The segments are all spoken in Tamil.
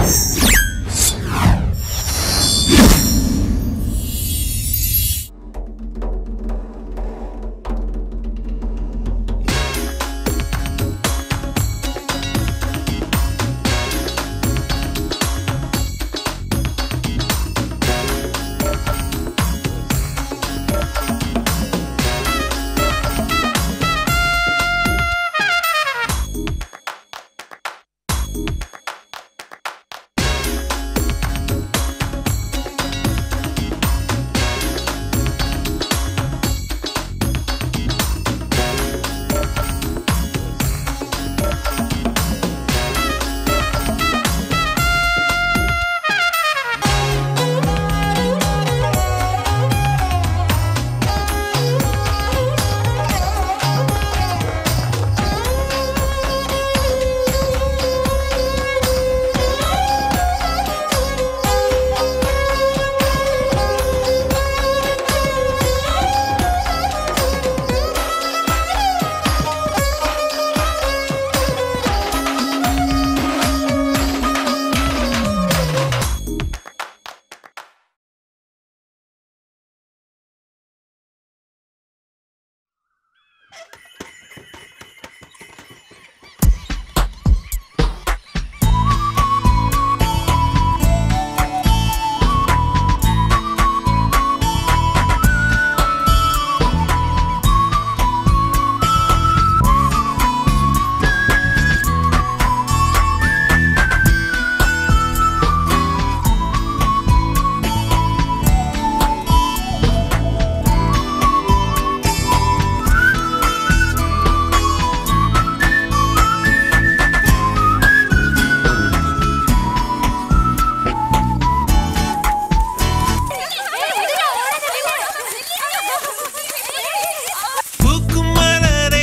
பூக்கும் மலரை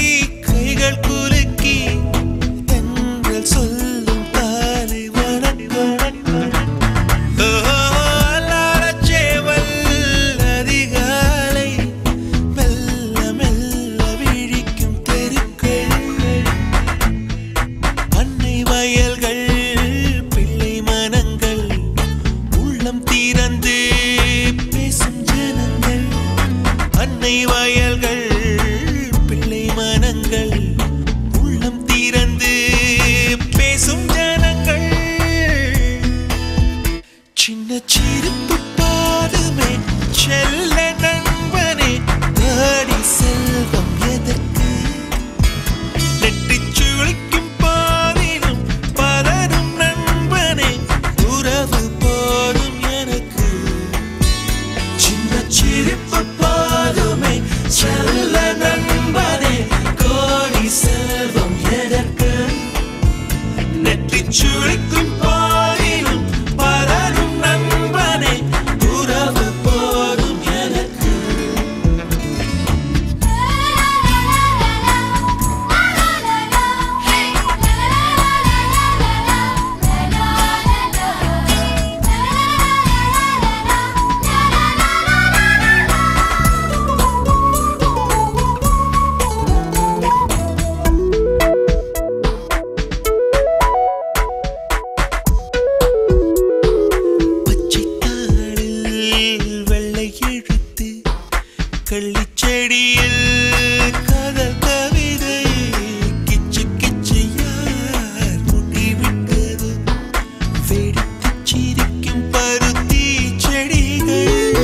கைகள் குலுக்கி தென்றல் சொல்லும் காலை வணக்கம் ஓ, அலாரச் சேவல் அதிகாலை மெல்ல மெல்ல விழிக்கும் தெருக்கள் அன்னை வயல்கள் பிள்ளை மனங்கள் உள்ளம் திறந்து பேசும் ஜனங்கள் அன்னை வயல்கள் பிள்ளை மனங்கள் உள்ளம் திறந்து பேசும் ஜனங்கள் சின்ன சிரிப்பு பாதுமே செல்ல நண்பனே தேடி செல்வம் எதற்கு நெட்டிச் சுழிக்கும் பாதிலும் பலரும் நண்பனே உறவு போதும் எனக்கு சின்ன சிரிப்பு போதுமே செல்ல நண்பனே கோடி செல்வம் எதற்கு நெற்றிச் சுழிக்கும் பாதிலும் பலரும் நண்பனே உறவு போதும் எனக்கு பச்சைத்தாளில் வெள்ளை எழுத்து கள்ளிச்செடியில் காதல் கவிதை கிச்சு கிச்சு யார் முட்டிவிட்டது வெடித்துச் சிரிக்கும் பருத்தி செடிகள்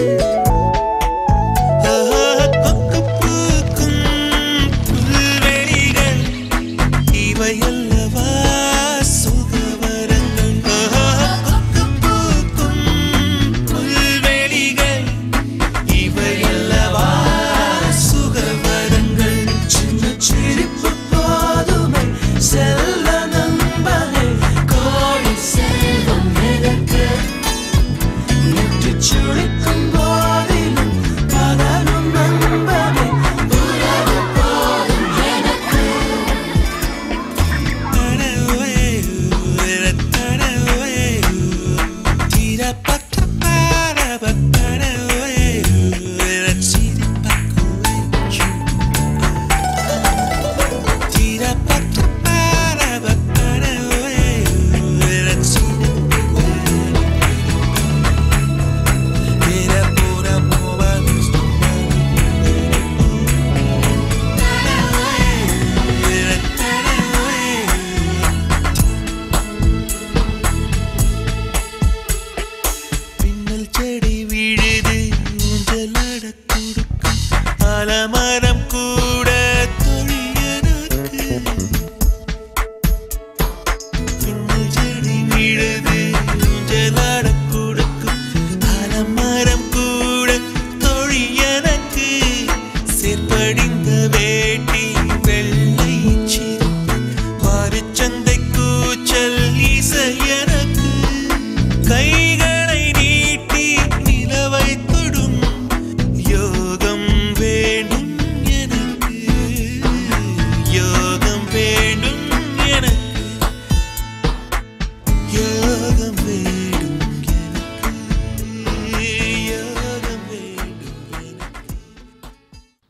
ஆஹா, கொக்கு பூக்கும் புல்வெளிகள் இவையல்லவா சுகவரங்கள் கொக்கு பூக்கும் புல்வெளிகள் இவையல்லவா சுகவரங்கள்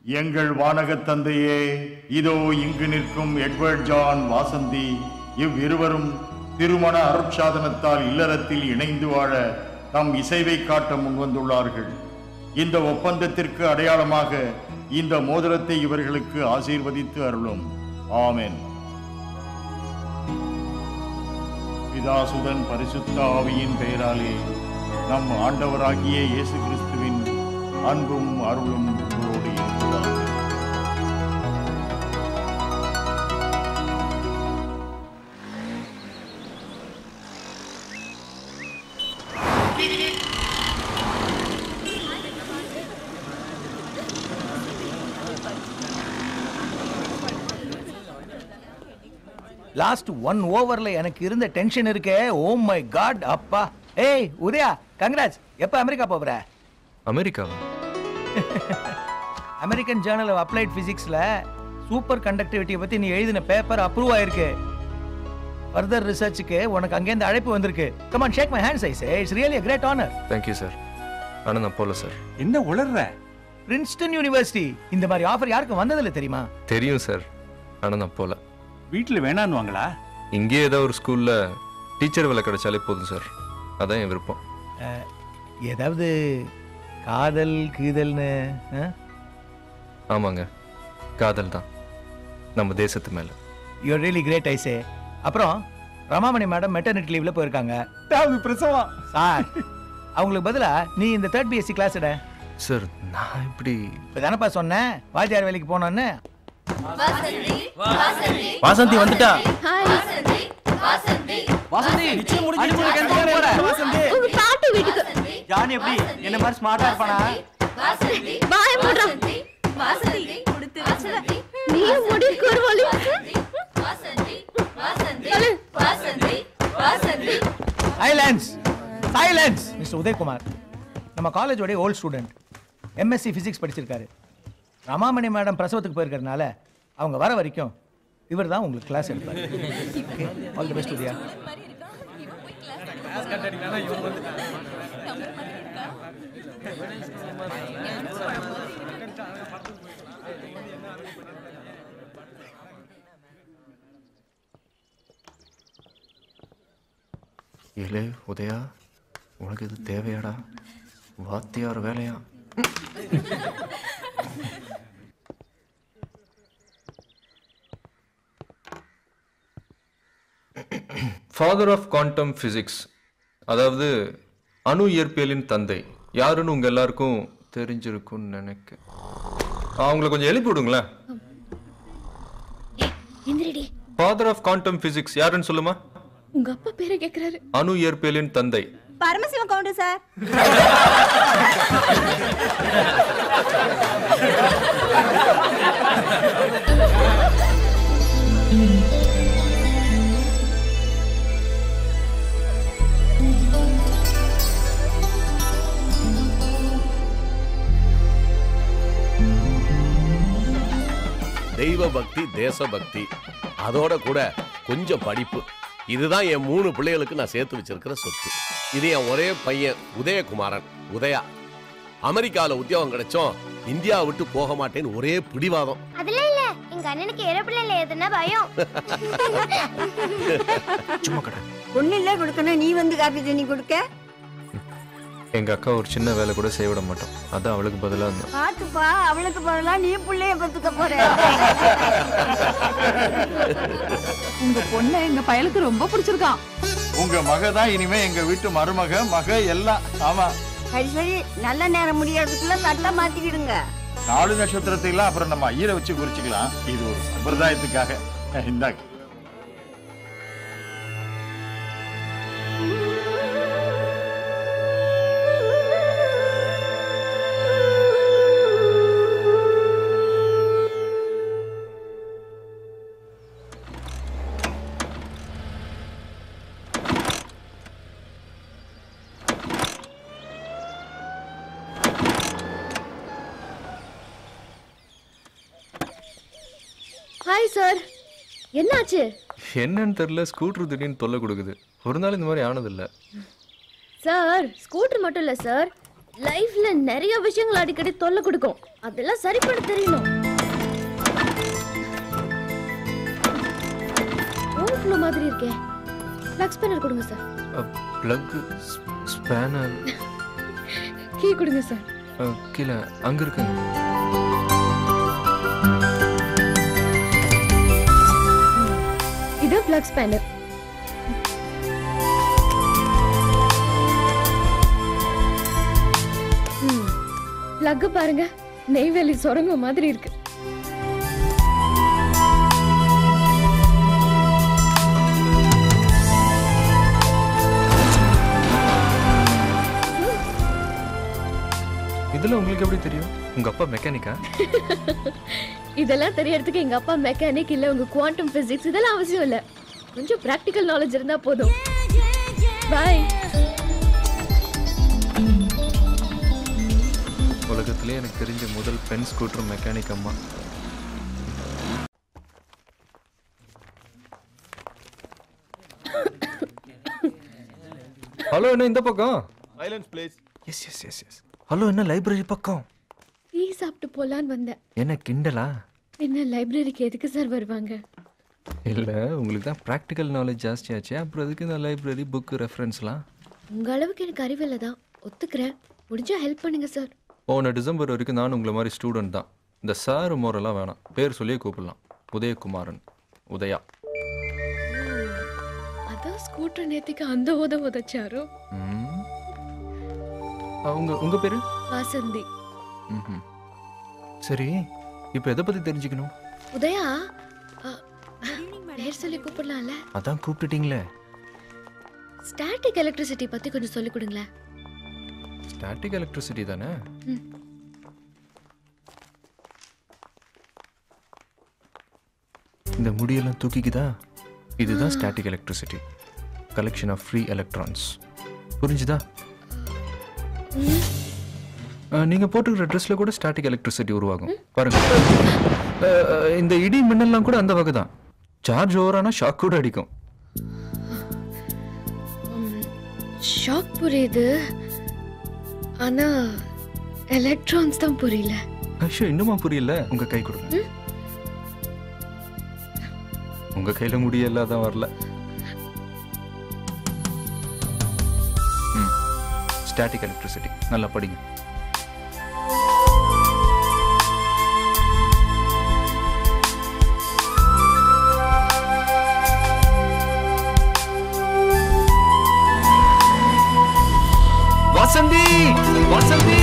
எங்கள் வானகத் தந்தையே இதோ இங்கு நிற்கும் எட்வர்ட் ஜான் வாசந்தி இவ்விருவரும் திருமண அருட்சாதனத்தால் இல்லறத்தில் இணைந்து வாழ தம் இசைவை காட்ட முன்வந்துள்ளார்கள் இந்த ஒப்பந்தத்திற்கு அடையாளமாக இந்த மோதிரத்தை இவர்களுக்கு ஆசீர்வதித்து அருளும் ஆமென் பிதாசுதன் பரிசுத்த ஆவியின் பெயராலே நம் ஆண்டவராகிய இயேசு கிறிஸ்துவின் அன்பும் அருளும் உங்களோடு இருப்பதாக லாஸ்ட் ஒன் ஓவர்ல எனக்கு இருந்த டென்ஷன் இருக்கே ஓ மை காட் அப்பா ஏய் உதயா கங்க்ராட்ஸ் எப்ப அமெரிக்கா போற அமெரிக்காவா அமெரிக்கன் ஜேர்னல் ஆஃப் அப்ளைட் பிசிக்ஸ்ல சூப்பர் கண்டக்டிவிட்டியை பத்தி நீ எழுதின பேப்பர் அப்ரூவ் ஆயிருக்கு ஃபர்தர் ரிசர்ச்சுக்கு உனக்கு அங்கேருந்து அழைப்பு வந்திருக்கு come on shake my hands I say it's really a great honour thank you sir ஆனால் நான் போகல சார் என்ன உளர்ற பிரின்ஸ்டன் யூனிவர்சிட்டி இந்த மாதிரி ஆஃபர் யாருக்கும் வந்ததில்ல தெரியுமா தெரியும் சார் ஆனால் நான் போகல வீட்டுல வேணான்னுவாங்களா இங்கேயே ஏதாவது ஒரு ஸ்கூலில் டீச்சர் வேலை கிடைச்சாலே போதும் சார் அதான் என் விருப்பம் அஹ், ஏதாவது காதல் கீதல்னு அஹ்? ஆமாங்க காதல் தான் நம்ம தேசத்து மேலே யூ ரியலி கிரேட் ஐசே அப்புறம் ரமாமணி மேடம் மெட்டர்னிட்டி லீவ்ல போயிருக்காங்க தாவது பிரசவம் சார் அவங்களுக்கு பதிலா நீ இந்த தேர்ட் பிஎஸ்சி கிளாஸ் எட சார் நான் இப்படி இப்போ தானப்பா சொன்னேன் வாத்தியார் வேலைக்கு போனோன்னு வாசந்தி வந்துட்டா வாசந்தி நிச்சயம் முடிஞ்சு உங்க பாட்டு வீட்டுக்கு ஜானி எப்படி என்ன மாதிரி ஸ்மார்ட்டா இருப்பானா வாய மூடுறா நீ முடி குறுவலி சைலன்ஸ் சைலன்ஸ் மிஸ்டர் உதயகுமார் நம்ம காலேஜோடைய ஓல்ட் ஸ்டூடெண்ட் எம்எஸ்சி ஃபிசிக்ஸ் படிச்சிருக்காரு ரமாமணி மேடம் பிரசவத்துக்கு போயிருக்கறனால அவங்க வர வரைக்கும் இவர் தான் உங்களுக்கு கிளாஸ் எடுப்பார் ஆல் தி பெஸ்ட் உதயா இலே உதயா உனக்கு இது தேவையாடா வாத்தியார் வேலையா ஃபாதர் ஆஃப் குவாண்டம் ஃபிசிக்ஸ் அதாவது அணு இயற்பியலின் தந்தை யாருன்னு உங்க எல்லாருக்கும் தெரிஞ்சிருக்கும்னு நினைக்க அவங்கள கொஞ்சம் எழுப்பி விடுங்களேன் எந்திரடி ஃபாதர் ஆஃப் குவாண்டம் ஃபிசிக்ஸ் யாருன்னு சொல்லுமா உங்க அப்பா பேரை கேக்குறாரு அணு இயற்பியலின் தந்தை பரமசிவம் கவுண்டர் சார் தெய்வ பக்தி தேசபக்தி அதோட கூட கொஞ்சம் படிப்பு இதுதான் என் மூணு பிள்ளைகளுக்கு நான் சேர்த்து வச்சிருக்கிற சொத்து இது என் ஒரே பையன் உதயகுமாரன் உதயா அமெரிக்கால உத்தியோகம் கிடைச்சோம் இந்தியா விட்டு போக மாட்டேன்னு ஒரே பிடிவாதம் அதெல்லாம் இல்ல எங்க அண்ணனுக்கு ஏரோப்ளேன்ல எதுனா பயம் ஒண்ணு இல்ல கொடுக்கணும் நீ வந்து காப்பி தண்ணி கொடுக்க எங்க அக்கா ஒரு சின்ன வேலை கூட செய்ய விட மாட்டோம் அதான் அவளுக்கு பதிலா இருந்தேன் பாத்துப்பா அவளுக்கு பதிலா நீ புள்ளைய பத்துக்க போற உங்க பொண்ணு எங்க பயலுக்கு ரொம்ப பிடிச்சிருக்கான் உங்க மக தான் இனிமே எங்க வீட்டு மருமக மக எல்லாம் ஆமா சரி சரி நல்ல நேரம் முடியறதுக்குள்ள தட்டை மாத்திக்கிடுங்க நாலு நட்சத்திரத்தை எல்லாம் அப்புறம் நம்ம ஐயரை வச்சு குறிச்சுக்கலாம் இது ஒரு சம்பிரதாயத்துக்காக இந்தாங்க ஹாய் சார் என்னாச்சு என்னன்னு தெரியல ஸ்கூட்டர் திடீர்னு தொல்லை கொடுக்குது ஒரு நாள் இந்த மாதிரி ஆனதில்ல சார் ஸ்கூட்டர் மட்டும் இல்ல சார் லைஃப்ல நிறைய விஷயங்கள் அடிக்கடி தொல்லை கொடுக்கும் அதெல்லாம் சரி பண்ண தெரியணும் ஓவர்ஃப்ளோ மாதிரி இருக்கே ஃப்ளக்ஸ் பேனர் கொடுங்க சார் ப்ளக் ஸ்பேனர் கீ கொடுங்க சார் கீழே அங்கே இருக்குங்க இது ஃப்ளக்ஸ் பேனர் பிளக் பாருங்க நெய்வேலி சுரங்கம் மாதிரி இருக்கு இதில் உங்களுக்கு எப்படி தெரியும் உங்கள் அப்பா மெக்கானிக்கா இதெல்லாம் தெரியறதுக்கு எங்க அப்பா மெக்கானிக் இல்ல உங்க குவாண்டம் பிசிக்ஸ் இதெல்லாம் அவசியம் இல்ல கொஞ்சம் பிராக்டிக்கல் நாலேஜ் இருந்தா போதும் பாய் உலகத்திலே எனக்கு தெரிஞ்ச முதல் பென் ஸ்கூட்டர் மெக்கானிக் அம்மா ஹலோ என்ன இந்த பக்கம் silence please yes yes yes yes hello என்ன லைப்ரரி பக்கம் டீ சாப்பிட்டு போலான்னு வந்தேன் என்ன கிண்டலா என்ன லைப்ரரிக்கு எதுக்கு சார் வருவாங்க இல்லை உங்களுக்கு தான் ப்ராக்டிக்கல் நாலேஜ் ஜாஸ்தியாச்சு அப்புறம் எதுக்கு இந்த லைப்ரரி புக்கு ரெஃபரன்ஸ்லாம் உங்க அளவுக்கு எனக்கு அறிவில்லை தான் ஒத்துக்கிறேன் முடிஞ்சா ஹெல்ப் பண்ணுங்க சார் போன டிசம்பர் வரைக்கும் நான் உங்களை மாதிரி ஸ்டூடெண்ட் தான் இந்த சார் மோரெல்லாம் வேணாம் பேர் சொல்லியே கூப்பிடலாம் உதயகுமாரன் உதயா அதான் ஸ்கூட்டர் நேத்திக்கு அந்த உத உதச்சாரோ ம். அவங்க உங்கள் பேர் வாசந்தி ம் சரி இப்போ எதை பற்றி தெரிஞ்சுக்கணும் உதயா அ, பேர் சொல்லி கூப்பிடலாம்ல அதான் கூப்பிட்டுட்டீங்களே ஸ்டாட்டிக் எலக்ட்ரிசிட்டி பத்தி கொஞ்சம் சொல்லி கொடுங்களேன் ஸ்டாட்டிக் எலக்ட்ரிசிட்டி தானே ம். இந்த முடியெல்லாம் தூக்கிக்குதா இதுதான் static electricity collection of free electrons புரிஞ்சுதா அஹ், நீங்க போட்டுக்கிற ட்ரெஸ்ல கூட ஸ்டாட்டிக் எலக்ட்ரிசிட்டி உருவாகும் பாருங்க அஹ், அஹ், இந்த இடி மின்னல்லாம் கூட அந்த வகை தான் சார்ஜ் ஓவரானா ஷாக் கூட அடிக்கும் ஷாக் புரியுது ஆனா எலக்ட்ரான்ஸ் தான் புரியல ஐயோ இன்னுமா புரியல உங்க கை கொடுங்க உங்க கையில முடியல தான் வரல ஸ்டாட்டிக் எலக்ட்ரிசிட்டி நல்லா படிங்க வசந்தி வசந்தி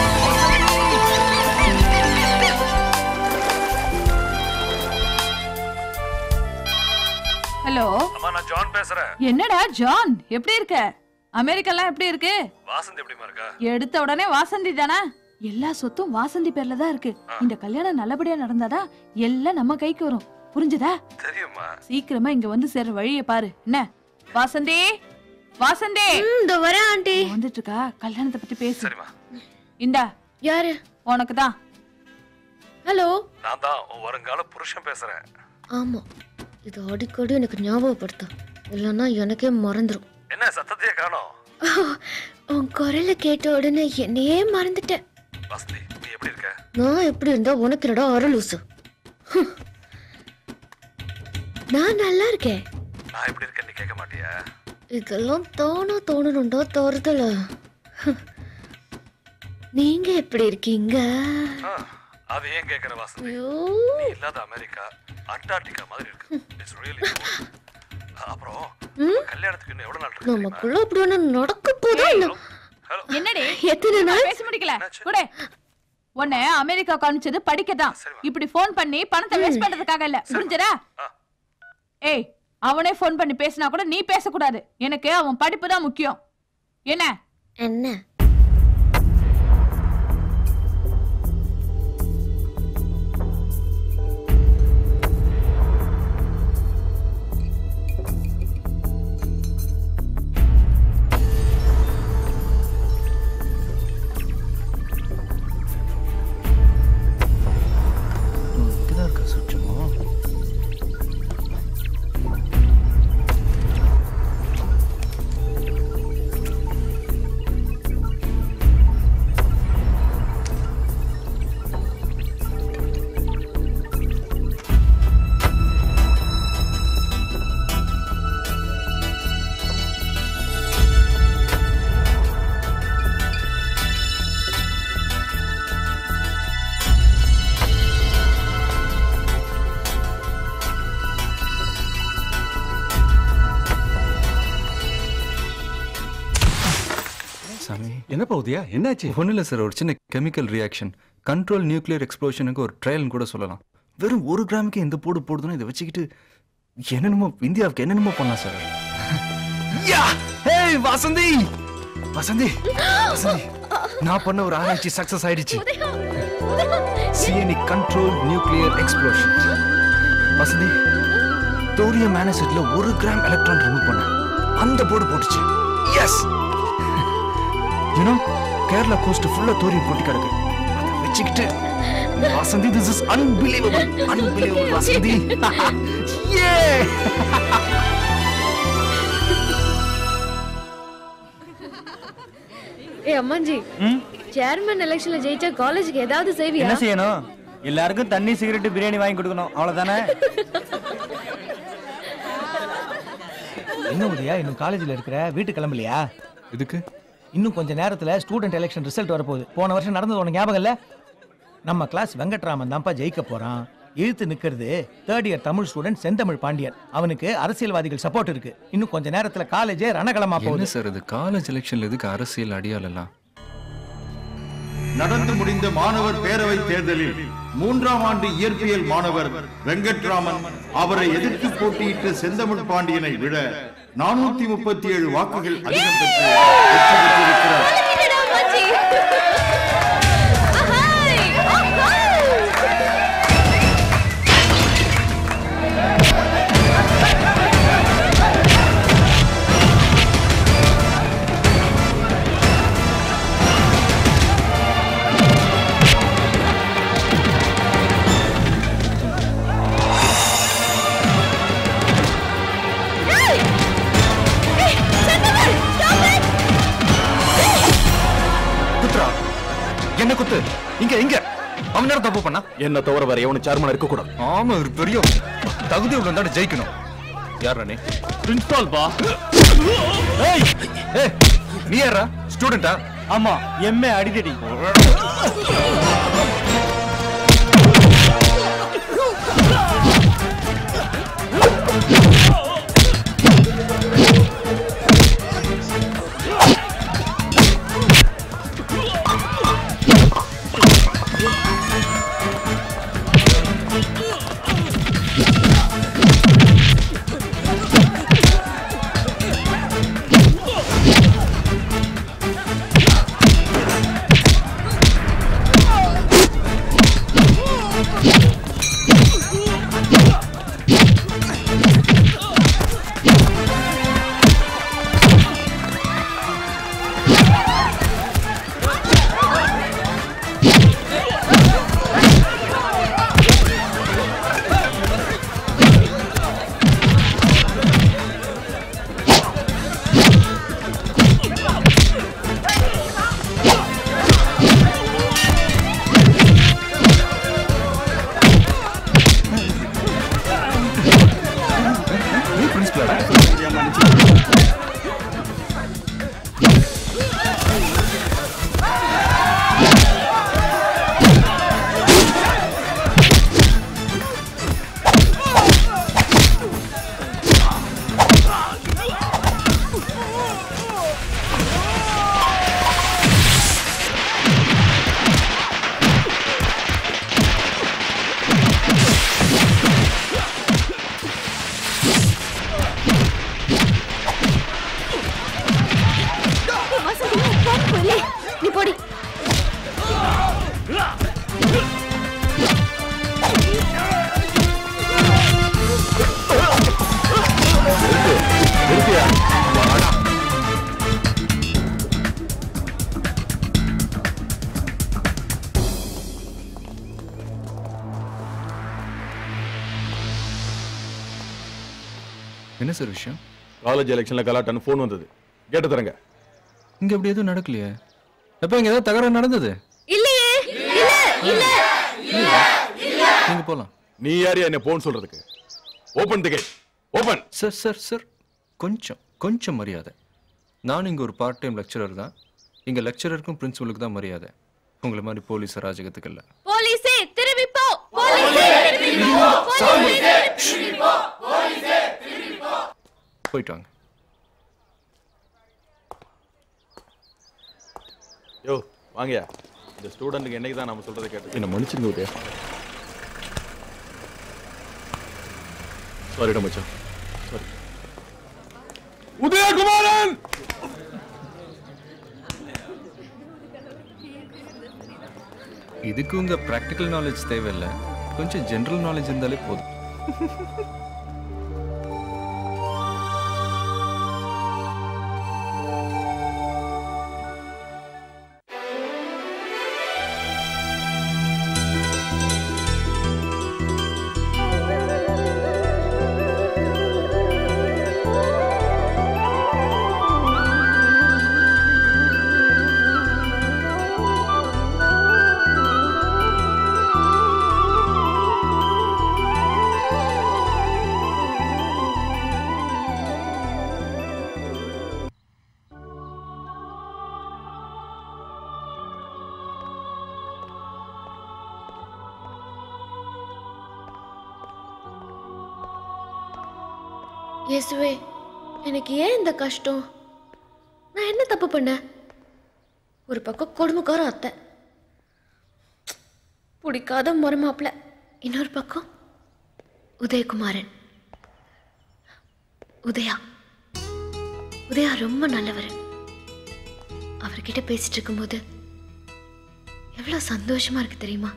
ஹலோ அம்மா நான் ஜான் பேசுறேன் என்னடா ஜான் எப்படி இருக்க அமெரிக்காலாம் எப்படி இருக்கு வாசந்த் எப்படிமா இருக்கா எடுத்த உடனே வாசந்தி தானே எல்லா சொத்தும் வாசந்தி பேர்ல தான் இருக்கு இந்த கல்யாணம் நல்லபடியா நடந்தாதான் எல்லாம் நம்ம கைக்கு வரும் புரிஞ்சுதா தெரியுமா சீக்கிரமா இங்க வந்து சேர்ற வழியை பாரு என்ன வாசந்தி வாசந்தி இந்த வரேன் ஆண்டி வந்துட்டு இருக்கா கல்யாணத்தை பத்தி பேசு சரிம்மா இந்தா யாரு உனக்கு தான் ஹலோ நான் தான் உன் வருங்கால புருஷன் பேசுறேன் ஆமா இது அடிக்கடி எனக்கு ஞாபகப்படுத்தும் இல்லைன்னா எனக்கே மறந்துடும் என்ன சத்தத்தையே காணோம் உன் குரலை கேட்ட உடனே என்னையே மறந்துட்டேன் வசந்தி நீ எப்படி இருக்க நான் எப்படி இருந்தா உனக்கு என்னடா அரலூசு ஹம். நான் நல்லா இருக்கேன் நான் எப்படி இருக்கேன்னு நீ கேட்க மாட்டியா இதெல்லாம் தானா தோணணும்டா தோறுதல நீங்க எப்படி இருக்கீங்க ஆ, அது ஏன் கேக்குற வாசந்தி ஐயோ நீ இல்லாத அமெரிக்கா அண்டார்டிகா மாதிரி இருக்கு இட்ஸ் ரியலி அப்புறம் ம்? கல்யாணத்துக்கு இன்னும் எவ்வளவு நாள் இருக்கு நமக்குள்ள அப்படி ஒண்ணு நடக்க போதா என்ன? என்னடி எத்தனை நாள் பேச முடிக்கல கூட உன்னை அமெரிக்கா காமிச்சது படிக்கதான் இப்படி ஃபோன் பண்ணி பணத்தை வேஸ்ட் பண்றதுக்காக இல்ல புரிஞ்சதா ஏய் அவனே ஃபோன் பண்ணி பேசினா கூட நீ பேசக்கூடாது எனக்கு அவன் படிப்பு தான் முக்கியம் என்ன என்ன இங்கதான் இருக்கா சுற்றமா என்னப்பா உதயா என்னாச்சு ஒன்றும் இல்லை சார் ஒரு சின்ன கெமிக்கல் ரியாக்ஷன் கண்ட்ரோல் நியூக்ளியர் எக்ஸ்ப்ளோஷனுக்கு ஒரு ட்ரையல்னு கூட சொல்லலாம் வெறும் ஒரு கிராமுக்கு எந்த போடு போடுதுன்னு இதை வச்சுக்கிட்டு என்னென்னமோ இந்தியாவுக்கு என்னென்னமோ பண்ணலாம் sir yeah hey Vasanthi Vasanthi Vasanthi நான் பண்ண ஒரு ஆராய்ச்சி சக்சஸ் ஆயிடுச்சு CNE control nuclear explosion Vasanthi thorium மேனசெட்ல ஒரு கிராம் எலக்ட்ரான் ரிமூவ் பண்ண அந்த போர்டு போட்டுச்சு எஸ் யூனோ கேரளா கோஸ்ட் ஃபுல்லா தோரியம் கொட்டி கிடக்கு அதை வச்சுக்கிட்டு Vasanthi this is unbelievable unbelievable Vasanthi ஏ ஏ அம்மாஞ்சி சேர்மன் எலெக்ஷன்ல ஜெயிச்சா காலேஜுக்கு ஏதாவது செய்வியா என்ன செய்யணும் எல்லாருக்கும் தண்ணி சிகரெட் பிரியாணி வாங்கி கொடுக்கணும் அவ்வளவுதானே என்ன உதயா இன்னும் காலேஜ்ல இருக்கிற வீட்டு கிளம்பலையா இதுக்கு இன்னும் கொஞ்ச நேரத்துல ஸ்டூடெண்ட் எலெக்ஷன் ரிசல்ட் வரப்போகுது போன வருஷம் நடந்தது உனக்கு ஞாபகம் இல்ல நம்ம கிளாஸ் வெங்கட்ராமன் தான்ப்பா ஜெயிக்க போறான் இழுத்து நிக்கிறது தேர்ட் இயர் தமிழ் ஸ்டூடெண்ட் செந்தமிழ் பாண்டியன் அவனுக்கு அரசியல்வாதிகள் சப்போர்ட் இருக்கு இன்னும் கொஞ்ச நேரத்துல காலேஜே ரணகளமா என்ன போகுது சார் இது காலேஜ் எலெக்ஷன்ல எதுக்கு அரசியல் அடியாளலாம் நடந்து முடிந்த மாணவர் பேரவை தேர்தலில் மூன்றாம் ஆண்டு இயற்பியல் மாணவர் வெங்கட்ராமன் அவரை எதிர்த்து போட்டியிட்ட செந்தமிழ் பாண்டியனை விட நானூத்தி முப்பத்தி ஏழு வாக்குகள் அதிகம் பெற்று வெற்றி பெற்றிருக்கிறார் குத்ரா என்ன குத்து இங்க இங்க அவன் நேரம் தப்பு பண்ணா என்ன தவிர வேற எவனு சேர்மன் இருக்க கூடாது ஆமா ஒரு பெரிய தகுதி உள்ள இருந்தாலும் ஜெயிக்கணும் யார் நீ பிரின்சிபால் பா ஏய் ஏய் நீ யாரா ஸ்டூடெண்டா ஆமா எம்ஏ அடிதடி நீ பிரின்சிபலா நீ போடி என்ன சார் விஷயம் காலேஜ் எலெக்ஷன்ல கலாட்டான்னு ஃபோன் வந்தது கேட்டு தரங்க இங்க அப்படி எதுவும் நடக்கலையே எப்ப இங்க ஏதாவது தகராறு நடந்தது இல்லையே இல்ல இல்ல நீங்க போலாம் நீ யாரையா என்ன போன் சொல்றதுக்கு open ticket open sir sir sir கொஞ்சம் கொஞ்சம் மரியாதை நான் இங்க ஒரு பார்ட் டைம் லெக்சரர் தான் இங்க லெக்சரருக்கும் பிரின்சிபலுக்கு தான் மரியாதை உங்களை மாதிரி போலீஸ் அராஜகத்துக்கு இல்ல போலீஸே திரும்பி போ போலீஸே திரும்பி போ போலீஸே திரும்பி போ போலீஸே திரும்பி போ போயிட்டு வாங்க யோ வாங்கயா இந்த ஸ்டூடெண்ட்டுக்கு என்னைக்கு தான் நம்ம சொல்றதை கேட்டு என்ன மன்னிச்சிருங்க உதயா சாரிடா மச்சான் சாரி உதயகுமாரன் இதுக்கு உங்க ப்ராக்டிக்கல் நாலேஜ் தேவையில்லை கொஞ்சம் ஜென்ரல் நாலேஜ் இருந்தாலே போதும் இயேசுவே எனக்கு ஏன் இந்த கஷ்டம் நான் என்ன தப்பு பண்ணேன் ஒரு பக்கம் கொடுமைக்கார அத்தை பிடிக்காத முறமாப்பிள இன்னொரு பக்கம் உதயகுமாரன் உதயா உதயா ரொம்ப நல்லவர் அவர்கிட்ட பேசிட்டு இருக்கும்போது எவ்வளோ சந்தோஷமா இருக்கு தெரியுமா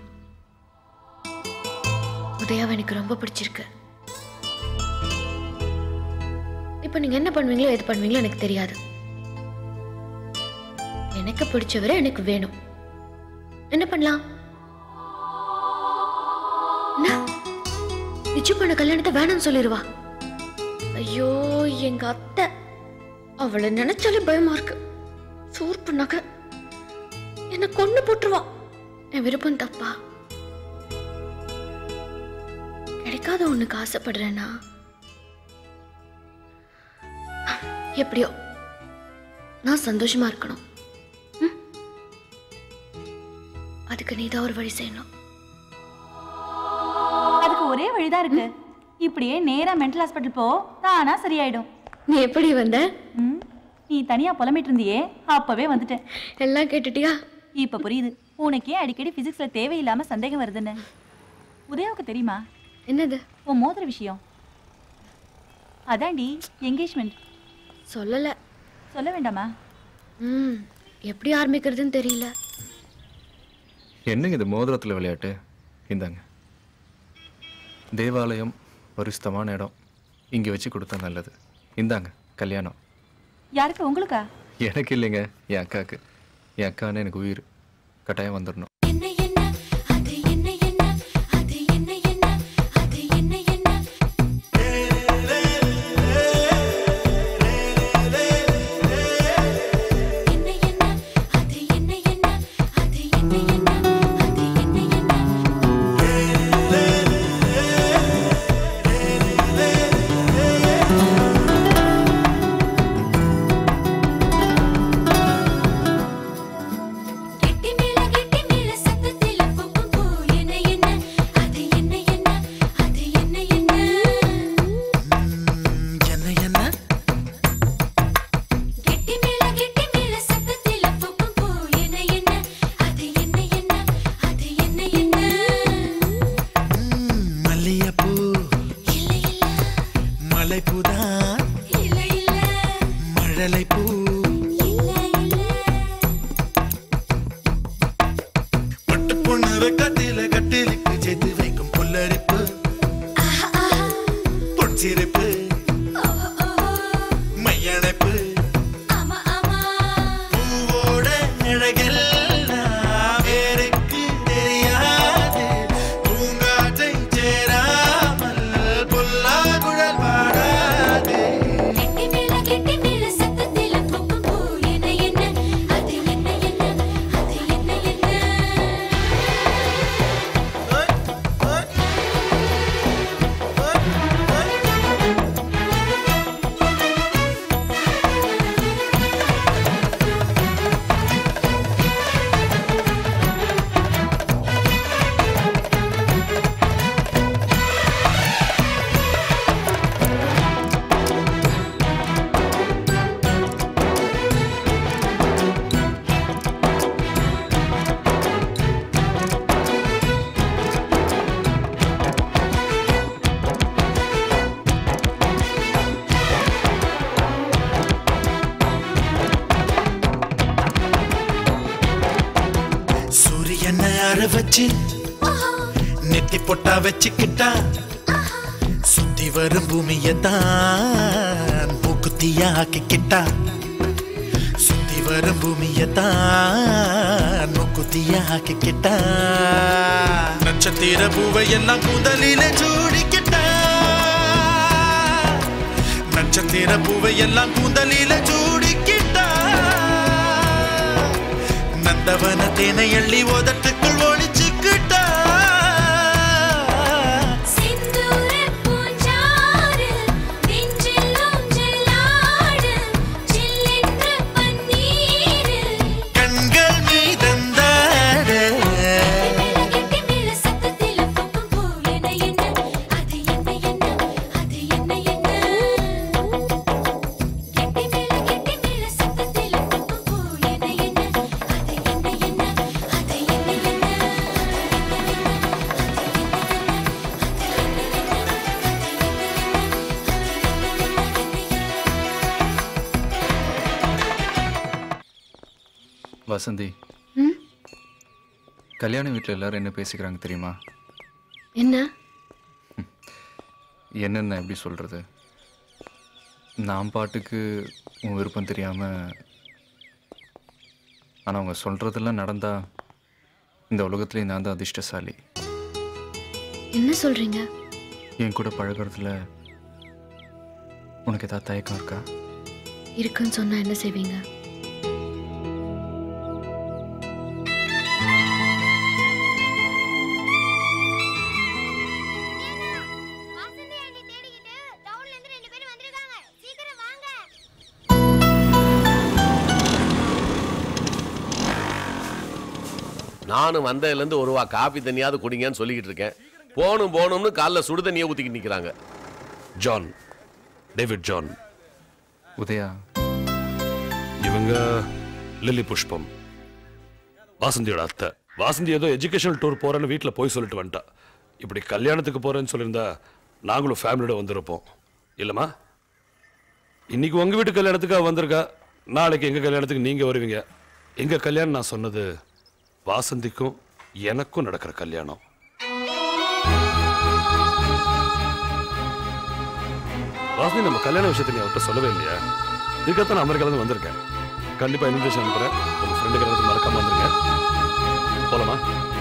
உதயாவை எனக்கு ரொம்ப பிடிச்சிருக்கு இப்போ நீங்க என்ன பண்ணுவீங்களோ எது பண்ணுவீங்களோ எனக்கு தெரியாது எனக்கு பிடிச்சவரை எனக்கு வேணும் என்ன பண்ணலாம் என்ன? நிச்சயம் பண்ண கல்யாணத்தை வேணாம்னு சொல்லிடுவா ஐயோ எங்க அத்தை அவளை நினைச்சாலே பயமா இருக்கு சூர்ப்பு நகை என்ன கொண்டு போட்டுருவா என் விருப்பம் தப்பா கிடைக்காத ஒண்ணுக்கு ஆசைப்படுறேன்னா எப்படியோ நான் சந்தோஷமா இருக்கணும் ம்? அதுக்கு நீ தான் ஒரு வழி செய்யணும் அதுக்கு ஒரே வழிதான் இருக்கு இப்படியே நேரா மென்டல் ஹாஸ்பிட்டல் போ தானா சரியாயிடும் நீ எப்படி வந்த ம், நீ தனியா புலம்பிட்டு இருந்தியே அப்பவே வந்துட்டேன் எல்லாம் கேட்டுட்டியா இப்ப புரியுது உனக்கே அடிக்கடி பிசிக்ஸ்ல தேவையில்லாம சந்தேகம் வருதுன்னு உதயாவுக்கு தெரியுமா என்னது உன் மோதிர விஷயம் அதாண்டி என்கேஜ்மெண்ட் சொல்லல சொல்ல வேண்டாமா ம் எப்படி ஆரம்பிக்கிறதுன்னு தெரியல என்னங்க இது மோதிரத்தில் விளையாட்டு இந்தாங்க தேவாலயம் பரிசுத்தமான இடம் இங்கே வச்சு கொடுத்தா நல்லது இந்தாங்க கல்யாணம் யாருக்கு உங்களுக்கா எனக்கு இல்லைங்க என் அக்காவுக்கு என் அக்கான்னு எனக்கு உயிர் கட்டாயம் வந்துடணும் என்ன என்ன ம், மல்லிகைப்பூ மலைப்பூதான் மழலைப்பூ பட்டு பொண்ணு வெக்கத்தில கட்டிலுக்கு சேர்த்து வைக்கும் புல்லரிப்பு பொன்சிரிப்பு மையணைப்பு பூவோட அழகெல்லாம் வேருக்கு தெரியாது பூங்காற்றை சேராமல் புல்லாங்குழல் பாடாது வச்சு நெத்தி பொட்டா வச்சுக்கிட்டா சுத்தி வரும் பூமியை தான் மூக்குத்தியா ஆக்கிக்கிட்டா சுத்தி வரும் பூமியை தான் மூக்குத்தியா ஆக்கிக்கிட்டா நட்சத்திர பூவை எல்லாம் கூந்தலில சூடிக்கிட்டா நட்சத்திர பூவை எல்லாம் கூந்தலில சூடிக்கிட்டா நந்தவன தேனை எள்ளி உதட்டுக்குள் ஒளிச்சுக்கிட்டா கண்கள் மீதந்தாட வசந்தி ம்? கல்யாண வீட்டில் எல்லாரும் என்ன பேசிக்கிறாங்க தெரியுமா என்ன என்னென்ன எப்படி சொல்கிறது நான் பாட்டுக்கு உன் விருப்பம் தெரியாமல் ஆனால் அவங்க சொல்கிறதெல்லாம் நடந்தா இந்த உலகத்துலேயே நான் தான் அதிர்ஷ்டசாலி என்ன சொல்றீங்க என் கூட பழகுறதுல உனக்கு ஏதாவது தயக்கம் இருக்கா இருக்குன்னு சொன்னா என்ன செய்வீங்க நானும் வந்ததுலேருந்து ஒரு வா காபி தண்ணியாவது குடிங்கன்னு சொல்லிக்கிட்டு இருக்கேன் போகணும் போகணும்னு காலைல சுடு தண்ணியை ஊற்றிக்கிட்டு நிற்கிறாங்க ஜான் டேவிட் ஜான் உதயா இவங்க லில்லி புஷ்பம் வாசந்தியோட அத்தை வாசந்தி ஏதோ எஜுகேஷனல் டூர் போறேன்னு வீட்டில் போய் சொல்லிட்டு வந்துட்டா இப்படி கல்யாணத்துக்கு போறேன்னு சொல்லியிருந்தா நாங்களும் ஃபேமிலியோட வந்திருப்போம் இல்லைம்மா இன்னைக்கு உங்க வீட்டு கல்யாணத்துக்காக வந்திருக்கா நாளைக்கு எங்க கல்யாணத்துக்கு நீங்க வருவீங்க எங்க கல்யாணம் நான் சொன்னது வாசந்திக்கும் எனக்கும் நடக்கிற கல்யாணம் வாசந்தி நம்ம கல்யாண விஷயத்தை நீ அவர்கிட்ட சொல்லவே இல்லையா இதுக்காக நான் அமெரிக்கால இருந்து வந்திருக்கேன் கண்டிப்பா இன்விடேஷன் அனுப்புறேன் உங்க ஃப்ரெண்டு கல்யாணத்துக்கு மறக்காம வந்துருங்க போலாமா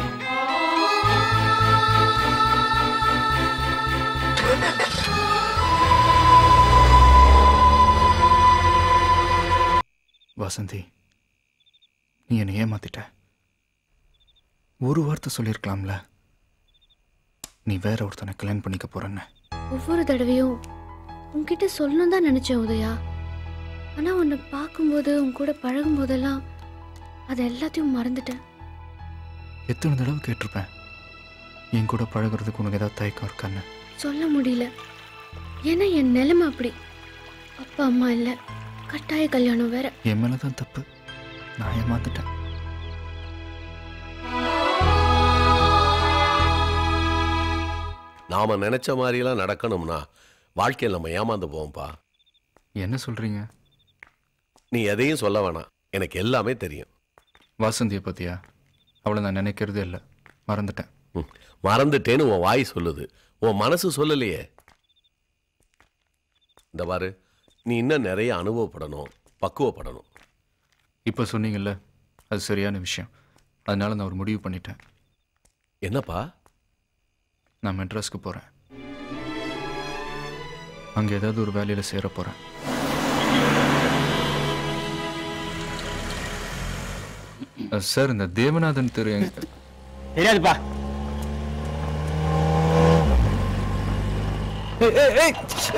வசந்தி நீ என்னை ஏமாத்திட்ட ஒரு வார்த்தை சொல்லியிருக்கலாம்ல நீ வேற ஒருத்தனை கல்யாணம் பண்ணிக்க போறேன்னு ஒவ்வொரு தடவையும் உன்கிட்ட சொல்லணும் தான் நினைச்சேன் உதயா ஆனா உன்னை பார்க்கும்போது உன் கூட பழகும் போதெல்லாம் அது எல்லாத்தையும் மறந்துட்டேன் எத்தனை தடவை கேட்டிருப்பேன் என் கூட பழகுறதுக்கு உனக்கு ஏதாவது தயக்கம் இருக்கான்னு சொல்ல முடியல ஏன்னா என் நிலைமை அப்படி அப்பா அம்மா இல்லை கட்டாய கல்யாணம் வேற என் மேலே தான் தப்பு நான் ஏமாத்துட்டேன் நாம நினைச்ச மாதிரிலாம் நடக்கணும்னா வாழ்க்கையில் நம்ம ஏமாந்து போவோம்ப்பா என்ன சொல்றீங்க நீ எதையும் சொல்ல வேணாம் எனக்கு எல்லாமே தெரியும் வாசந்தியை பத்தியா அவளை நான் நினைக்கிறதே இல்லை மறந்துட்டேன் ம், மறந்துட்டேன்னு உன் வாய் சொல்லுது உன் மனசு சொல்லலையே இந்த பாரு நீ இன்னும் நிறைய அனுபவப்படணும் பக்குவப்படணும் இப்போ சொன்னீங்கல்ல அது சரியான விஷயம் அதனால நான் ஒரு முடிவு பண்ணிட்டேன் என்னப்பா நான் மெட்ராஸ்க்கு போகிறேன் அங்கே ஏதாவது ஒரு வேலையில் சேர போகிறேன் சார் இந்த தேவநாதன் தெரு எங்க தெரியாதுப்பா ஏய், ஏய், ஏய்.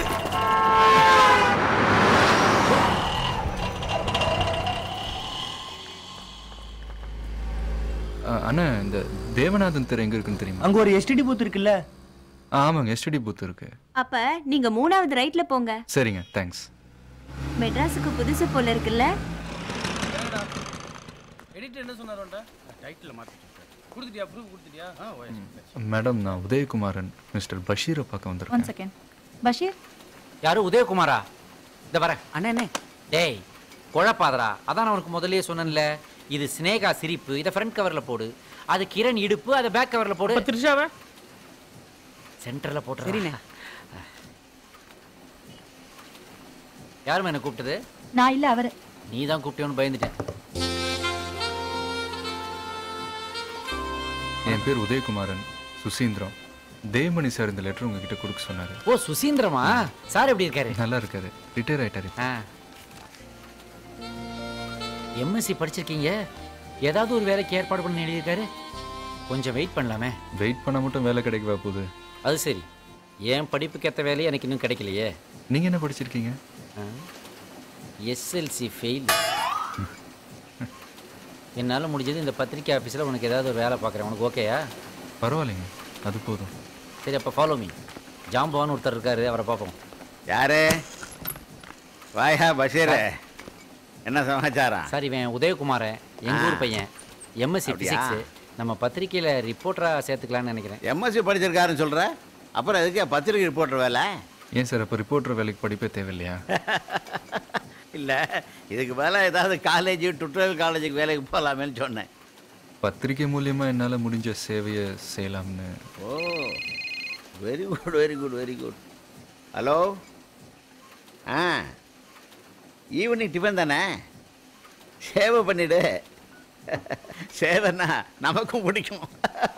அஹ், அண்ணா இந்த தேவநாதன் தெரு எங்கே இருக்குன்னு தெரியுமா அங்க ஒரு எஸ்டிடி பூத் இருக்குல்ல ஆமாங்க எஸ்டிடி பூத் இருக்கு அப்ப நீங்க மூணாவது ரைட்ல போங்க சரிங்க தேங்க்ஸ் மெட்ராஸுக்கு புதுசு போல இருக்குல்ல எடிட்டர் என்ன சொன்னாரோண்டா டைட்டில் மாத்திட்டு கொடுத்துட்டியா ப்ரூஃப் கொடுத்துட்டியா ஆ ஓ மேடம் நான் உதயகுமாரன் மிஸ்டர் பஷீரை பார்க்க ஒன் வந்திருக்கேன் செகண்ட் பஷீர் யாரு உதயகுமாரா இந்த வரேன் அண்ணே அண்ணே டேய் குழப்பாதடா அதான் நான் உனக்கு முதல்லயே சொன்னேன்ல இது சினேகா சிரிப்பு இதை ஃப்ரண்ட் கவரில் போடு அது கிரண் இடுப்பு அதை பேக் கவர்ல போடு த்ரிஷாவை சென்டர்ல போட்டு சரிண்ணே. யாரும்மா என்ன கூப்பிட்டது நான் இல்ல அவரு நீ தான் கூப்பிட்டேன்னு பயந்துட்டேன் என் பேர் உதயகுமாரன் சுசீந்திரம் தேவமணி சார் இந்த லெட்டர் உங்ககிட்ட கொடுக்க சொன்னாரு ஓ சுசீந்திரமா சார் எப்படி இருக்காரு நல்லா இருக்காரு ரிட்டையர் ஆயிட்டாரு எம்எஸ்சி படிச்சிருக்கீங்க ஏதாவது ஒரு வேலைக்கு ஏற்பாடு பண்ணி எழுதியிருக்காரு கொஞ்சம் வெயிட் பண்ணலாமே வெயிட் பண்ண மட்டும் வேலை கிடைக்கவா போகுது அது சரி என் படிப்புக்கு ஏற்ற வேலையை எனக்கு இன்னும் கிடைக்கலையே நீங்க என்ன படிச்சிருக்கீங்க எஸ்எல்சி ஃபெயில் என்னால் முடிஞ்சது இந்த பத்திரிக்கை ஆஃபீஸில் உனக்கு ஏதாவது ஒரு வேலை பார்க்குறேன் உனக்கு ஓகேயா பரவாயில்லைங்க அது போதும் சரி அப்போ ஃபாலோ மீ ஜாம்பவான் ஒருத்தர் இருக்காரு அவரை பார்ப்போம் யாரு வாயா பஷீர் என்ன சமாச்சாரம் சார் இவன் உதயகுமாரன் எங்க ஊர் ஆ. பையன் எம்எஸ்சி அப்படியா? பிசிக்ஸ் நம்ம பத்திரிக்கையில் ரிப்போர்ட்டராக சேர்த்துக்கலாம்னு நினைக்கிறேன் எம்எஸ்சி படிச்சிருக்காருன்னு சொல்ற அப்புறம் எதுக்கு பத்திரிகை ரிப்போர்ட்டர் வேலை ஏன் சார் அப்போ ரிப்போர்ட்டர் வேலைக்கு படிப்பே தேவையில்லையா இல்லை இதுக்கு மேலே ஏதாவது காலேஜ் டுட்டோரியல் காலேஜுக்கு வேலைக்கு போகலாமேன்னு சொன்னேன் பத்திரிக்கை மூலியமா என்னால் முடிஞ்ச சேவையை செய்யலாம்னு oh very good very good very good hello ஆ ஈவினிங் டிஃபன் தானே சேவை பண்ணிடு சேவைன்னா நமக்கும் பிடிக்கும்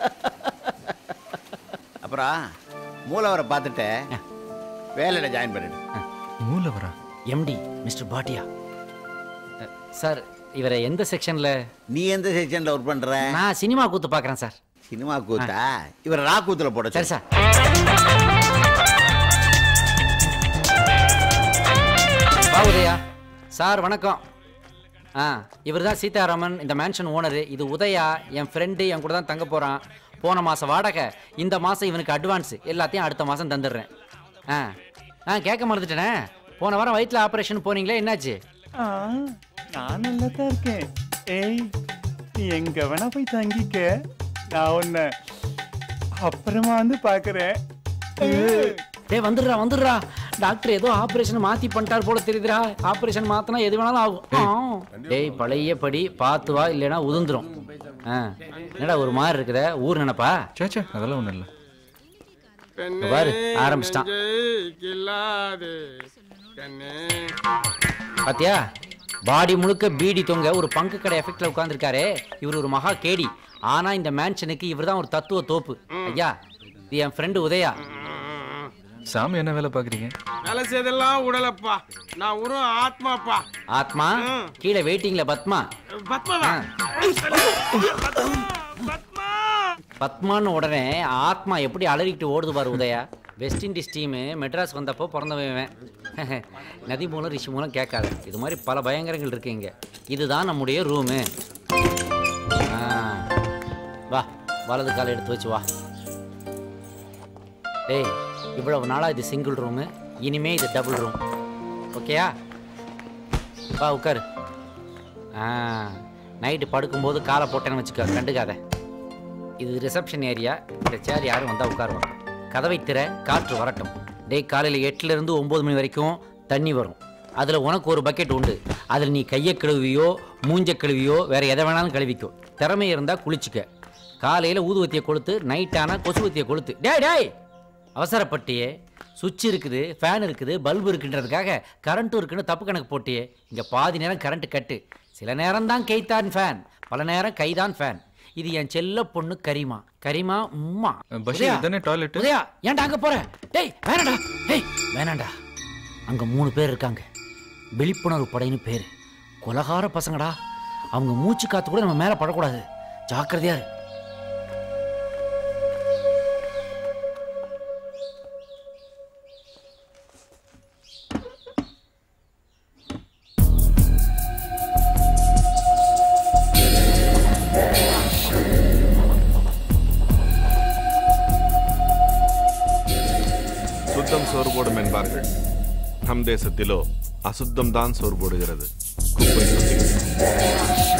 அப்புறம் மூலவரை பார்த்துட்டு வேலையில் ஜாயின் பண்ணிடு மூலவரா எம்டி மிஸ்டர் பாட்டியா சார் இவரை எந்த செக்ஷனில் நீ எந்த செக்ஷனில் ஒர்க் பண்ணுற நான் சினிமா கூத்து பார்க்குறேன் சார் சினிமா கூத்தா இவர் ரா கூத்துல போட சரி சார் வா உதயா சார் வணக்கம் ஆ இவர் தான் சீதாராமன் இந்த மேன்ஷன் ஓனரு இது உதயா என் ஃப்ரெண்டு என் கூட தான் தங்க போகிறான் போன மாதம் வாடகை இந்த மாதம் இவனுக்கு அட்வான்ஸ் எல்லாத்தையும் அடுத்த மாதம் தந்துடுறேன் ஆ ஆ கேட்க மறந்துட்டேனே போன வாரம் வயிற்றில் ஆப்ரேஷன் போனீங்களே என்னாச்சு ஆ, நான் நல்லா தான் இருக்கேன் ஏய் நீ எங்க வேணா போய் தங்கிக்க நான் உன்னை அப்புறமா வந்து பாக்குறேன் டேய் வந்துடுறா வந்துடுறா டாக்டர் ஏதோ ஆபரேஷன் மாத்தி பண்ணிட்டார் போல தெரியுதுடா ஆபரேஷன் மாத்தினா எது வேணாலும் ஆகும் ஆ. டேய் பழைய படி பார்த்து வா இல்லைன்னா உதிர்ந்துரும் ஆ என்னடா ஒரு மாதிரி இருக்குத ஊர் நினைப்பா சேச்சே அதெல்லாம் ஒன்றும் இல்லை இங்க பாரு ஆரம்பிச்சிட்டான் பாத்தியா பாடி முழுக்க பீடி தொங்க ஒரு பங்கு கடை எஃபெக்ட்ல உட்கார்ந்திருக்காரே இவர் ஒரு மகா கேடி ஆனா இந்த மேன்ஷனுக்கு இவர் தான் ஒரு தத்துவ தோப்பு ஐயா இது என் ஃப்ரெண்டு உதயா சாமி என்ன வேலை பார்க்குறீங்க வேலை செய்தெல்லாம் உடலப்பா நான் ஒரு ஆத்மாப்பா ஆத்மா கீழே வெயிட்டிங்ல பத்மா பத்மாவா பத்மான்னு உடனே ஆத்மா எப்படி அலறிக்கிட்டு ஓடுது பாரு Udaya West Indies team Madras வந்தப்போ பிறந்தவன் இவன். நதி மூலம் ரிஷி மூலம் கேட்காத இது மாதிரி பல பயங்கரங்கள் இருக்கு இங்க இதுதான் நம்முடைய ரூமு வா வலது காலை எடுத்து வச்சு வா டேய் இவ்வளவு நாளா இது சிங்கிள் ரூமு இனிமே இது டபுள் ரூம் ஓகேயா வா உட்காரு ஆ நைட்டு படுக்கும்போது காலை போட்டேன்னு வச்சுக்க கண்டுக்காத இது ரிசப்ஷன் ஏரியா இந்த சேர் யாரும் வந்தால் உட்காருவாங்க கதவை திற காற்று வரட்டும் டேய் காலையில் எட்டுலேருந்து ஒம்பது மணி வரைக்கும் தண்ணி வரும் அதில் உனக்கு ஒரு பக்கெட் உண்டு அதில் நீ கையை கழுவியோ மூஞ்ச கழுவியோ வேற எதை வேணாலும் கழுவிக்கோ திறமை இருந்தால் குளிச்சுக்க காலையில் ஊதுவத்தியை கொளுத்து நைட்டானா கொசுவத்தியை கொளுத்து டேய் டேய் அவசரப்பட்டியே சுவிட்ச் இருக்குது ஃபேன் இருக்குது பல்பு இருக்குன்றதுக்காக கரண்ட்டும் இருக்குன்னு தப்பு கணக்கு போட்டியே இங்கே பாதி நேரம் கரண்ட் கட்டு சில நேரம் தான் கைத்தான் ஃபேன் பல நேரம் கைதான் ஃபேன் இது என் செல்ல பொண்ணு கரிமா கரிமா உம்மா பஷீர், உதயா, இதானே toilet? உதயா ஏன்டா அங்க போற டேய் வேணாடா டேய் வேணாண்டா அங்க மூணு பேர் இருக்காங்க விழிப்புணர்வு படைன்னு பேர் கொலகார பசங்கடா அவங்க மூச்சு காத்து கூட நம்ம மேல படக்கூடாது ஜாக்கிரதையா இரு. சுத்தம் சோறு போடும் என்பார்கள் நம் தேசத்திலோ அசுத்தம் தான் சோறு போடுகிறது குப்பை சுத்திகரிப்பு.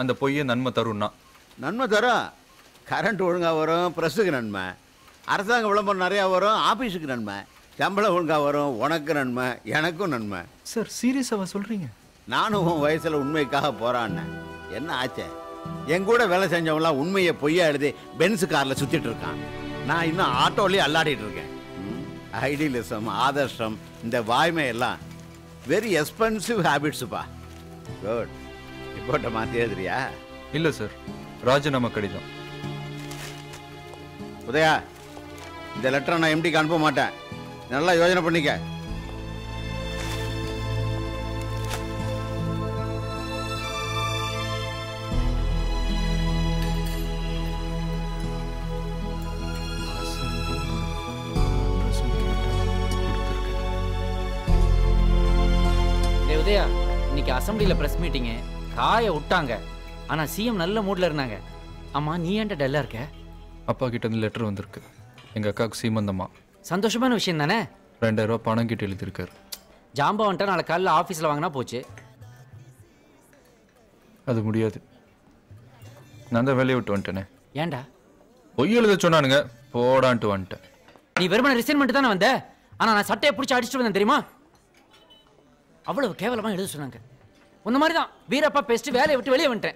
அந்த பொய்யை நன்மை தரும்னா நன்மை தரும் கரண்ட் ஒழுங்காக வரும் ப்ரெஸ்ஸுக்கு நன்மை அரசாங்க விளம்பரம் நிறையா வரும் ஆஃபீஸுக்கு நன்மை சம்பளம் ஒழுங்காக வரும் உனக்கு நன்மை எனக்கும் நன்மை சார் சீரியஸாக சொல்கிறீங்க நானும் உன் வயசில் உண்மைக்காக போறான்னேன் என்ன ஆச்சே என் கூட வேலை செஞ்சவங்களாம் உண்மையை பொய்யா எழுதி பென்ஸ் காரில் சுற்றிட்டு இருக்கான் நான் இன்னும் ஆட்டோலேயே அல்லாடிட்டு இருக்கேன் ஐடியலிசம் ஆதர்ஷம் இந்த வாய்மை எல்லாம் வெரி எக்ஸ்பென்சிவ் ஹேபிட்ஸுப்பா குட் ரிப்போர்ட்டை மாற்றி எழுதுறியா இல்லை சார் ராஜினாமா கடிதம் உதயா இந்த லெட்டரை நான் எம்டிக்கு அனுப்ப மாட்டேன் நல்லா யோசனை பண்ணிக்க டேய் உதயா இன்னைக்கு அசம்பிளியில் ப்ரெஸ் மீட்டிங்கு காய விட்டாங்க ஆனால் சிஎம் நல்ல மூடில் இருந்தாங்க ஆமா நீ ஏன்டா டல்லாக இருக்க அப்பா கிட்ட இருந்து லெட்டர் வந்திருக்கு எங்கள் அக்காவுக்கு சீமந்தமா சந்தோஷமான விஷயம் தானே ரெண்டாயிரம் ரூபாய் பணம் கிட்ட எழுதியிருக்காரு ஜாம்பா வந்துட்டா நாளை காலைல ஆஃபீஸில் வாங்கினா போச்சு அது முடியாது நான் தான் வேலையை விட்டு வந்துட்டேனே ஏன்டா பொய் எழுத சொன்னானுங்க போடான்ட்டு வந்துட்டேன் நீ வெறுமனே ரிசைன்மெண்ட் தானே வந்த ஆனால் நான் சட்டையை பிடிச்சி அடிச்சுட்டு வந்தேன் தெரியுமா அவ்வளவு கேவலமாக எழுத சொன்னாங்க உன்ன மாதிரி தான் வீரப்பா பேசிட்டு வேலையை விட்டு வெளியே வந்துட்டேன்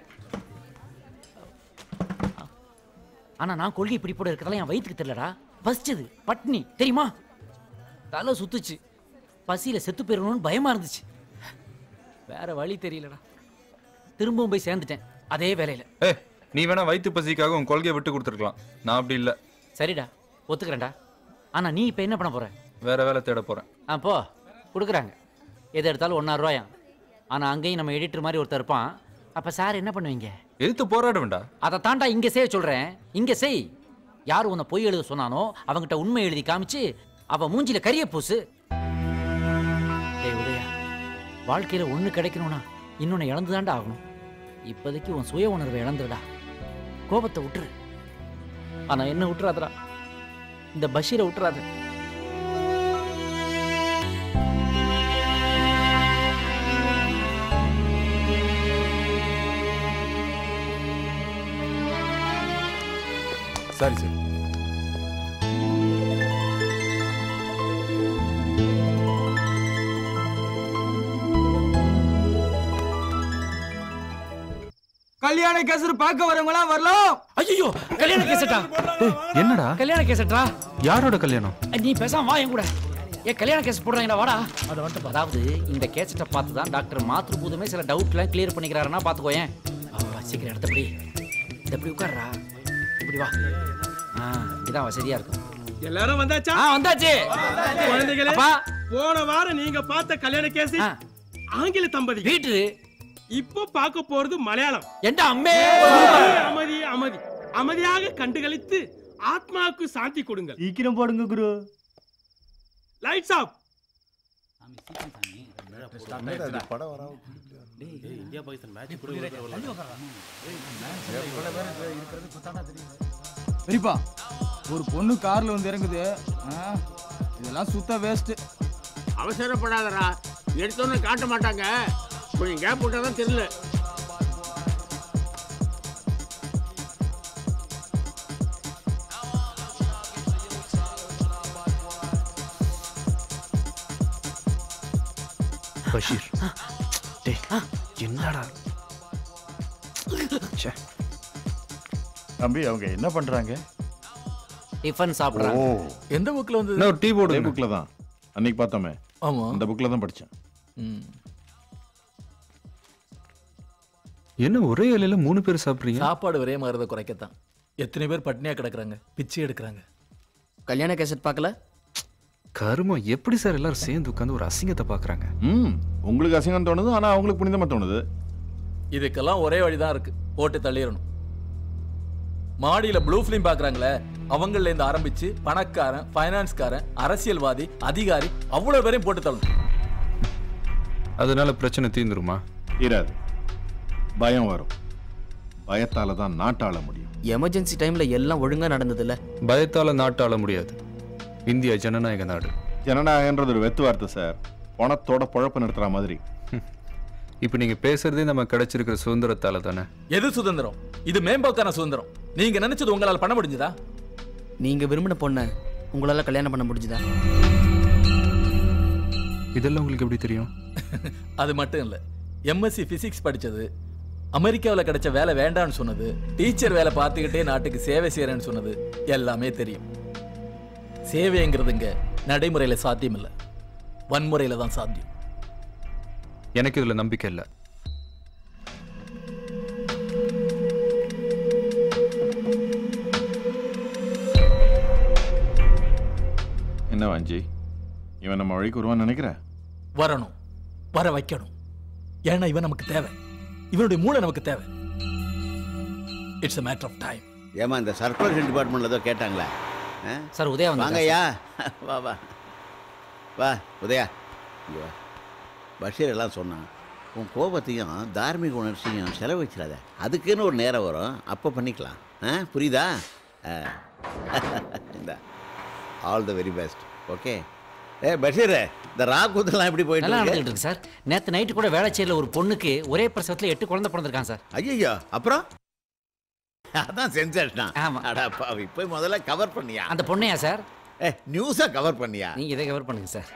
ஆனால் நான் கொள்கை இப்படி போட இருக்கிறதெல்லாம் என் வயிற்றுக்கு தெரியலடா பசிச்சது பட்னி தெரியுமா தலை சுத்துச்சு பசியில் செத்து போயிடணும்னு பயமா இருந்துச்சு வேற வழி தெரியலடா திரும்பவும் போய் சேர்ந்துட்டேன் அதே வேலையில் ஏ நீ வேணா வயிற்று பசிக்காக உன் கொள்கையை விட்டு கொடுத்துருக்கலாம் நான் அப்படி இல்லை சரிடா ஒத்துக்கிறேன்டா ஆனா நீ இப்போ என்ன பண்ண போற வேற வேலை தேட போகிறேன் ஆ போ கொடுக்குறாங்க எது எடுத்தாலும் ஒன்றா ரூபாயாம் ஆனால் அங்கேயும் நம்ம எடிட்டர் மாதிரி ஒருத்தர் இருப்பான் அப்போ சார் என்ன பண்ணுவீங்க எதிர்த்து போராட வேண்டாம் அதை தாண்டா இங்கே செய்ய சொல்கிறேன் இங்கே செய் யார் உன்னை பொய் எழுத சொன்னானோ அவங்கிட்ட உண்மை எழுதி காமிச்சு அவன் மூஞ்சில கரிய பூசு டேய் உதயா வாழ்க்கையில் ஒன்று கிடைக்கணும்னா இன்னொன்று இழந்து தாண்டா ஆகணும் இப்போதைக்கு உன் சுய உணர்வை இழந்துடா கோபத்தை விட்டுரு ஆனால் என்ன விட்டுறாதடா இந்த பஷீரை விட்டுறாத சரி சரி கல்யாண கேசர் பார்க்க வரவங்க எல்லாம் வரலாம் ஐயோ கல்யாண கேசட்டா என்னடா கல்யாண கேசட்டா யாரோட கல்யாணம் நீ பேசாம வா என் கூட ஏ கல்யாண கேஸ் போடுறாங்கடா வாடா அது வந்துட்டு அதாவது இந்த கேசட்டை பார்த்து தான் டாக்டர் மாத்ரு பூதமே சில டவுட்லாம் கிளியர் பண்ணிக்கிறாருன்னா பார்த்துக்கோ ஏன் சீக்கிரம் எடுத்தபடி இந்த இப்படி உட்கார்றா இப்படி வா ஆ இதான் வசதியா இருக்கும் எல்லாரும் வந்தாச்சா ஆ வந்தாச்சு குழந்தைகளே அப்பா. போன வாரம் நீங்க பார்த்த கல்யாண கேஸ் ஆங்கில தம்பதி வீட்டு இப்போ பார்க்க போறது மலையாளம் எந்த அம்மே அமைதி அமைதி அமைதியாக கண்டுகளித்து ஆத்மாவுக்கு சாந்தி கொடுங்கள் சீக்கிரம் போடுங்க குரு லைட்ஸ் ஆஃப் பெரியப்பா ஒரு பொண்ணு கார்ல வந்து இறங்குது ஆ, இதெல்லாம் சுத்த வேஸ்ட் அவசரப்படாதடா எடுத்தோன்னு காட்ட மாட்டாங்க கொஞ்சம் கேப் விட்டாதான் தெரியல பஷீர் டேய் என்னடா ச்சே. தம்பி அவங்க என்ன பண்றாங்க டிஃபன் சாப்பிட்றாங்க எந்த புக்கில் வந்து இன்னும் ஒரு டீ போடு புக்கில் தான் அன்னைக்கு பார்த்தோமே ஆமா அந்த புக்கில் தான் படித்தேன் என்ன ஒரே இலையில மூணு பேர் சாப்பிட்றீங்க சாப்பாடு ஒரே மாதிரி குறைக்கத்தான் எத்தனை பேர் பட்னியா கிடக்குறாங்க பிச்சை எடுக்கிறாங்க கல்யாண கேசட் பார்க்கல கருமம் எப்படி சார் எல்லாரும் சேர்ந்து உட்காந்து ஒரு அசிங்கத்தை பார்க்குறாங்க ம் உங்களுக்கு அசிங்கம் தோணுது ஆனால் அவங்களுக்கு புனிதமாக தோணுது இதுக்கெல்லாம் ஒரே வழிதான் இருக்கு போட்டு தள்ளிடணும் மாடியில ப்ளூ ஃபிலிம் பாக்குறாங்களே அவங்கள இருந்து ஆரம்பிச்சு பணக்காரன் ஃபைனான்ஸ்காரன் அரசியல்வாதி அதிகாரி அவ்வளவு பேரையும் போட்டு தள்ளணும் அதனால பிரச்சனை தீர்ந்துருமா தீராது பயம் வரும் பயத்தால தான் நாட்டாள முடியும் எமர்ஜென்சி டைம்ல எல்லாம் ஒழுங்கா நடந்ததுல்ல பயத்தால நாட்டு ஆள முடியாது இந்தியா ஜனநாயக நாடு ஜனநாயகன்றது ஒரு வெத்து வார்த்தை சார் பணத்தோட பொழப்பு நடத்துற மாதிரி இப்போ நீங்க பேசுறதே நம்ம கிடைச்சிருக்கிற சுதந்திரத்தால தானே எது சுதந்திரம் இது மேம்போக்கான சுதந்திரம் நீங்க நினைச்சது உங்களால பண்ண முடிஞ்சதா நீங்க விரும்பின பொண்ணை உங்களால கல்யாணம் பண்ண முடிஞ்சுதா இதெல்லாம் உங்களுக்கு எப்படி தெரியும் அது மட்டும் இல்ல எம்எஸ்சி பிசிக்ஸ் படிச்சது அமெரிக்காவில் கிடைச்ச வேலை வேண்டாம்னு சொன்னது டீச்சர் வேலை பார்த்துக்கிட்டே நாட்டுக்கு சேவை செய்யறேன்னு சொன்னது எல்லாமே தெரியும் சேவைங்கிறது இங்க நடைமுறையில சாத்தியம் இல்லை வன்முறையில தான் சாத்தியம் எனக்கு இதுல நம்பிக்கை இல்லை என்ன வாஞ்சி இவன் நம்ம வழிக்கு வருவான்னு நினைக்கிற வரணும் வர வைக்கணும் ஏன்னா இவன் நமக்கு தேவை இவனுடைய மூளை நமக்கு தேவை it's a matter of time ஏமா இந்த சர்ப்ரைஸ் டிபார்ட்மெண்ட்ல ஏதோ கேட்டாங்களே ஆ? சார் உதயா வந்திருக்கா, வாங்கய்யா வா வா வா உதயா இங்க வா பஷீர் எல்லாம் சொன்னான் உன் கோபத்தையும் தார்மீக உணர்ச்சியும் செலவச்சிடாத அதுக்குன்னு ஒரு நேரம் வரும் அப்போ பண்ணிக்கலாம் ஆ புரியுதா ஆ. இந்த all the very best okay ஏ பஷீர் இந்த ராக்கூத்தெல்லாம் எப்படி போயிட்டு நல்லா இருக்கு? நடந்துட்டு இருக்கு சார் நேத்து நைட்டு கூட வேளச்சேரியில் ஒரு பொண்ணுக்கு ஒரே பிரசவத்துல எட்டு குழந்தை பிறந்திருக்கான் சார் ஐயோ அப்புறம் அதான் சென்சேஷனா ஆமா அடா பாவி போய் முதல்ல கவர் பண்ணியா அந்த பொண்ணையா சார் ஏ நியூஸா கவர் பண்ணியா நீங்க இதை கவர் பண்ணுங்க சார்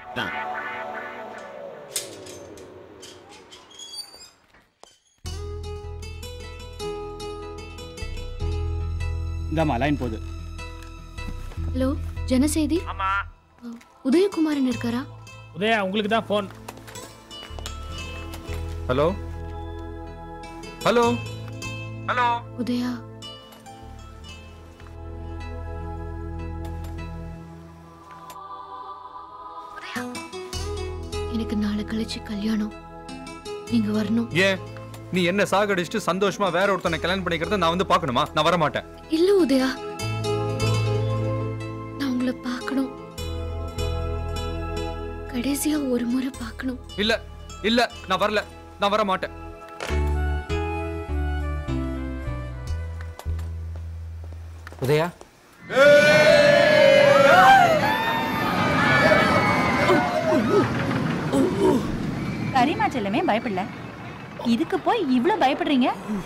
இந்தாம்மா லைன் போகுது ஹலோ ஜனசெய்தி உதயகுமாரன் இருக்காரா உதயா உங்களுக்கு தான் phone hello hello hello Udaya Udaya, எனக்கு நாளை கழிச்சு கல்யாணம் நீங்க வரணும் ஏன் நீ என்ன சாகடிச்சுட்டு சந்தோஷமா வேற ஒருத்தனை கல்யாணம் பண்ணிக்கிறத நான் வந்து பார்க்கணுமா நான் வர மாட்டேன் இல்ல உதயா நான் உங்களை பார்க்கணும் கடைசியா ஒரு முறை பார்க்கணும் இல்ல இல்ல நான் வரல நான் வர மாட்டேன் உதயா கரிமா செல்லமே பயப்படல இதுக்கு போய் இவ்ளோ பயப்படுறீங்க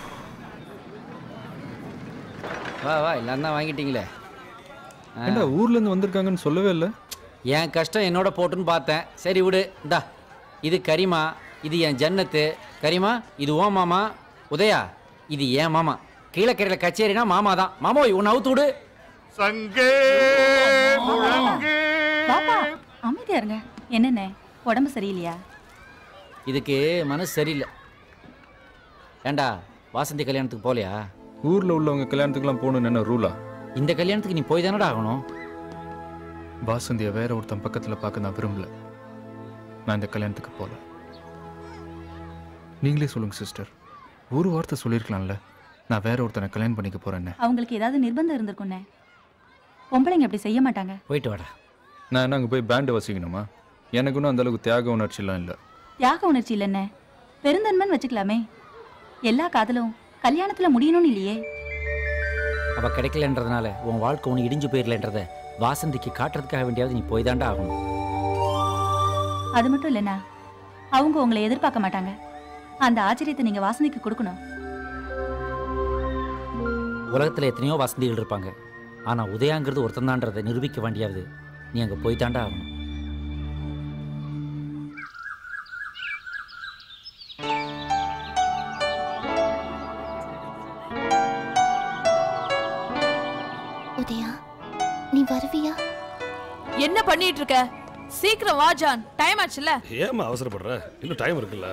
வா வா எல்லாம் தான் வாங்கிட்டீங்களே ஆ. ஏண்டா ஊர்ல இருந்து வந்திருக்காங்கன்னு சொல்லவே இல்ல என் கஷ்டம் என்னோட போட்டுன்னு பார்த்தேன் சரி விடு இந்தா இது கரிமா இது என் ஜன்னத்து கரிமா இது ஓ மாமா உதயா இது ஏன் மாமா கீழக்கரையில் கச்சேரினா மாமா தான் மாமோய் உன்னை அவுத்து விடு சங்கே முழங்கு பாப்பா அமைதியா இருங்க என்னண்ணே உடம்பு சரியில்லையா இதுக்கு மனசு சரியில்லை ஏண்டா வாசந்தி கல்யாணத்துக்கு போகலையா ஊர்ல உள்ளவங்க கல்யாணத்துக்குலாம் போகணும்னு என்ன ரூலா இந்த கல்யாணத்துக்கு நீ போய் தானடா ஆகணும் வாசந்திய வேற ஒருத்தன் பக்கத்துல பார்க்க நான் விரும்பல நான் இந்த கல்யாணத்துக்கு போல நீங்களே சொல்லுங்க சிஸ்டர் ஒரு வார்த்தை சொல்லியிருக்கலாம்ல நான் வேற ஒருத்தனை கல்யாணம் பண்ணிக்க போறேன்னு அவங்களுக்கு ஏதாவது நிர்பந்தம் இருந்திருக்குண்ணே பொம்பளைங்க அப்படி செய்ய மாட்டாங்க போயிட்டு வாடா நான் என்ன அங்கே போய் பேண்டு வசிக்கணுமா எனக்கு ஒன்றும் அந்த அளவுக்கு தியாக உணர்ச்சிலாம் இல்லை தியாக உணர்ச்சி இல்லைண்ணே பெருந்தன்மைன்னு வச்சுக்கலாமே எல்லா காதலும் கல்யாணத்துல முடியணும்னு இல்லையே அவ கிடைக்கலன்றதுனால உன் வாழ்க்கை ஒன்று இடிஞ்சு போயிடலன்றத வாசந்திக்கு காட்டுறதுக்காக வேண்டியாவது நீ போய் தாண்டா ஆகணும் அது மட்டும் இல்லைண்ணா அவங்க உங்களை எதிர்பார்க்க மாட்டாங்க அந்த ஆச்சரியத்தை நீங்க வாசனைக்கு கொடுக்கணும் உலகத்தில் எத்தனையோ வசந்திகள் இருப்பாங்க ஆனால் உதயாங்கிறது ஒருத்தந்தான்றதை நிரூபிக்க வேண்டியாவது நீ அங்கே போய் தாண்டா ஆகணும் உதயா நீ வருவியா என்ன பண்ணிட்டு இருக்க சீக்கிரம் வா ஜான் டைம் ஆச்சுல ஏம்மா அவசரப்படுற இன்னும் டைம் இருக்குல்ல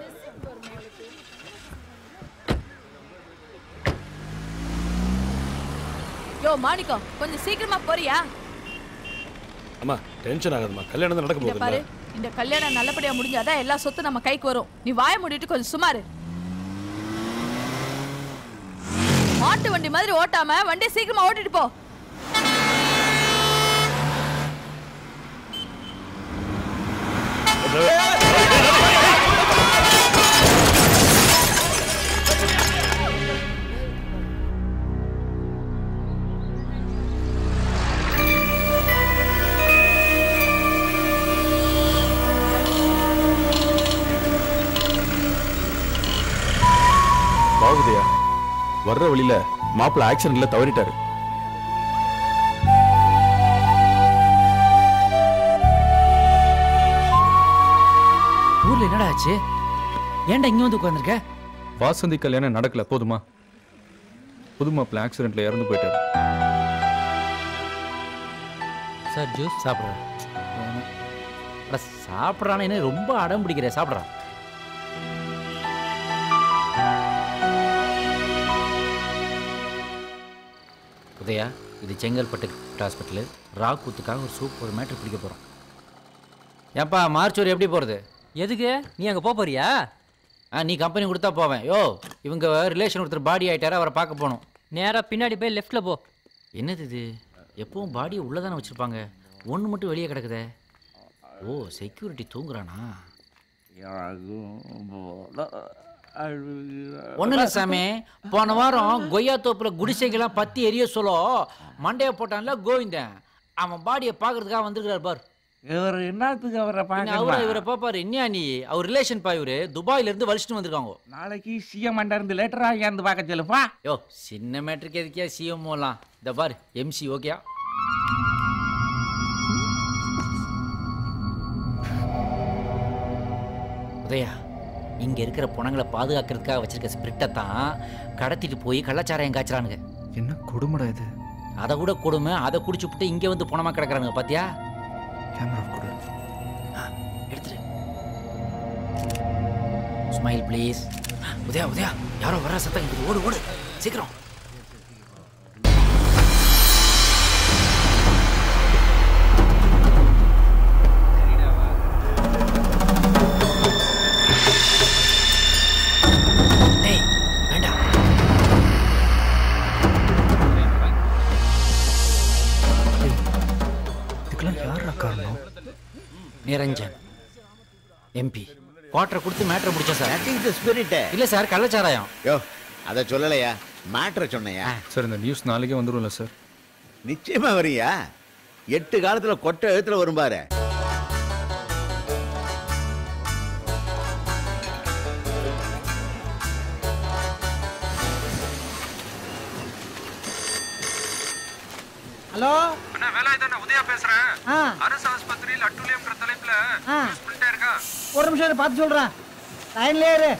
யோ மாணிக்கம் கொஞ்சம் சீக்கிரமா போறியா அம்மா டென்ஷன் ஆகாதம்மா கல்யாணம் தான் நடக்க இங்க பாரு போகுதுல்ல இந்த கல்யாணம் நல்லபடியா முடிஞ்சாதான் எல்லா சொத்து நம்ம கைக்கு வரும் நீ வாய மூடிட்டு கொஞ்சம் சுமாரு மாட்டு வண்டி மாதிரி ஓட்டாம வண்டி சீக்கிரமா ஓட்டிட்டு போ வர்ற வழியில மாப்பிள்ள ஆக்சிடென்ட்ல தவறிட்டாரு ஊர்ல என்னடா ஆச்சு ஏன்டா இங்க வந்து உட்காந்துருக்க வாசந்தி கல்யாணம் நடக்கல போதுமா புது மாப்பிள்ள ஆக்சிடென்ட்ல இறந்து போயிட்டாரு சார் ஜூஸ் சாப்பிட்றேன் அட சாப்பிட்றானே என்ன ரொம்ப அடம் பிடிக்கிற சாப்பிட்றான் உதயா இது செங்கல்பட்டு ஹாஸ்பிட்டலு ராக்கூத்துக்காக ஒரு சூப்பர் மேட்ரு பிடிக்க போகிறோம் ஏப்பா மார்ச்சூர் எப்படி போகிறது எதுக்கு நீ அங்கே போக போறியா ஆ நீ கம்பெனி கொடுத்தா போவேன் யோ இவங்க ரிலேஷன் ஒருத்தர் பாடி ஆயிட்டாரா அவரை பார்க்க போகணும் நேராக பின்னாடி போய் லெஃப்ட்டில் போ என்னது இது எப்பவும் பாடியை உள்ளே தானே வச்சுருப்பாங்க ஒன்று மட்டும் வெளியே கிடக்குதே ஓ செக்யூரிட்டி தூங்குறானா ஒன்றும் இல்லை சாமி போன வாரம் கொய்யா தோப்பில் குடிசைகள்லாம் பத்தி எரிய சொல்ல மண்டையை போட்டான்ல கோவிந்தன் அவன் பாடியை பார்க்கறதுக்காக வந்திருக்கிறார் பார் இவர் என்னத்துக்கு அவரை பின்ன அவரை இவரை பாப்பாரு என்ன நீ அவர் ரிலேஷன் பா இவரு துபாயில இருந்து வலிச்சுட்டு வந்திருக்காங்க நாளைக்கு சிஎம் இருந்து லெட்டரா இருந்து பார்க்க சொல்லுப்பா யோ சின்ன மேட்ருக்கு எதுக்கியா சிஎம் எல்லாம் இந்த பார் எம்சி ஓகேயா உதயா இங்க இருக்கிற புணங்களை பாதுகாக்கிறதுக்காக வச்சிருக்க ஸ்பிரிட்டை தான் கடத்திட்டு போய் கள்ளச்சாராயம் காய்ச்சறானுங்க என்ன கொடுமடா இது அதை கூட கொடுமை அதை குடிச்சுப்புட்டு இங்க வந்து புணமா கிடக்குறானுங்க பாத்தியா கேமரா கொடு எடுத்துரு ஸ்மைல் ப்ளீஸ் உதயா உதயா யாரோ வர சத்தம் கேக்குது ஓடு ஓடு சீக்கிரம் டேய், வேண்டாம். இதுக்கெல்லாம் யாரா காரணம் நிரஞ்சன் எம்பி குவார்டரை கொடுத்து மேட்ரை முடிச்சேன் சார் ஸ்பிரிட் இல்ல சார் கள்ளச்சாராயம் யோ அதை சொல்லலையா மேட்ரை சொன்னையா சார் இந்த நியூஸ் நாளைக்கே வந்துரும்ல சார் நிச்சயமா வரியா எட்டு காலத்துல கொட்டை எழுத்துல வரும் பாரு ஹலோ அண்ணா வேலாயுதண்ணா உதயா பேசுறேன் ஆ. அரசு ஆஸ்பத்திரியில் அட்டுலியம்ன்ற தலைப்புல ஆ. பண்ணிட்டே இருக்கா ஒரு நிமிஷம் இரு, பார்த்து சொல்றேன் லைன்லயே இரு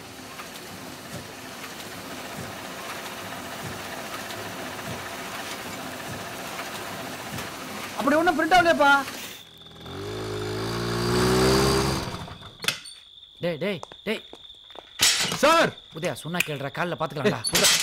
அப்படி ஒன்றும் பிரிண்ட் ஆகலையப்பா டேய் டேய் டேய் சார் உதயா சொன்னா கேளுடா காலைல பாத்துக்கலாம்டா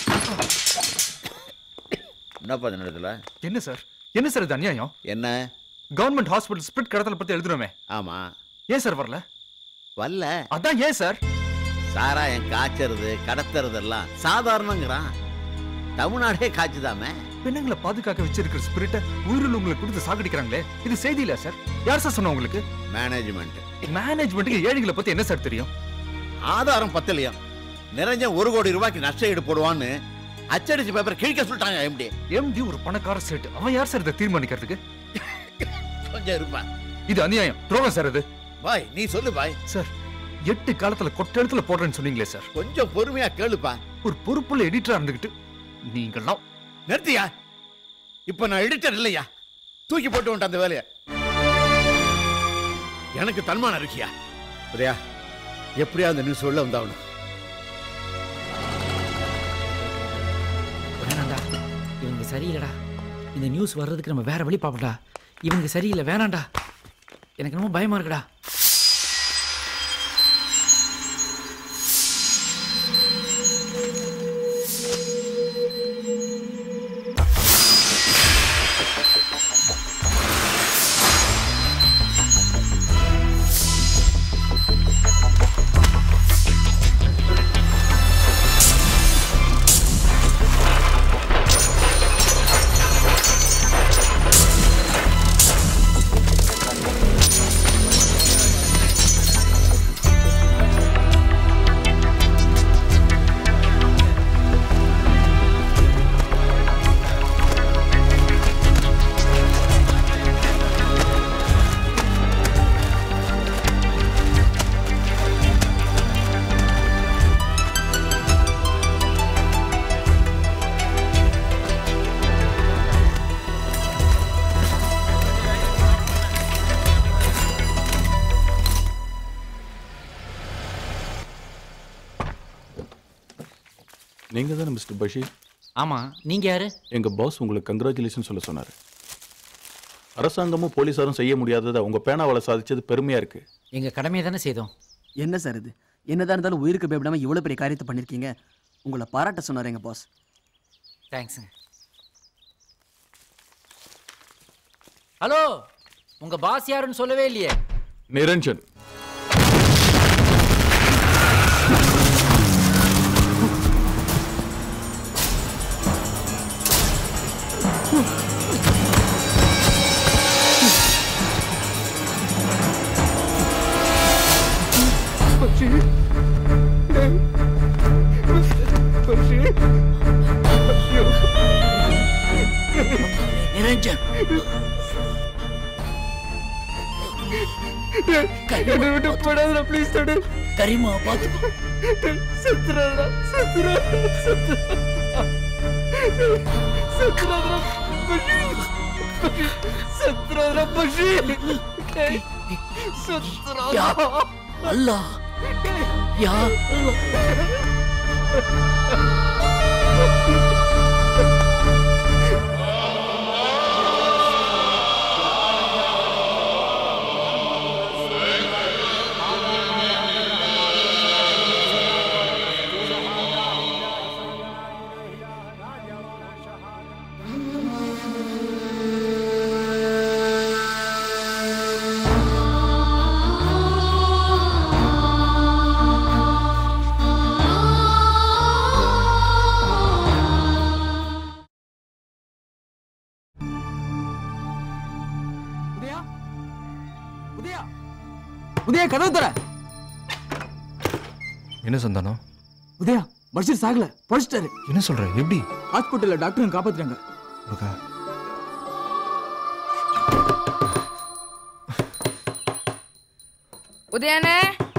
என்னப்பா இந்த இடத்துல என்ன சார் என்ன சார் இது அநியாயம் என்ன கவர்மெண்ட் ஹாஸ்பிட்டல் ஸ்பிரிட் கடத்தல பத்தி எழுதுறோமே ஆமா ஏன் சார் வரல வரல அதான் ஏன் சார் சாராயம் காய்ச்சறது கடத்துறது எல்லாம் சாதாரணங்கிறான் தமிழ்நாடே காய்ச்சுதாமே பெண்ணுங்களை பாதுகாக்க வச்சிருக்கிற ஸ்பிரிட்டை உயிரில் உங்களுக்கு கொடுத்து சாகடிக்கிறாங்களே இது செய்தி இல்ல சார் யார் சார் சொன்னா உங்களுக்கு மேனேஜ்மெண்ட் மேனேஜ்மெண்ட்டுக்கு ஏழைகளை பத்தி என்ன சார் தெரியும் ஆதாரம் பத்தலையா நிறைஞ்ச ஒரு கோடி ரூபாய்க்கு நஷ்ட ஈடு போடுவான்னு அச்சடிச்சு பேப்பர் கிழிக்க சொல்லிட்டாங்க எம்டி எம்டி ஒரு பணக்கார சேட்டு அவன் யார் சார் இதை தீர்மானிக்கிறதுக்கு கொஞ்சம் இருப்பா இது அநியாயம் துரோகம் சார் இது பாய் நீ சொல்லு பாய் சார் எட்டு காலத்துல கொட்ட இடத்துல போடுறேன்னு சொன்னீங்களே சார் கொஞ்சம் பொறுமையா கேளுப்பா ஒரு பொறுப்புள்ள எடிட்டரா இருந்துகிட்டு நீங்கெல்லாம் நிறுத்தியா இப்ப நான் எடிட்டர் இல்லையா தூக்கி போட்டு வந்துட்டேன் அந்த வேலையை எனக்கு தன்மானம் இருக்கியா சரியா எப்படியா அந்த நியூஸ் உள்ள வந்தாகணும் வேணாண்டா இவங்க சரியில்லடா இந்த நியூஸ் வர்றதுக்கு நம்ம வேற வழி பார்ப்போம்டா இவங்க சரியில்லை வேணாண்டா எனக்கு ரொம்ப பயமா இருக்குடா ஆ நீங்க தானே மிஸ்டர் பஷீர் ஆமா நீங்க யாரு எங்க பாஸ் உங்களுக்கு கங்க்ராச்சுலேஷன் சொல்ல சொன்னாரு அரசாங்கமும் போலீஸாரும் செய்ய முடியாததை உங்க பேனாவால சாதிச்சது பெருமையா இருக்கு எங்க கடமையை தானே செய்தோம் என்ன சார் இது என்னதான் இருந்தாலும் உயிருக்கு பயப்படாம இவ்வளவு பெரிய காரியத்தை பண்ணிருக்கீங்க உங்களை பாராட்ட சொன்னார் எங்க பாஸ் தேங்க்ஸுங்க ஹலோ உங்க பாஸ் யாருன்னு சொல்லவே இல்லையே நிரஞ்சன் நிரஞ்சன் என்னை விட்டு போடாதடா ப்ளீஸ் தடு கரிமா பார்த்து செத்துறாதடா செத்துறா செத்துறாதடா பஷீர் செத்துறாதடா பஷீர் செத்துறாதடா அல்லாஹ் யா உதயா உதயா உதயா கதவு தர என்ன சந்தானம் உதயா பஷீர் சாகல பொழிச்சிட்டாரு என்ன சொல்ற எப்படி ஹாஸ்பிட்டல்ல டாக்டர் காப்பாத்துறாங்க முருகா உதயானே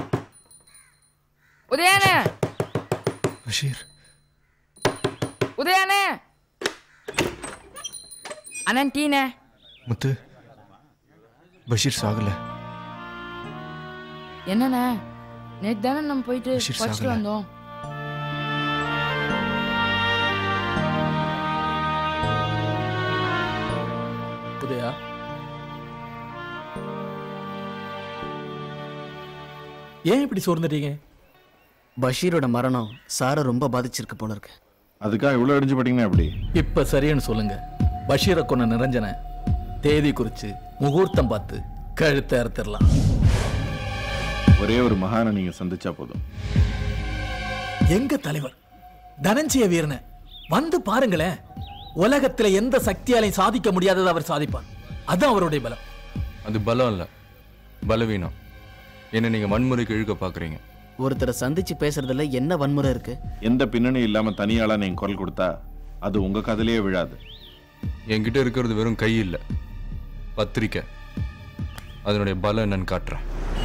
உதயானே பஷீர் உதயானே அண்ணன் டீனே முத்து பஷீர் சாகல என்னண்ணே நேத்து தானே நம்ம போயிட்டு பஷீர் படிச்சுட்டு சாகல. வந்தோம் உதயா ஏன் இப்படி சோர்ந்துட்டீங்க பஷீரோட மரணம் சாரை ரொம்ப பாதிச்சிருக்கு போல இருக்கு அதுக்காக இவ்வளோ அடிஞ்சு போட்டீங்கன்னா எப்படி இப்ப சரின்னு சொல்லுங்க பஷீரை கொன்ன நிரஞ்சனை தேதி குறிச்சு முகூர்த்தம் பார்த்து கழுத்தை அறுத்துடலாம் ஒரே ஒரு மகானை நீங்க சந்திச்சா போதும் எங்க தலைவர் தனஞ்சய வீரனை வந்து பாருங்களேன் உலகத்துல எந்த சக்தியாலையும் சாதிக்க முடியாததை அவர் சாதிப்பார் அதான் அவருடைய பலம் அது பலம் இல்ல பலவீனம் என்ன நீங்க வன்முறைக்கு இழுக்க பாக்குறீங்க ஒருத்தரை சந்திச்சு பேசுறதுல என்ன வன்முறை இருக்கு எந்த பின்னணி இல்லாம தனியாளா நீங்க குரல் கொடுத்தா அது உங்க கதையிலேயே விழாது என்கிட்ட இருக்கிறது வெறும் கை இல்ல பத்திரிக்கை அதனுடைய பலம் என்னன்னு காட்டுறேன்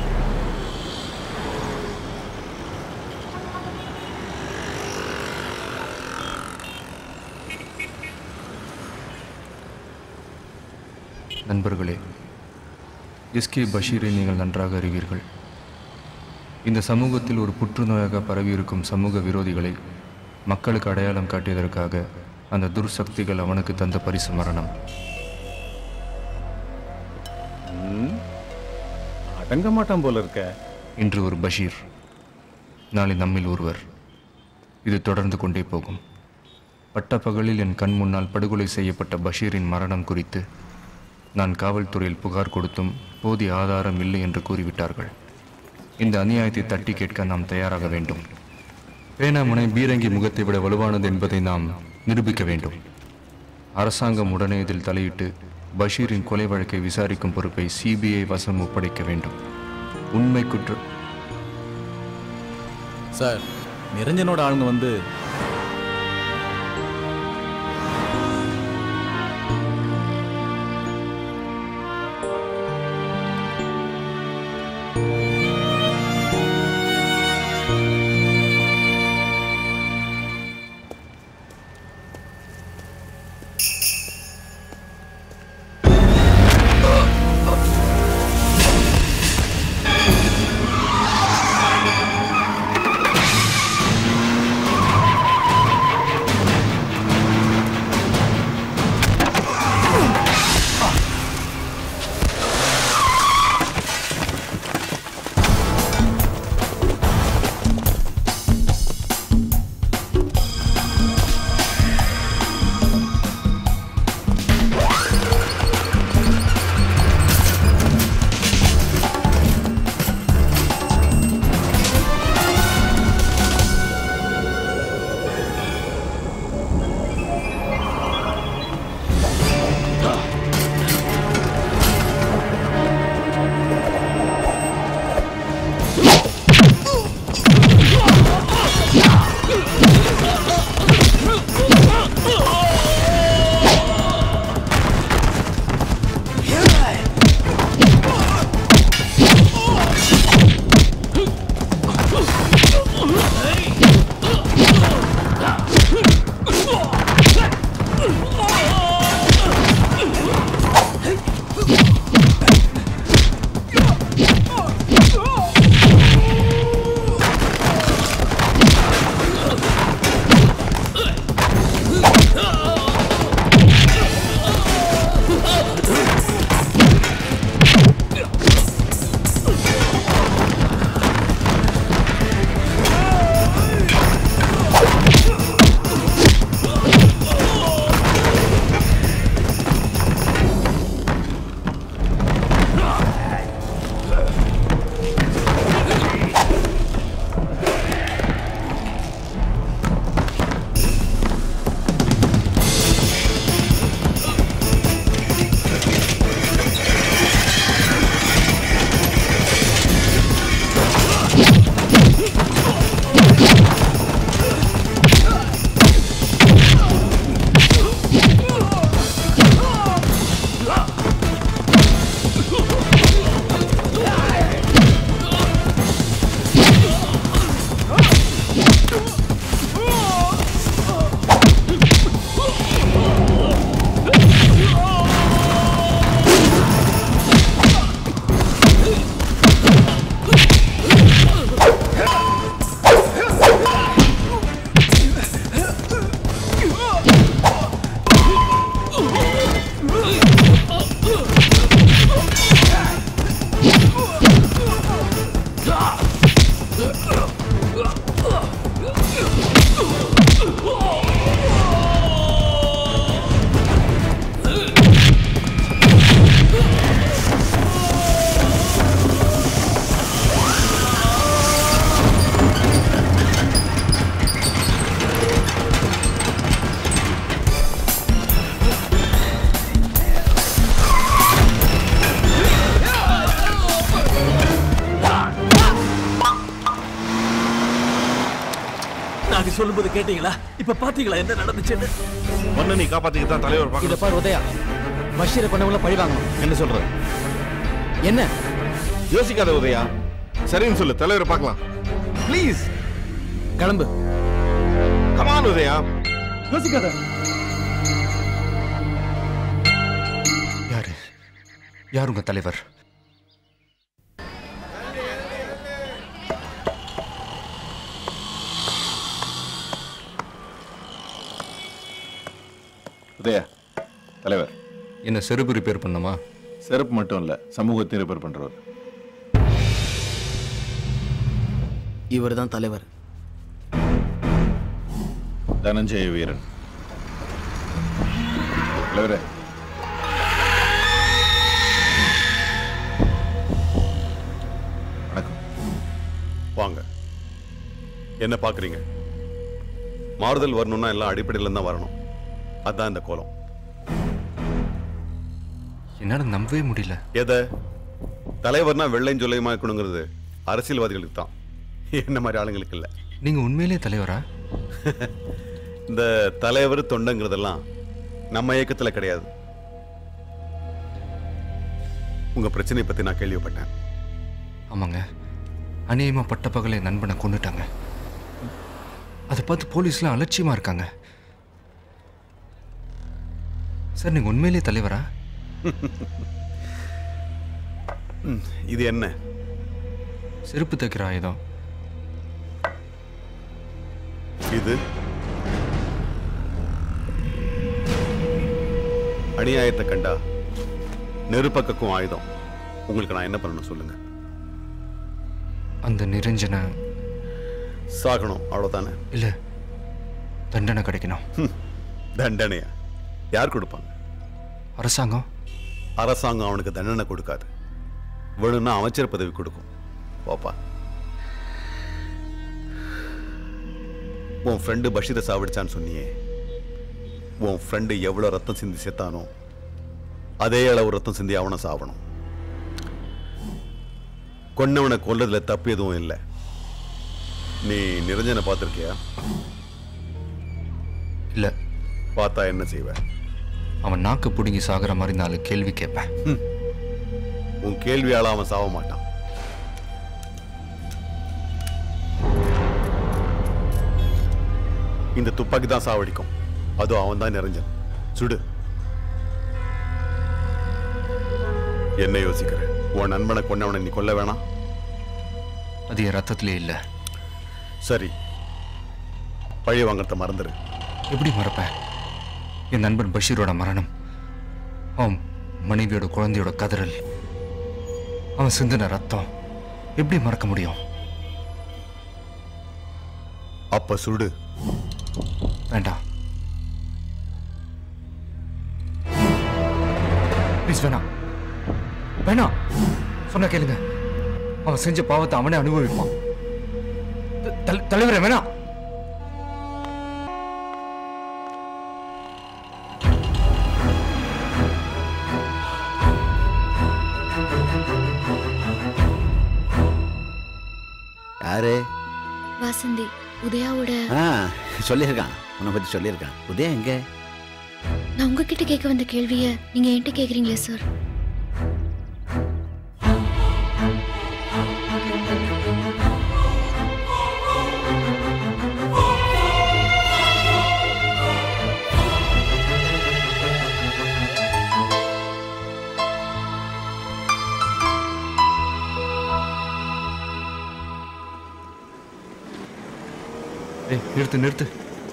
நண்பர்களே எஸ்கே பஷீரை நீங்கள் நன்றாக அறிவீர்கள் இந்த சமூகத்தில் ஒரு புற்றுநோயாக பரவியிருக்கும் சமூக விரோதிகளை மக்களுக்கு அடையாளம் காட்டியதற்காக அந்த துர்சக்திகள் அவனுக்கு தந்த பரிசு மரணம் அடங்க மாட்டான் போல இருக்க இன்று ஒரு பஷீர் நாளை நம்மில் ஒருவர் இது தொடர்ந்து கொண்டே போகும் பட்டப்பகலில் என் கண் முன்னால் படுகொலை செய்யப்பட்ட பஷீரின் மரணம் குறித்து நான் காவல்துறையில் புகார் கொடுத்தும் போதிய ஆதாரம் இல்லை என்று கூறிவிட்டார்கள் இந்த அநியாயத்தை தட்டி கேட்க நாம் தயாராக வேண்டும் பேனாமுனை பீரங்கி முகத்தை விட வலுவானது என்பதை நாம் நிரூபிக்க வேண்டும் அரசாங்கம் உடனே இதில் தலையிட்டு பஷீரின் கொலை வழக்கை விசாரிக்கும் பொறுப்பை சிபிஐ வசம் ஒப்படைக்க வேண்டும் உண்மை குற்ற சார் நிரஞ்சனோட ஆளுங்க வந்து ஆ நாங்க சொல்லும்போது கேட்டீங்களா இப்ப பாத்தீங்களா என்ன நடந்துச்சுன்னு ஒன்னு நீ காப்பாத்திக்க தான் தலைவர் இத பார்க்கணும் பாரு உதயா பஷீரை கொண்டவங்கள பழி வாங்கணும் என்ன சொல்ற என்ன யோசிக்காத உதயா சரின்னு சொல்லு தலைவரை பார்க்கலாம் ப்ளீஸ் கிளம்பு கமான் உதயா யோசிக்காத யாரு யார் உங்க தலைவர் உதயா தலைவர் என்ன செருப்பு ரிப்பேர் பண்ணுமா செருப்பு மட்டும் இல்ல சமூகத்தையும் ரிப்பேர் பண்றவர் இவர் தான் தலைவர் தனஞ்சய வீரன் தலைவரே வணக்கம் வாங்க என்ன பார்க்குறீங்க மாறுதல் வரணும்னா எல்லாம் அடிப்படையில் தான் வரணும் அதான் இந்த கோலம் என்னால நம்பவே முடியல எதை தலைவர்னா வெள்ளையும் சொல்லையுமா இருக்கணுங்கிறது அரசியல்வாதிகளுக்கு தான் என்ன மாதிரி ஆளுங்களுக்கு இல்லை நீங்க உண்மையிலே தலைவரா இந்த தலைவர் தொண்டங்கிறதெல்லாம் நம்ம இயக்கத்தில் கிடையாது உங்க பிரச்சனையை பத்தி நான் கேள்விப்பட்டேன் ஆமாங்க அநியாயமா பட்ட பகல என் நண்பனை கொண்டுட்டாங்க அதை பார்த்து போலீஸ்லாம் அலட்சியமா இருக்காங்க சார் நீங்க உண்மையிலே தலைவரா ம், இது என்ன செருப்பு தைக்கிற ஆயுதம் இது அநியாயத்தை கண்டா நெருப்பக்கக்கும் ஆயுதம் உங்களுக்கு நான் என்ன பண்ணணும் சொல்லுங்க அந்த நிரஞ்சன சாகணும் அவ்வளவுதானே இல்ல தண்டனை கிடைக்கணும் ஹம், தண்டனையா யார் கொடுப்பாங்க அரசாங்கம் அரசாங்கம் அவனுக்கு தண்டனை கொடுக்காது வேணும்னா அமைச்சர் பதவி கொடுக்கும் போப்பா உன் ஃப்ரெண்டு பஷீரை சாவடிச்சான்னு சொன்னியே உன் ஃப்ரெண்டு எவ்வளோ ரத்தம் சிந்தி செத்தானோ அதே அளவு ரத்தம் சிந்தி அவனை சாவணும் கொன்னவனை கொல்லதுல தப்பு எதுவும் இல்லை நீ நிரஞ்சனை பார்த்துருக்கியா இல்ல பார்த்தா என்ன செய்வ அவன் நாக்கு பிடுங்கி சாகுற மாதிரி நாலு கேள்வி கேட்பேன் உன் கேள்வியால அவன் சாவ மாட்டான் இந்த துப்பாக்கி தான் சாவடிக்கும் அதுவும் அவன் தான் நிறைஞ்சன் சுடு என்ன யோசிக்கிற உன் நண்பனை கொன்னவனை நீ கொல்ல வேணாம் அது என் ரத்தத்திலே இல்ல சரி பழி வாங்கறத மறந்துரு எப்படி மறப்பேன் என் நண்பன் பஷீரோட மரணம் அவன் மனைவியோட குழந்தையோட கதறல் அவன் சிந்தின ரத்தம் எப்படி மறக்க முடியும் அப்ப சுடு வேண்டாம் ப்ளீஸ் வேணாம் வேணாம் சொன்ன கேளுங்க அவன் செஞ்ச பாவத்தை அவனே அனுபவிப்பான் த- தல- தலைவரே வேணாம் யாரு வாசந்தி உதயாவோட ஆ சொல்லியிருக்கான் உன்னை பத்தி சொல்லியிருக்கான் உதயா எங்க நான் உங்ககிட்ட கேட்க வந்த கேள்விய நீங்க என்கிட்ட கேக்குறீங்களே சார் ஏய் நிறுத்து நிறுத்து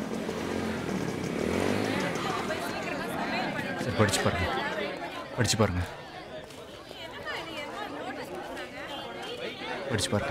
சரி படிச்சு பாருங்க படிச்சு பாருங்க படிச்சு பாருங்க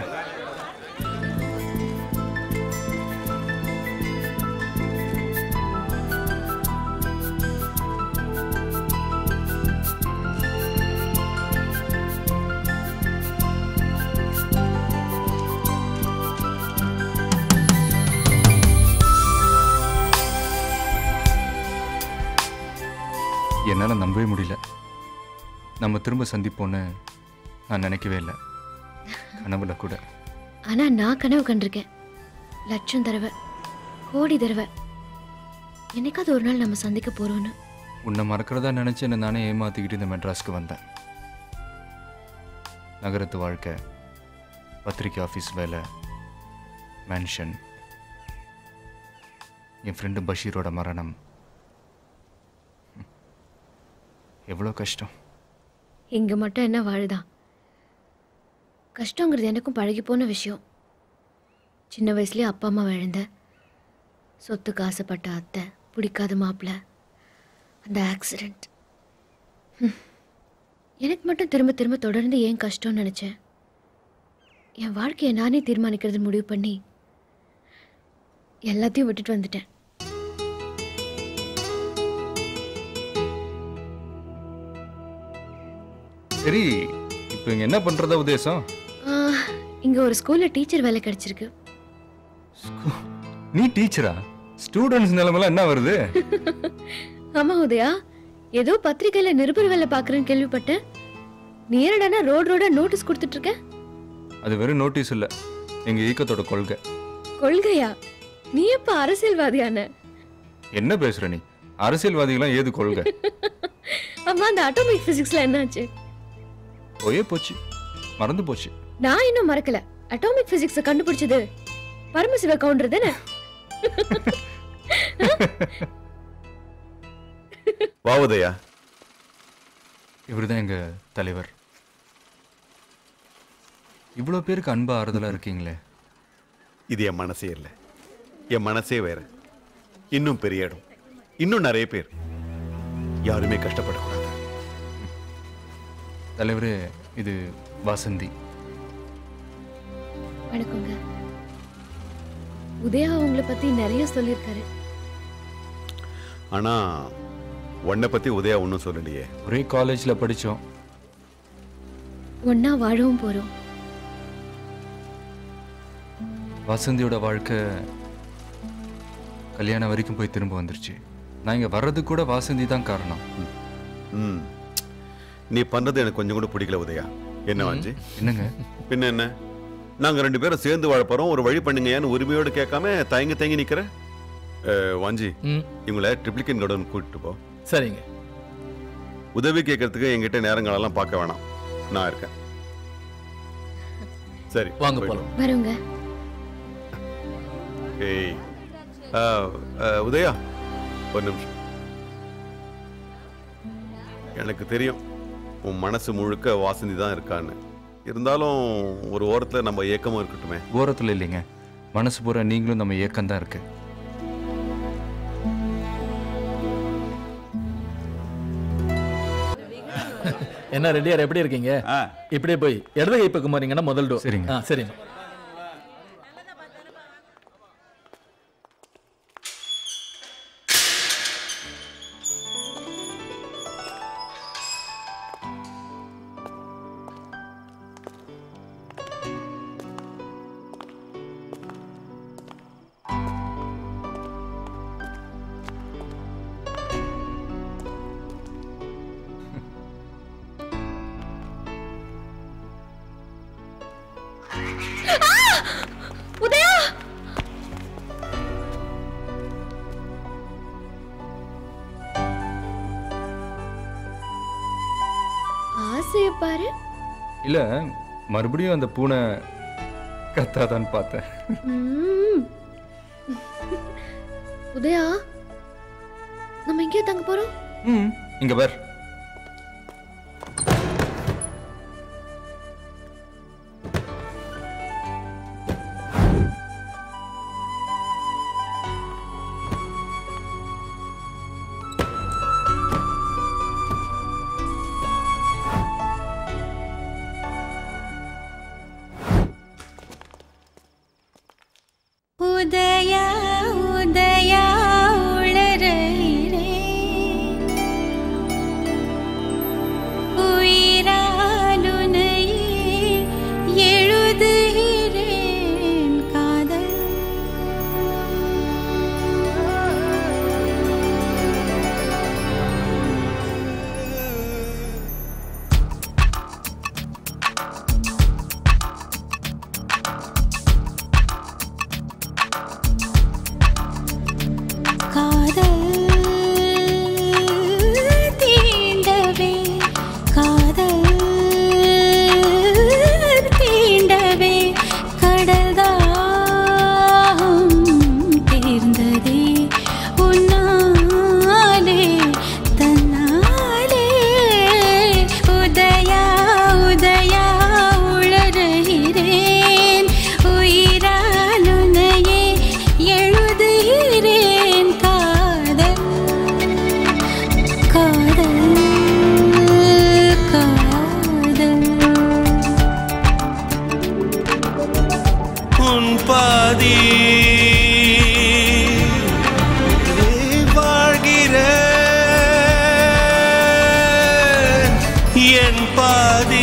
என்னால் நம்பவே முடியல நம்ம திரும்ப சந்திப்போன்னு நான் நினைக்கவே இல்லை கனவுல கூட ஆனா நான் கனவு கண்டிருக்கேன் லட்சம் தடவை கோடி தடவை என்னைக்காவது ஒரு நாள் நம்ம சந்திக்க போறோம்னு உன்னை மறக்கிறதா நினச்சி என்னை நானே ஏமாற்றிக்கிட்டு இந்த மெட்ராஸ்க்கு வந்தேன் நகரத்து வாழ்க்கை பத்திரிக்கை ஆஃபீஸ் வேலை மேன்ஷன் என் ஃப்ரெண்டு பஷீரோட மரணம் எவ்வளோ கஷ்டம் இங்க மட்டும் என்ன வாழுதான் கஷ்டங்கிறது எனக்கும் பழகி போன விஷயம் சின்ன வயசுலயே அப்பா அம்மா இழந்த சொத்துக்கு ஆசைப்பட்ட அத்தை பிடிக்காத மாப்பிள்ள அந்த ஆக்சிடெண்ட் எனக்கு மட்டும் திரும்ப திரும்ப தொடர்ந்து ஏன் கஷ்டம்னு நினச்சேன் என் வாழ்க்கையை நானே தீர்மானிக்கிறது முடிவு பண்ணி எல்லாத்தையும் விட்டுட்டு வந்துட்டேன் சரி இப்போ இங்கே என்ன பண்ணுறதா உத்தேசம் ஆஹ், இங்க ஒரு ஸ்கூல்ல டீச்சர் வேலை கிடைச்சிருக்கு நீ டீச்சரா ஸ்டூடெண்ட்ஸ் நிலைமெல்லாம் என்ன வருது ஆமா உதயா ஏதோ பத்திரிக்கையில நிருபர் வேலை பாக்குறேன்னு கேள்விப்பட்டேன் நீ என்னடானா ரோடு ரோடா நோட்டீஸ் கொடுத்துட்டு இருக்க அது வெறும் நோட்டீஸ் இல்லை எங்கள் இயக்கத்தோட கொள்கை கொள்கையா நீ எப்ப அரசியல்வாதியான என்ன பேசுற நீ அரசியல்வாதிகளாம் ஏது கொள்கை அம்மா அந்த அட்டாமிக் பிசிக்ஸ்ல என்னாச்சு போயே போச்சு மறந்து போச்சு நான் இன்னும் மறக்கல அட்டாமிக் பிசிக்ஸ கண்டுபிடிச்சது பரமசிவ கவுண்டர் தானே வாவுதையா இவர் தான் எங்கள் தலைவர் இவ்வளோ பேருக்கு அன்பா ஆறுதலாக இருக்கீங்களே இது என் மனசே இல்லை என் மனசே வேற இன்னும் பெரிய இடம் இன்னும் நிறைய பேர் யாருமே கஷ்டப்படக்கூடாது தலைவரே இது வாசந்தி வணக்கங்க உதயா உங்களை பத்தி நிறைய சொல்லியிருக்காரு ஆனா உன்னை பத்தி உதயா ஒன்றும் சொல்லலையே ஒரே காலேஜில் படித்தோம் ஒன்னா வாழவும் போறோம் வாசந்தியோட வாழ்க்கை கல்யாணம் வரைக்கும் போய் திரும்ப வந்துருச்சு நான் இங்கே வர்றதுக்கு கூட வாசந்தி தான் காரணம் ம் நீ பண்றது எனக்கு கொஞ்சம் கூட பிடிக்கல உதயா என்ன வாஞ்சி என்னங்க பின்ன என்ன நாங்க ரெண்டு பேரும் சேர்ந்து வாழ போறோம் ஒரு வழி பண்ணுங்க ஏன்னு உரிமையோடு கேட்காம தயங்கி தயங்கி நிக்கிற அஹ், வாஞ்சி இவங்கள ட்ரிப்ளிகன் கடன் கூட்டிட்டு போ சரிங்க உதவி கேட்கறதுக்கு என்கிட்ட நேரங்களெல்லாம் பார்க்க வேணாம் நான் இருக்கேன் சரி வாங்க போயிட்டு போலாம். வருங்க ஏய் ஆ, ஆ, உதயா ஒரு நிமிஷம் எனக்கு தெரியும் உன் மனசு முழுக்க வாசந்தி தான் இருக்கான்னு இருந்தாலும் ஒரு ஓரத்துல நம்ம ஏக்கமும் இருக்கட்டுமே ஓரத்தில் இல்லைங்க மனசு பூரா நீங்களும் நம்ம இயக்கம் தான் இருக்கு என்ன ரெடியார் எப்படி இருக்கீங்க இப்படியே போய் இடது கை பக்கம் போறீங்கன்னா முதல் டோ சரிங்க. ஆ சரிங்க உதயா ஆசைய பாரு இல்லை மறுபடியும் அந்த பூனை கத்தாதான்னு பார்த்தேன் ம்ம். உதயா நம்ம எங்கேயா தங்க போறோம் ம் இங்க பார் ಉದಯ ಉದಯ ಉಳರೈರೇ உயிராலுனையே எழுதுகிறேன் காதல் உன் பாதி வாழ்கிறேன் என் பாதி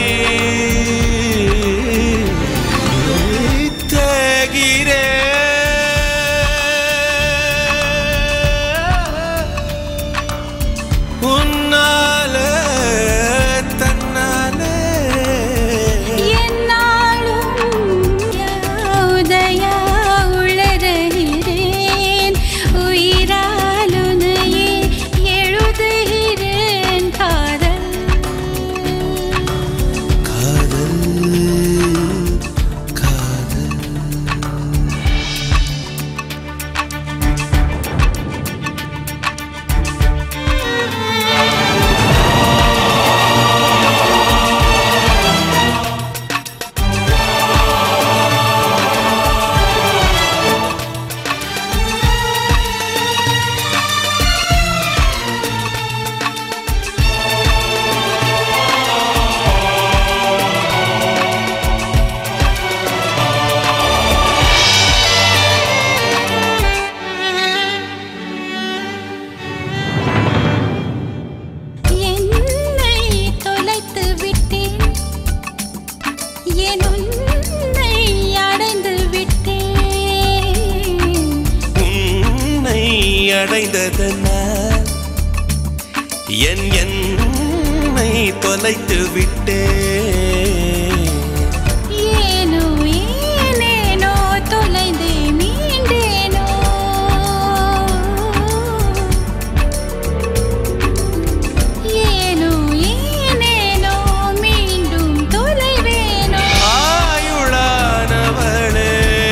தேகிறேன் உன்னால தன்னாலே உதயா உளறுகிறேன் உயிராலுனையே எழுதுகிறேன் காதல் என்னை தொலைத்து விட்டேன் என் உன்னை அடைந்து விட்டேன் உன்னை அடைந்ததனால் என் என்னை தொலைத்து விட்டேன் ஏனோ ஏனேனோ தொலைந்தே மீண்டேனோ ஏனோ ஏனேனோ மீண்டும் தொலைவேனோ ஆயுளானவளே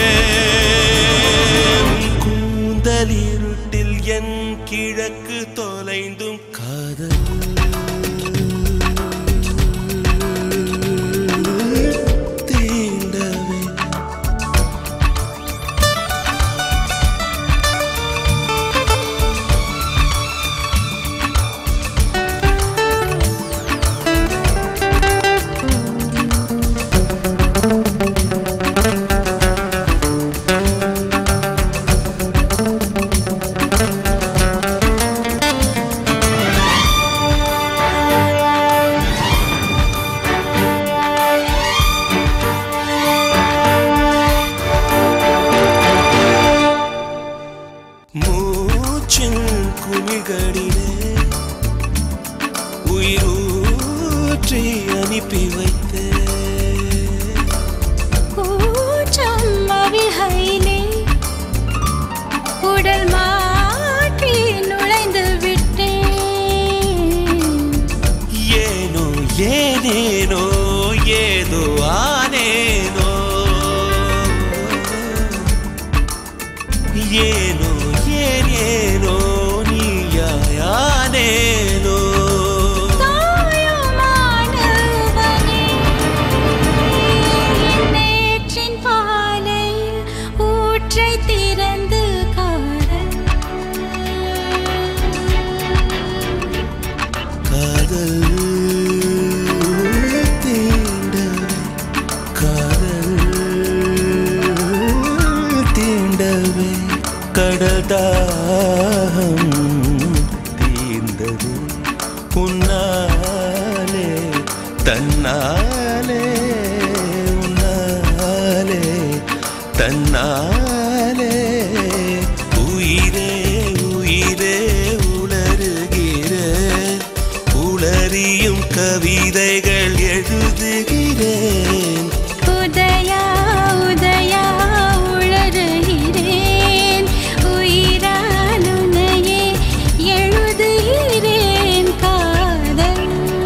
உன் கூந்தலிருட்டில் என் கிழக்கு தொலைந்தும் காதல் தீண்டவே மூச்சின் குமிழ்களிலே உயிரூற்றி அனுப்பி வைத்தேன் கூச்சம் அவிகையிலே உடல் மாற்றி நுழைந்து விட்டேன் ஏனோ ஏனேனோ ஏதோ ஆனேனோ ஏனோ ஏனேனோ நீயாயானேனோ தாயுமானவனே, நேற்றின் பாலையில் ஊற்றைத் திறந்து காதல் காதல் தீண்டவே காதல் தீண்டவே கடல் தாகம் தீர்ந்தது உன்னாலே தன்னாலே உன்னாலே தன்னாலே உயிரே உயிரே உளறுகிறேன் உளறியும் கவிதைகள் எழுதுகிறேன் உதயா உதயா உளறுகிறேன் உயிராலுனையே எழுதுகிறேன் காதல்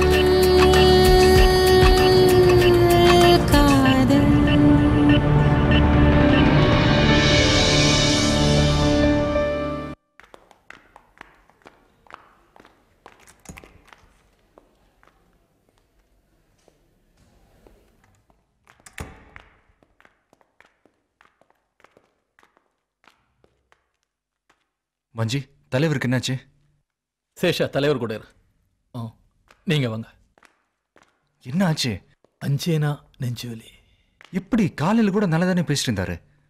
காதல் வஞ்சி தலைவருக்கு என்னாச்சு சேஷா தலைவர் கூட இரு ஆ நீங்க வாங்க என்ன ஆச்சு அஞ்சேனா நெஞ்சுவலி இப்படி காலையில் கூட நல்லா தானே பேசிட்டு இருந்தாரு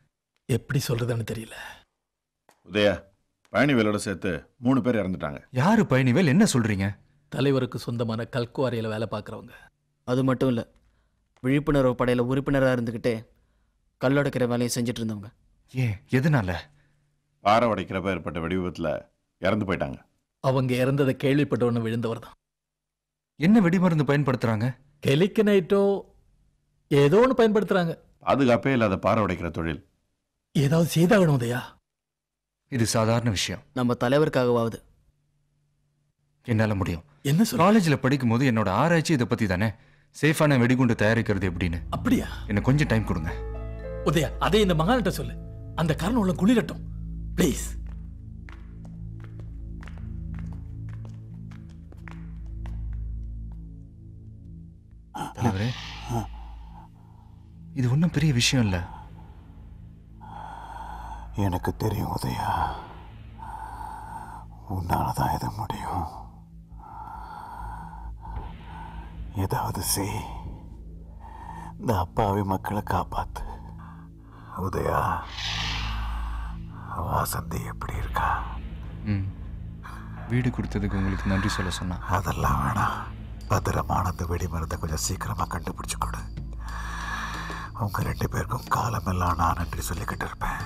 எப்படி சொல்றதுன்னு தெரியல உதயா பழனிவேலோட சேர்த்து மூணு பேர் இறந்துட்டாங்க யாரு பயணிவேல் என்ன சொல்றீங்க தலைவருக்கு சொந்தமான கல்குவாரியில் வேலை பார்க்குறவங்க அது மட்டும் இல்லை விழிப்புணர்வு படையில் உறுப்பினராக இருந்துக்கிட்டே கல்லடைக்கிற வேலையை செஞ்சுட்டு இருந்தவங்க ஏன் எதனால பாறை உடைக்கிறப்ப ஏற்பட்ட வெடி விபத்துல இறந்து போயிட்டாங்க அவங்க இறந்ததை கேள்விப்பட்ட ஒன்று விழுந்தவர் தான் என்ன வெடிமருந்து பயன்படுத்துறாங்க கெலிக்கனைட்டோ ஏதோ ஒன்று பயன்படுத்துறாங்க பாதுகாப்பே இல்லாத பாறை உடைக்கிற தொழில் ஏதாவது செய்தாகணும் உதயா இது சாதாரண விஷயம் நம்ம தலைவருக்காகவாவது என்னால முடியும் என்ன காலேஜில் படிக்கும் போது என்னோட ஆராய்ச்சி இதை பத்தி தானே சேஃபான வெடிகுண்டு தயாரிக்கிறது எப்படின்னு அப்படியா எனக்கு கொஞ்சம் டைம் கொடுங்க உதயா அதை இந்த மகான்கிட்ட சொல்லு அந்த காரணம் உள்ள குளிரட்டும் ப்ளீஸ் தலைவரே இது ஒன்றும் பெரிய விஷயம் இல்லை எனக்கு தெரியும் உதயா உன்னால தான் இது முடியும் ஏதாவது செய் இந்த அப்பாவி மக்களை காப்பாத்து உதயா வாசந்தி எப்படி இருக்கா ம் வீடு கொடுத்ததுக்கு உங்களுக்கு நன்றி சொல்ல சொன்னா அதெல்லாம் வேணாம் பத்திரமான அந்த வெடி மருந்தை கொஞ்சம் சீக்கிரமா கண்டுபிடிச்சு கொடு உங்க ரெண்டு பேருக்கும் காலமெல்லாம் நான் நன்றி சொல்லிக்கிட்டு இருப்பேன்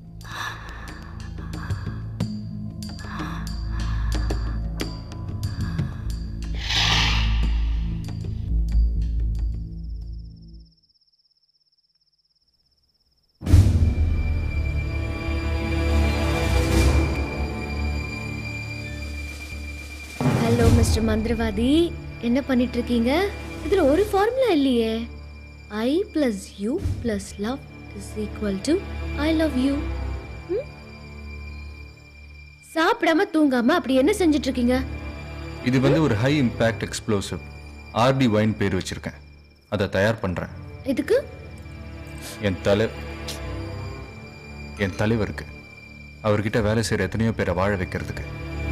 ஹலோ மிஸ்டர் மந்திரவாதி என்ன பண்ணிட்டு இருக்கீங்க இதுல ஒரு ஃபார்முலா இல்லையே I plus you plus love is equal to I love you சாப்பிடாம தூங்காம அப்படி என்ன செஞ்சுட்டு இருக்கீங்க இது வந்து ஒரு ஹை இம்பேக்ட் எக்ஸ்ப்ளோசிவ் ஆர்டி வைன் பேர் வச்சிருக்கேன் அதை தயார் பண்றேன் இதுக்கு என் தலை என் தலைவருக்கு அவர்கிட்ட வேலை செய்யற எத்தனையோ பேரை வாழ வைக்கிறதுக்கு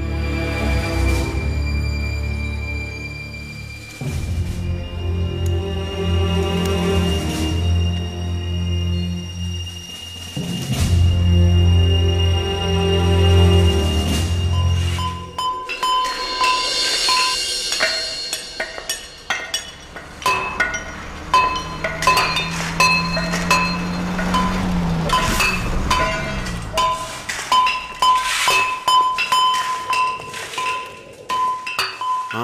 ஆ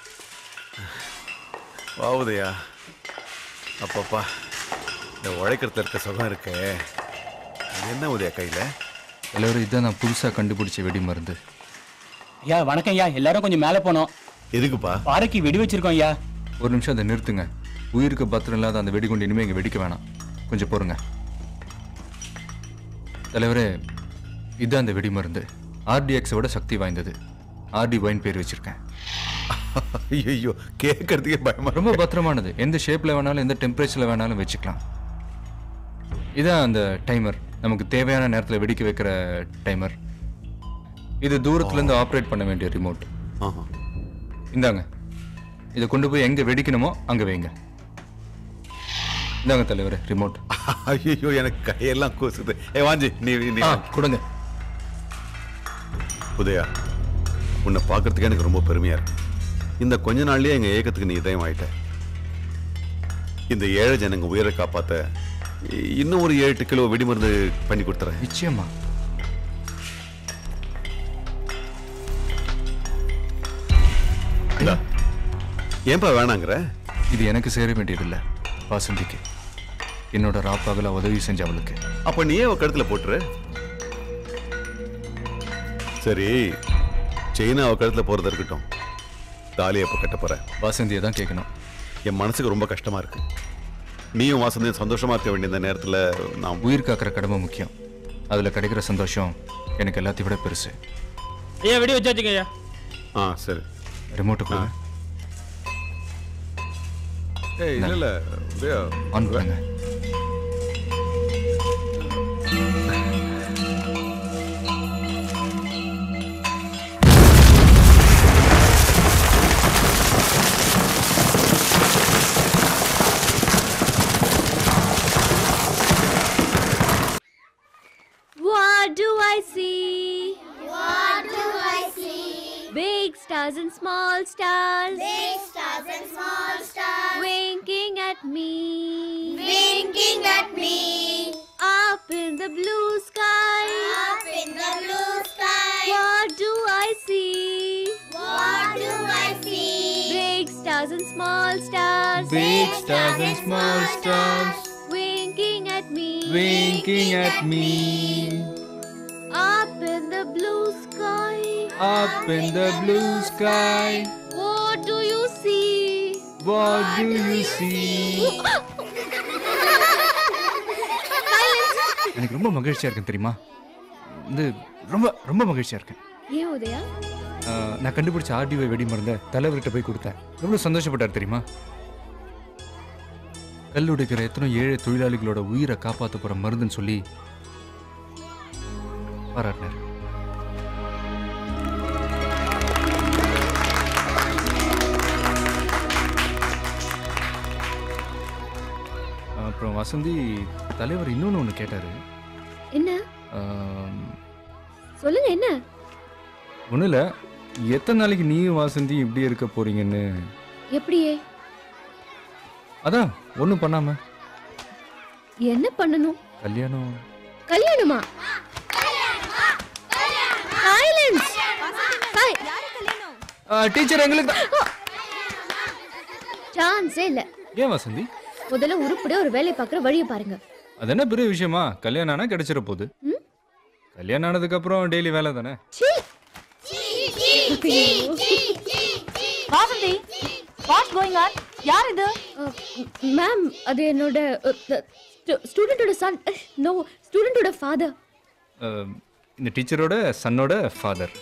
வா உதயா அப்பப்பா இந்த உழைக்கிறதுல இருக்க சுகம் இருக்கே என்ன உதயா கையில எல்லாரும் இதான் நான் புதுசா கண்டுபிடிச்ச வெடி மருந்து ஐயா வணக்கம் ஐயா எல்லாரும் கொஞ்சம் மேலே போனோம் எதுக்குப்பா பாறைக்கு வெடி வச்சிருக்கோம் ஐயா ஒரு நிமிஷம் அதை நிறுத்துங்க உயிருக்கு பத்திரம் இல்லாத அந்த வெடிகுண்டு இனிமே இங்க வெடிக்க வேணாம் கொஞ்சம் பொறுங்க தலைவரே இதுதான் அந்த வெடி மருந்து ஆர்டிஎக்ஸை விட சக்தி வாய்ந்தது ஆர்டி வைன் பேர் வச்சிருக்கேன் ஐயோ கேட்கறதுக்கே பயமா ரொம்ப பத்திரமானது எந்த ஷேப்ல வேணாலும் எந்த டெம்பரேச்சர்ல வேணாலும் வச்சுக்கலாம் இதான் அந்த டைமர் நமக்கு தேவையான நேரத்தில் வெடிக்க வைக்கிற டைமர் இது தூரத்துல இருந்து ஆப்ரேட் பண்ண வேண்டிய ரிமோட் இந்தாங்க இதை கொண்டு போய் எங்க வெடிக்கணுமோ அங்க வைங்க இந்தாங்க தலைவர் ரிமோட் ஐயோ எனக்கு கையெல்லாம் கூசுது ஏ வாஞ்சி நீ நீ கொடுங்க உதயா உன்னை பார்க்கறதுக்கு எனக்கு ரொம்ப பெருமையா இருக்கு இந்த கொஞ்ச நாள்லயே எங்க ஏக்கத்துக்கு நீ இதயம் ஆயிட்ட இந்த ஏழை ஜனங்க உயிரை காப்பாத்த இ- இன்னும் ஒரு ஏழு எட்டு கிலோ வெடிமருந்து பண்ணி கொடுத்துறேன் நிச்சயமா இந்தா. ஏன்பா வேணாங்கிற இது எனக்கு சேர வேண்டியதில்லை வாசந்திக்கு என்னோட ராப்பாகல உதவி செஞ்ச அவளுக்கு அப்ப நீயே அவ கழுத்துல போட்டுரு சரி செயினா அவ கழுத்துல போறது இருக்கட்டும் தாலி எப்ப கட்ட போற வாசந்தியை தான் கேட்கணும் என் மனசுக்கு ரொம்ப கஷ்டமா இருக்கு நீயும் வாசந்தியும் சந்தோஷமா இருக்க வேண்டிய இந்த நேரத்துல நான் உயிர் காக்கிற கடமை முக்கியம் அதில் கிடைக்கிற சந்தோஷம் எனக்கு எல்லாத்தையும் விட பெருசு ஐயா வெடி வச்சாச்சுங்க ஐயா ஆ சரி ரிமோட்டு கொடுங்க ஏய் இல்ல இல்ல உதயா ஆன் பண்ணுங்க I see? What do I see? Big stars and small stars. Big stars and small stars. Winking at me. Winking at me. Up in the blue sky. Up in the blue sky. What do I see? What do I see? Big stars and small stars. Big stars and small stars Winking at me. winking at me. Up in the blue sky. Up in the blue sky, What do you see? what do you see? எனக்கு ரொம்ப மகிழ்ச்சியா இருக்கு தெரியுமா இது ரொம்ப ரொம்ப மகிழ்ச்சியா இருக்கேன் ஏன் உதயா ஆஹ், நான் கண்டுபிடிச்ச ஆர்டிஓ வெடி மருந்த தலைவர்கிட்ட போய் கொடுத்தேன் எவ்வளவு சந்தோஷப்பட்டார் தெரியுமா கல் உடைக்கிற எத்தனை ஏழை தொழிலாளிகளோட உயிரை காப்பாத்த போற மருந்துன்னு சொல்லி பாராட்டினார் அப்புறம் வசந்தி தலைவர் இன்னொன்று ஒன்று கேட்டார் என்ன சொல்லுங்க என்ன ஒன்றும் இல்லை எத்தனை நாளைக்கு நீயும் வாசந்தி இப்படி இருக்க போறீங்கன்னு எப்படியே அதான் ஒன்றும் பண்ணாம என்ன பண்ணணும் கல்யாணம் கல்யாணமா சைலன்ஸ் டீச்சர் எங்களுக்கு சான்ஸே இல்ல ஏன் வசந்தி முதல்ல உருப்படியா ஒரு வேலையை பார்க்குற வழியை பாருங்க அது என்ன பெரிய விஷயமா கல்யாணம் ஆனா கிடைச்சிட போகுது ம்? கல்யாணம் ஆனதுக்கு அப்புறம் டெய்லி வேலை தானே வாசந்தி வாட்ஸ் கோயிங் ஆன் யார் இது மேம் அது என்னோட ஸ்டூடெண்டோட சன் நோ ஸ்டூடெண்டோட ஃபாதர் அஹ், இந்த டீச்சரோட சன்னோட ஃபாதர்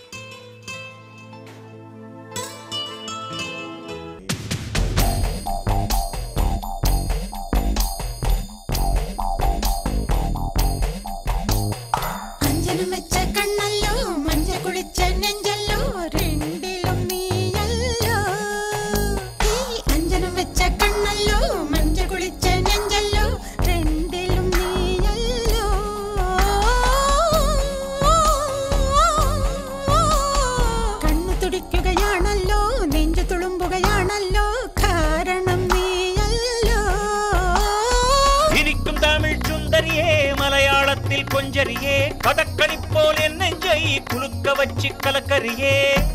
അഞ്ജനം വെച്ച കണ്ണല്ലോ മഞ്ഞ കുളിച്ച നെഞ്ചല്ലോ രണ്ടിലും നീയല്ലോ ഈ അഞ്ജനം വെച്ച കണ്ണല്ലോ മഞ്ഞ കുളിച്ച നെഞ്ചല്ലോ രണ്ടിലും നീയല്ലോ കണ്ണു തുടിക്കുകയാണല്ലോ നെഞ്ചു തുളുമ്പുകയാണല്ലോ കാരണം നീയല്ലോ இனிக்கும் தமிழ் சுந்தரியே மலையாளத்தில் கொஞ்சரியே கதக்களி போல் என் நெஞ்சை குலுக்க வச்சு கலக்கரியே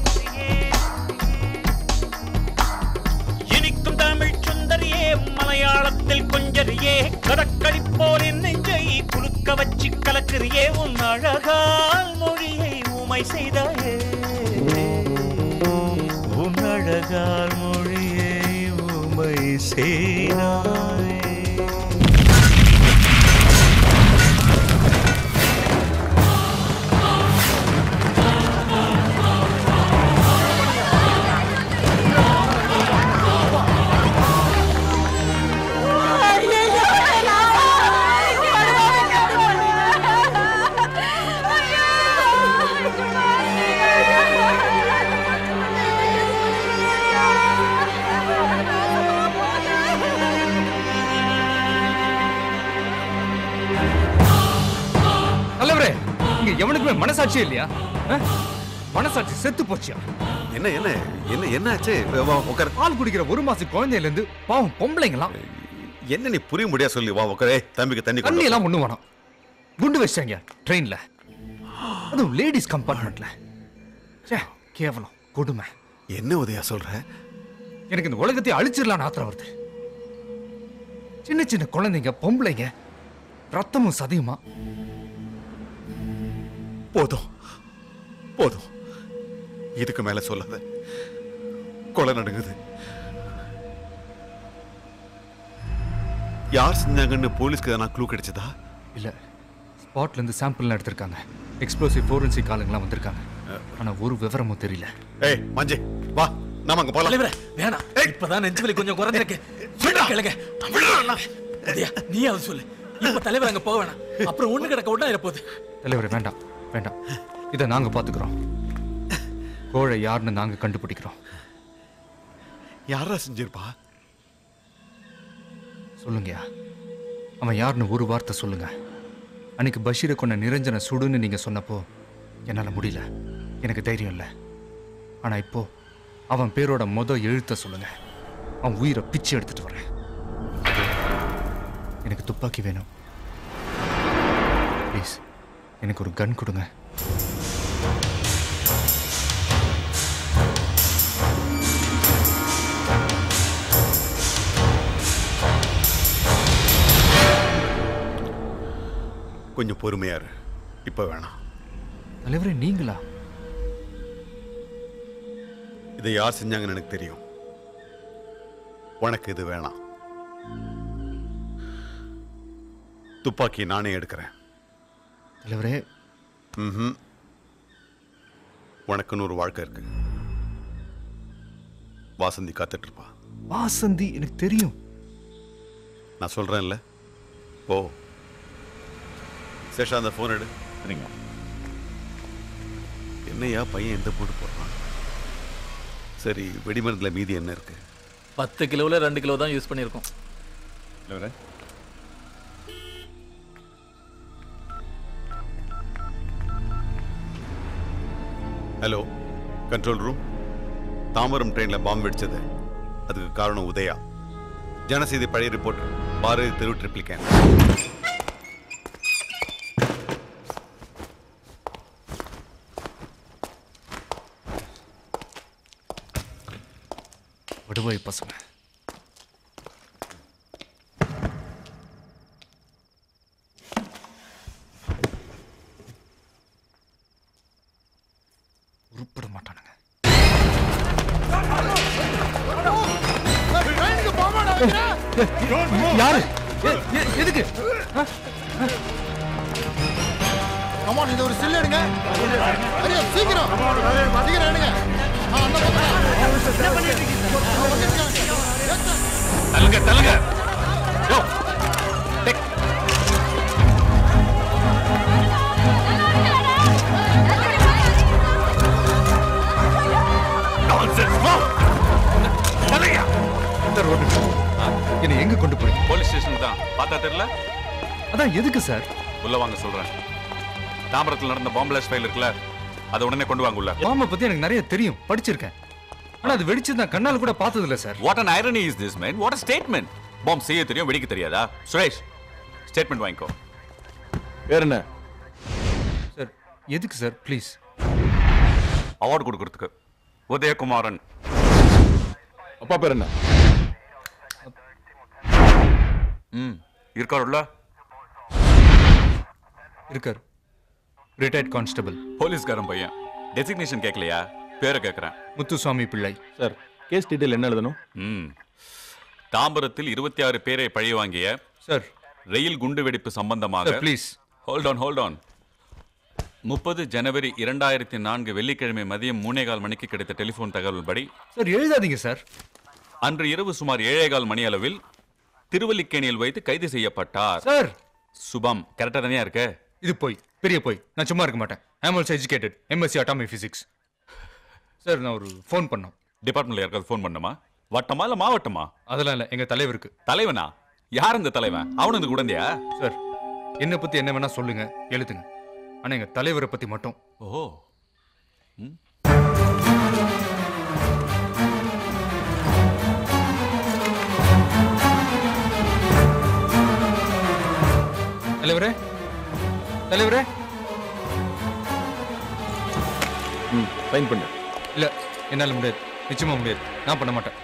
இனிக்கும் தமிழ் சுந்தரியே மலையாளத்தில் கொஞ்சரியே கதக்களி போல் என் நெஞ்சை குலுக்க வச்சு கலக்கரியே உன் அழகால் மொழியை உமை செய்தாயே உன் அழகால் மொழியை உமை செய்தாயே தலைவரே இங்க எவனுக்குமே மனசாட்சியே இல்லையா அஹ்? மனசாட்சி செத்து போச்சியா என்ன என்ன என்ன என்ன ஆச்சு வா உட்கார் பால் குடிக்கிற ஒரு மாசம் குழந்தையில இருந்து பாவம் பொம்பளைங்களாம் என்ன நீ புரிய முடியா சொல்லி வா உட்காரே தம்பிக்கு தண்ணி கொண்டு தண்ணி வா. எல்லாம் ஒண்ணு வேணாம் குண்டு வச்சாங்க ட்ரெயின்ல அதுவும் லேடிஸ் கம்பார்ட்மெண்ட்ல ச்சே, கேவலம் கொடுமை என்ன உதயா சொல்ற எனக்கு இந்த உலகத்தை அழிச்சிடலாம்னு ஆத்திரம் வருது சின்ன சின்ன குழந்தைங்க பொம்பளைங்க ரத்தமும் சதையுமா போதும் போதும் இதுக்கு மேல சொல்லாத கொலை நடக்குது யார் செஞ்சாங்கன்னு போலீஸ்க்கு எதனா க்ளூ கிடைச்சதா இல்ல ஸ்பாட்ல இருந்து சாம்பிள்லாம் எடுத்திருக்காங்க எக்ஸ்ப்ளோசிவ் ஃபோரன்சிக் ஆளுங்கலாம் வந்திருக்காங்க ஆனா ஒரு விவரமும் தெரியல ஏய் மஞ்சே வா நாம அங்க போலாம் தலைவரே வேணாம் இப்பதான் நெஞ்சு வலி கொஞ்சம் குறைஞ்சிருக்கு கேளுங்க உதயா, நீ அதை சொல்லு இப்ப தலைவர் அங்க போக வேணாம் அப்புறம் ஒண்ணு கிடக்க ஒண்ணா இருப்போது தலைவரே வேண்டாம் வேண்டாம் இதை நாங்க பாத்துக்கிறோம் கோழை யாருன்னு நாங்க கண்டுபிடிக்கிறோம் யாரா செஞ்சிருப்பா சொல்லுங்கயா அவன் யாருன்னு ஒரு வார்த்தை சொல்லுங்க அன்னைக்கு பஷீரை கொண்ட நிரஞ்சன சுடுன்னு நீங்க சொன்னப்போ என்னால முடியல எனக்கு தைரியம் இல்லை ஆனா இப்போ அவன் பேரோட மொத எழுத்த சொல்லுங்க அவன் உயிரை பிச்சு எடுத்துட்டு வரேன் எனக்கு துப்பாக்கி வேணும் ப்ளீஸ் எனக்கு ஒரு கன் கொடுங்க கொஞ்சம் பொறுமையா இரு இப்போ வேணாம் தலைவரே நீங்களா இதை யார் செஞ்சாங்கன்னு எனக்கு தெரியும் உனக்கு இது வேணாம் துப்பாக்கி நானே எடுக்கிறேன் தலைவரே ம்ஹும். உனக்குன்னு ஒரு வாழ்க்கை இருக்கு வாசந்தி காத்துட்டு இருப்பா வாசந்தி எனக்கு தெரியும் நான் சொல்றேன்ல ஓ சேஷா அந்த ஃபோன் எடு சரிங்க என்னையா பையன் எந்த போட்டு போடுறான் சரி வெடிமருந்துல மீதி என்ன இருக்கு பத்து கிலோவில் ரெண்டு கிலோ தான் யூஸ் பண்ணியிருக்கோம் ஹலோ கண்ட்ரோல் ரூம் தாம்பரம் ட்ரெயினில் பாம்பு வெடிச்சது அதுக்கு காரணம் உதயா ஜனசெய்தி பழைய ரிப்போர்ட் பாரதி தெரு ட்ரிப்ளிகேன் விடுவாய் பசங்க உருப்பட மாட்டானுங்க யாரு எ- எ- எதுக்கு கமான் இது ஒரு சில்லு எடுங்க அரியா சீக்கிரம் சீக்கிரம் எடுங்க ஆ, அந்த பக்கம். தள்ளுங்க தள்ளுங்க இந்த ரோடு என்னை எங்க கொண்டு போய் போலீஸ் ஸ்டேஷன் தான் பார்த்தா தெரியல அதான் எதுக்கு சார் உள்ள வாங்க சொல்றேன் தாம்பரத்தில் நடந்த பாம்பு பிளாஸ்ட் ஃபைல் இருக்குல்ல அதை உடனே கொண்டு வாங்க உள்ள பாம்பை பத்தி எனக்கு நிறைய தெரியும் படிச்சிருக்கேன் ஆனா அது வெடிச்சு நான் கண்ணால கூட பார்த்தது இல்ல sir what an irony is this man what a statement பாம்பு செய்ய தெரியும் வெடிக்க தெரியாதா சுரேஷ் ஸ்டேட்மெண்ட் வாங்கிக்கோ வேற என்ன சார் எதுக்கு சார் ப்ளீஸ் அவார்டு கொடுக்கறதுக்கு உதயகுமாரன் அப்பா பேர் என்ன ம் இருக்காருல்ல இருக்கார் ரிட்டையர்ட் கான்ஸ்டபிள் போலீஸ்காரன் பையன் டெசிக்னேஷன் கேட்கலையா பேரை கேட்குறேன் முத்துசுவாமி பிள்ளை சார் கேஸ் டீடைல் என்ன எழுதணும் ம் தாம்பரத்தில் இருபத்தி ஆறு பேரை பழி வாங்கிய சார் ரயில் குண்டு வெடிப்பு சம்பந்தமாக Sir, please. Hold on hold on முப்பது ஜனவரி இரண்டாயிரத்தி நான்கு வெள்ளிக்கிழமை மதியம் மூணேகால் மணிக்கு கிடைத்த டெலிபோன் தகவல்படி சார் எழுதாதீங்க சார் அன்று இரவு சுமார் ஏழேகால் மணி அளவில் திருவல்லிக்கேணியில் வைத்து கைது செய்யப்பட்டார் சார் சுபம் கரெக்டா தானே இருக்க இது போய் பெரிய போய் நான் சும்மா இருக்க மாட்டேன் I'm also educated MSc atomic physics sir நான் ஒரு ஃபோன் பண்ணோம் டிபார்ட்மெண்ட்ல யாருக்காவது ஃபோன் பண்ணுமா வட்டமா இல்ல மாவட்டமா அதெல்லாம் இல்லை எங்க தலைவருக்கு தலைவனா யார் இந்த தலைவன் அவனு இந்த குழந்தையா சார் என்னை பத்தி என்ன வேணா சொல்லுங்க எழுதுங்க ஆனா எங்க தலைவரை பத்தி மட்டும் ஓ தலைவரே தலைவரே ம் சைன் பண்ணு இல்ல என்னால முடியாது நிச்சயமா முடியாது நான் பண்ண மாட்டேன்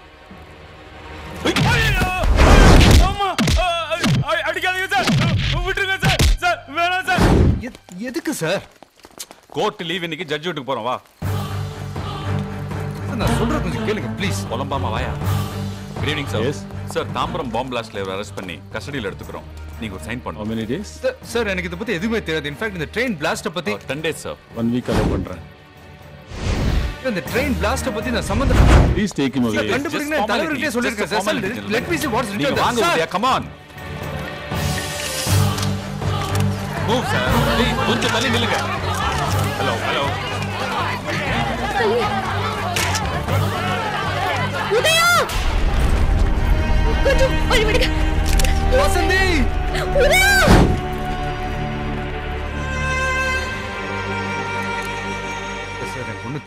அடிக்காதீங்க சார் விட்டுருங்க சார் சார் வேணாம் சார் எதுக்கு சார் கோர்ட் லீவ் இன்னைக்கு ஜட்ஜ் வீட்டுக்கு போறோம் வா நான் சொல்றது கொஞ்சம் கேளுங்க ப்ளீஸ் புலம்பாமா வாயா good evening sir sir Tambaram பாம்பு பிளாஸ்ட்ல அரெஸ்ட் பண்ணி கஸ்டடியில் எடுத்துக்கிறோம் நீங்க ஒரு சைன் பண்ணுங்க மெனி டேஸ் சார் எனக்கு இதை பத்தி எதுவுமே தெரியாது இன்ஃபேக்ட் இந்த ட்ரெயின் பிளாஸ்ட பத்தி ten days sir one week allow பண்றேன் இந்த ட்ரெயின் பிளாஸ்ட பத்தி நான் சம்பந்தம் please take him away sir, கண்டுபிடிங்க தலைவர்கிட்டே சொல்லிருக்கேன் sir let me see what's நீங்க written வாங்க there. Udaya come on move sir please கொஞ்சம் தள்ளி நில்லுங்க ஹலோ ஹலோ உதயா கொஞ்சம் வழி விடுங்க வசந்தி உதயா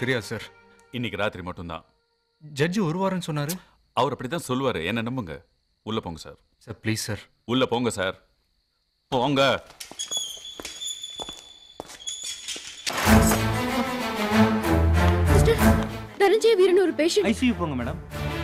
எனக்கு தெரியாது சார் இன்னைக்கு ராத்திரி மட்டும்தான் ஜட்ஜி ஒரு வாரம்னு சொன்னாரு அவர் அப்படித்தான் சொல்லுவாரு என்ன நம்புங்க உள்ள போங்க சார் சார் ப்ளீஸ் சார் உள்ள போங்க சார் போங்க சிஸ்டர் தனஞ்சய வீரன் ஒரு பேஷண்ட் ஐசியூ போங்க மேடம்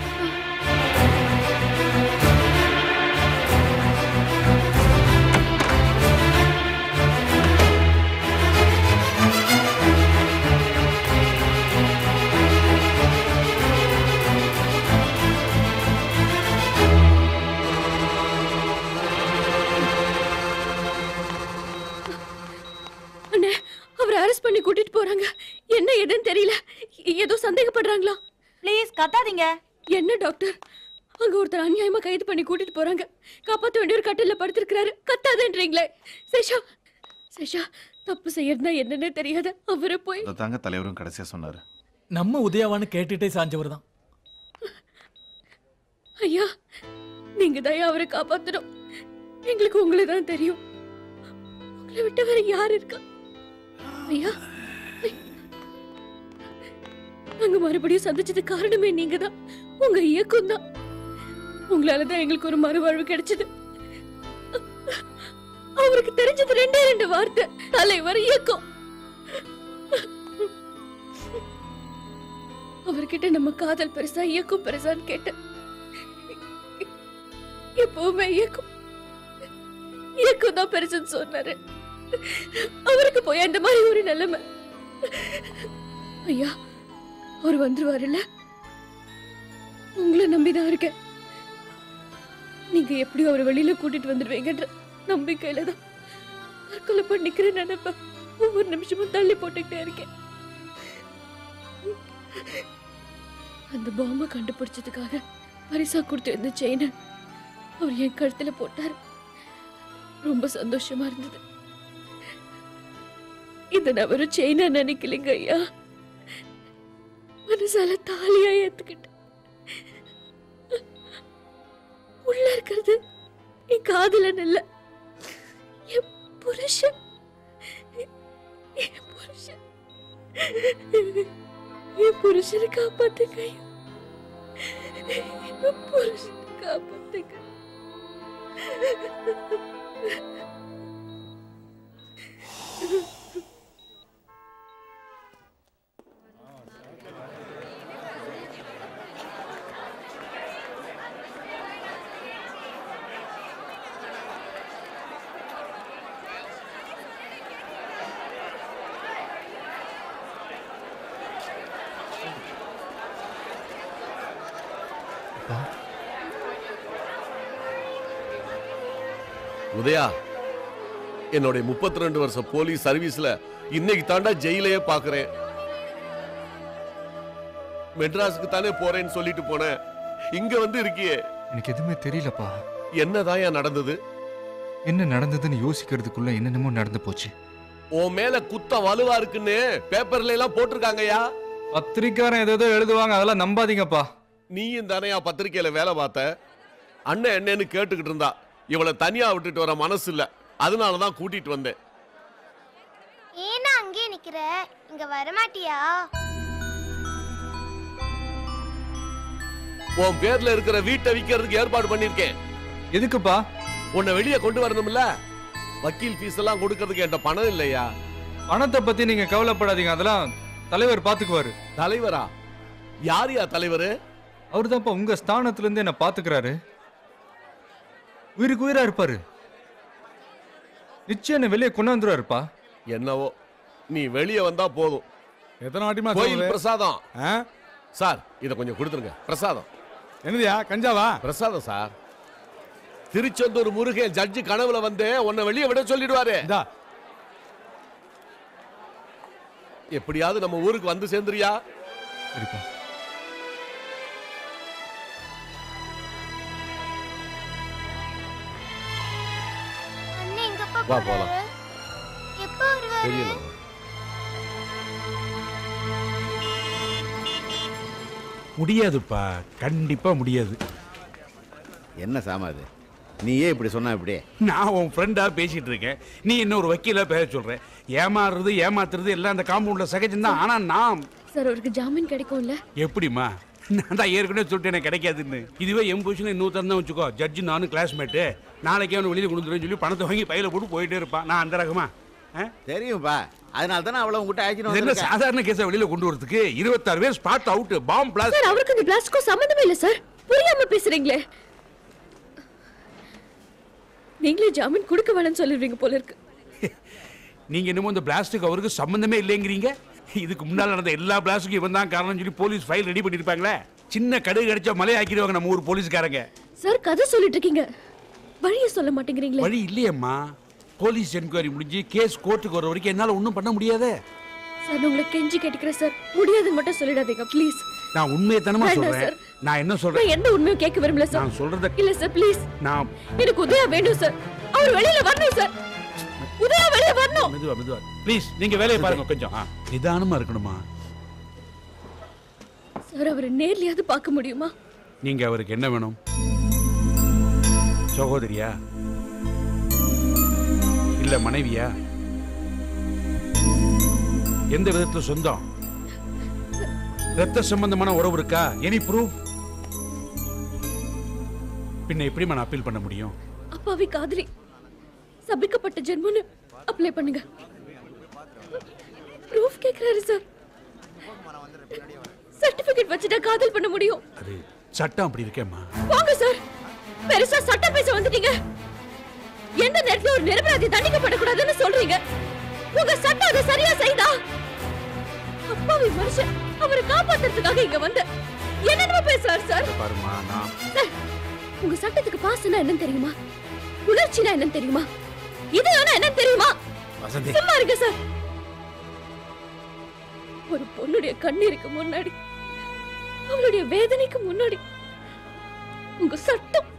அண்ணே அவரை அரெஸ்ட் பண்ணி கூட்டிட்டு போறாங்க என்ன ஏதுன்னு தெரியல ஏதோ சந்தேகப்படுறாங்களா ப்ளீஸ் கத்தாதீங்க என்ன டாக்டர் அங்க ஒருத்தர் அநியாயமா கைது பண்ணி கூட்டிட்டு போறாங்க காப்பாத்த வேண்டிய ஒரு கட்டில படுத்திருக்கிறாரு கத்தாதன்றீங்களே சேஷா சேஷா தப்பு செய்யறதா என்னன்னே தெரியாத அவரை போய் அதை தாங்க தலைவரும் கடைசியா சொன்னாரு நம்ம உதயாவான்னு கேட்டுட்டே சாஞ்சவர் தான் ஐயா நீங்க தான் அவரை காப்பாத்தணும் எங்களுக்கு உங்களை தான் தெரியும் உங்களை விட்டு வேற யார் இருக்கா ஐயா ஐ- நாங்க மறுபடியும் சந்திச்சது காரணமே நீங்க தான் உங்க இயக்கம் தான் உங்களால தான் எங்களுக்கு ஒரு மறுவாழ்வு கிடைச்சது அவருக்கு தெரிஞ்சது ரெண்டே ரெண்டு வார்த்தை தலைவர் இயக்கம் அவர்கிட்ட நம்ம காதல் பெருசா இயக்கம் பெருசான்னு கேட்டேன் எப்பவுமே இயக்கம் இயக்கம் தான் பெருசுன்னு சொன்னாரு அவருக்கு போய் அந்த மாதிரி ஒரு நிலைமை ஐயா அவர் வந்துருவாருல்ல உங்களை நம்பிதான் இருக்கேன் நீங்க எப்படி அவரை வெளியில கூட்டிட்டு வந்துடுவீங்கன்ற நம்பிக்கையில தான் தற்கொலை பண்ணிக்கிற நினைப்ப ஒவ்வொரு நிமிஷமும் தள்ளி போட்டுக்கிட்டே இருக்கேன் அந்த பாம்பை கண்டுபிடிச்சதுக்காக பரிசா கொடுத்து இருந்த செயினை அவர் என் கழுத்துல போட்டார் ரொம்ப சந்தோஷமா இருந்தது இத நான் வெறும் செயினா நினைக்கலைங்க ஐயா மனசால தாலியா ஏத்துக்கிட்டேன் உள்ள இருக்கிறது என் காதலன் இல்ல என் புருஷன் என் புருஷன் என் புருஷனை காப்பாத்துங்க ஐயா. என் புருஷனை காப்பாத்துங்க உதயா என்னுடைய முப்பத்தி ரெண்டு வருஷம் போலீஸ் சர்வீஸ்ல இன்னைக்கு தாண்டா ஜெயிலையே பாக்குறேன் மெட்ராஸுக்கு தானே போறேன்னு சொல்லிட்டு போனேன் இங்க வந்து இருக்கியே எனக்கு எதுவுமே தெரியலப்பா என்னதான் நடந்தது என்ன நடந்ததுன்னு யோசிக்கிறதுக்குள்ள என்னென்னமோ நடந்து போச்சு உன் மேல குத்தம் வலுவா இருக்குன்னு பேப்பர்ல எல்லாம் போட்டிருக்காங்கய்யா பத்திரிக்காரன் ஏதோ எழுதுவாங்க அதெல்லாம் நம்பாதீங்கப்பா நீயும் தானேயா பத்திரிக்கையில வேலை பார்த்த அண்ணன் என்னன்னு கேட்டுக்கிட்டு இருந்தா இவளை தனியா விட்டுட்டு வர மனசு இல்ல அதனாலதான் கூட்டிட்டு வந்தேன் ஏன்னா அங்கேயே நிக்கிற இங்க வரமாட்டியா உன் பேர்ல இருக்கிற வீட்டை விக்கிறதுக்கு ஏற்பாடு பண்ணிருக்கேன் எதுக்குப்பா உன்னை வெளியே கொண்டு வரணும்ல வக்கீல் ஃபீஸ் எல்லாம் கொடுக்கறதுக்கு என்கிட்ட பணம் இல்லையா பணத்தை பத்தி நீங்க கவலைப்படாதீங்க அதெல்லாம் தலைவர் பாத்துக்குவாரு தலைவரா யார் யா தலைவர் அவர் தான்ப்பா உங்க ஸ்தானத்துல இருந்து என்ன பாத்துக்கிறாரு உயிருக்கு உயிரா இருப்பாரு நிச்சயம் என்ன வெளியே கொண்டு வந்துருவாருப்பா என்னவோ நீ வெளியே வந்தா போதும் எத்தனை வாட்டிமா கோயில் சொல்றது? பிரசாதம் ஆ? சார் இத கொஞ்சம் கொடுத்துருங்க பிரசாதம் என்னதுயா கஞ்சாவா பிரசாதம் சார் திருச்செந்தூர் முருகன் ஜட்ஜி கனவுல வந்து உன்னை வெளியே விட சொல்லிடுவாரு எப்படியாவது நம்ம ஊருக்கு வந்து சேர்ந்துறியா சரிப்பா அண்ணன் எங்கப்பா வா, போறாரு போலாம். எப்போ வருவாரு தெரியல முடியாதுப்பா கண்டிப்பா முடியாது என்ன சாமா அது நீயே இப்படி சொன்னா இப்படி நான் உன் ஃப்ரெண்டா பேசிட்டு இருக்கேன் நீ இன்னொரு வக்கீலா பேச சொல்ற ஏமாறுறது ஏமாத்துறது எல்லாம் அந்த காம்பவுண்ட்ல சகஜம் தான் ஆனா நான் சார் அவருக்கு ஜாமீன் கிடைக்கும்ல எப்படிம்மா நான் தான் ஏற்கனவே சொல்லிட்டு எனக்கு கிடைக்காதுன்னு இதுவே என் பொசிஷன் இன்னொருத்தர் தான் வச்சுக்கோ ஜட்ஜி நானும் கிளாஸ்மேட்டு நாளைக்கே அவனை வெளியில் கொண்டு வந்துருன்னு சொல்லி பணத்தை வாங்கி பையில போட்டு போயிட்டே இருப்பான் நான் அந்த ரகமா தெரியும்பா அதனால தானே அவ்வளவு உங்ககிட்ட இது ஆச்சுன்னு என்ன சாதாரண கேஸை வெளியில கொண்டு வரதுக்கு இருபத்தாறு பேர் spot out bomb blast sir அவருக்கு இந்த பிளாஸ்ட்க்கும் சம்மந்தமே இல்ல சார் புரியாம பேசுறீங்களே நீங்களே ஜாமீன் கொடுக்க வேணாம்னு சொல்லிடுவீங்க போல இருக்கு நீங்க என்னமோ இந்த பிளாஸ்டுக்கு அவருக்கு சம்பந்தமே இல்லைங்கிறீங்க இதுக்கு முன்னால் நடந்த எல்லா பிளாஸ்டுக்கும் இவன் தான் காரணம் சொல்லி போலீஸ் ஃபைல் ரெடி பண்ணிருப்பாங்களே சின்ன கடுகு கிடைச்சா மலை ஆக்கிடுவாங்க நம்ம ஊர் போலீஸ்காரங்க சார் கதை சொல்லிட்டு இருக்கீங்க வழியை சொல்ல மாட்டேங்கிறீங்களே வழி இல்லையம்மா போலீஸ் என்கொயரி முடிஞ்சு கேஸ் கோர்ட்டுக்கு வர வரைக்கும் என்னால ஒன்றும் பண்ண முடியாதே சார் நான் உங்களை கெஞ்சி கேட்டுக்கிறேன் சார் முடியாதுன்னு மட்டும் சொல்லிடாதீங்க ப்ளீஸ் நான் உண்மையை தானமா வேண்டாம் சொல்றேன் சார். நான் என்ன நான் சொல்றேன் எந்த உண்மையும் கேட்க விரும்பல சார் நான் சொல்றத இல்ல சார் ப்ளீஸ் நான் எனக்கு உதயா வேணும் சார் அவர் வெளியில வரணும் சார் உதயா வெளிய வரணும் மெதுவா மெதுவா ப்ளீஸ் நீங்க வேலையை பாருங்க கொஞ்சம் ஆ, நிதானமா இருக்கணுமா சார் அவரை நேர்லயாவது பார்க்க முடியுமா நீங்க அவருக்கு என்ன வேணும் சகோதரியா இல்ல மனைவியா எந்த விதத்துல சொந்தம் ரத்த சம்பந்தமான உறவு இருக்கா எனி ப்ரூஃப் பின்ன எப்படி நான் அப்பீல் பண்ண முடியும் அப்பாவி காதலி சபிக்கப்பட்ட ஜென்மன்னு அப்ளை பண்ணுங்க ப்ரூஃப் கேக்குறாரு சார் சர்டிபிகேட் வச்சுட்டா காதல் பண்ண முடியும் அது சட்டம் அப்படி இருக்கேம்மா வாங்க சார் பெருசா சட்டம் பேச வந்துட்டீங்க எந்த நேரத்துல ஒரு நிரபராதி தண்டிக்கப்படக்கூடாதுன்னு சொல்றீங்க உங்க சட்டம் அதை சரியா செய்தா அப்பாவி மனுஷன் அவரை காப்பாத்துறதுக்காக இங்க வந்து என்னென்னமோ பேசுறாரு சார் பாருமா நான் சார், உங்க சட்டத்துக்கு பாசனா என்னன்னு தெரியுமா உணர்ச்சினா என்னன்னு தெரியுமா இது என்னன்னு தெரியுமா வசந்தி சும்மா இருங்க சார் ஒரு பொண்ணுடைய கண்ணீருக்கு முன்னாடி அவளுடைய வேதனைக்கு முன்னாடி உங்க சட்டம்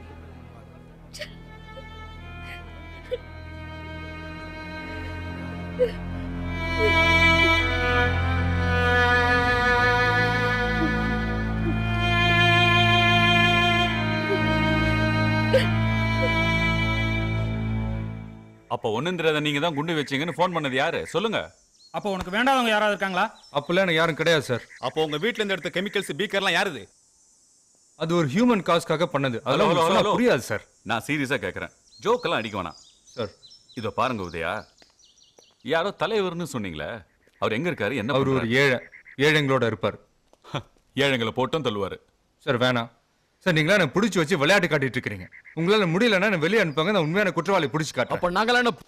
அப்ப ஒண்ணும் தெரியாத நீங்க தான் குண்டு வச்சீங்கன்னு ஃபோன் பண்ணது யாரு சொல்லுங்க அப்போ உனக்கு வேண்டாதவங்க யாராவது இருக்காங்களா அப்பெல்லாம் எனக்கு யாரும் கிடையாது சார் அப்போ உங்க வீட்ல இருந்து எடுத்த கெமிக்கல்ஸ் பீக்கர்லாம் யாருது அது ஒரு ஹியூமன் காஸ்க்காக பண்ணது ஹலோ அதெல்லாம் ஹலோ உங்களுக்கு சொன்னா ஹலோ புரியாது சார் நான் சீரியஸா கேக்குறேன் ஜோக்கெல்லாம் அடிக்க வேணாம் சார் இதோ பாருங்க உதயா யாரோ தலைவர்னு சொன்னீங்களே அவர் எங்க இருக்காரு என்ன அவர் ஒரு ஏழை ஏழைங்களோட இருப்பார் ஏழைங்களை போட்டும் தள்ளுவாரு சார் வேணாம் சார் நீங்களா எனக்கு பிடிச்சி வச்சு விளையாட்டு காட்டிட்டு இருக்கிறீங்க உங்களால முடியலன்னா என்ன வெளியே அனுப்புங்க நான் உண்மையான குற்றவாளி பிடிச்சி காட்டுறேன் அப்ப நாங்களாம் என்ன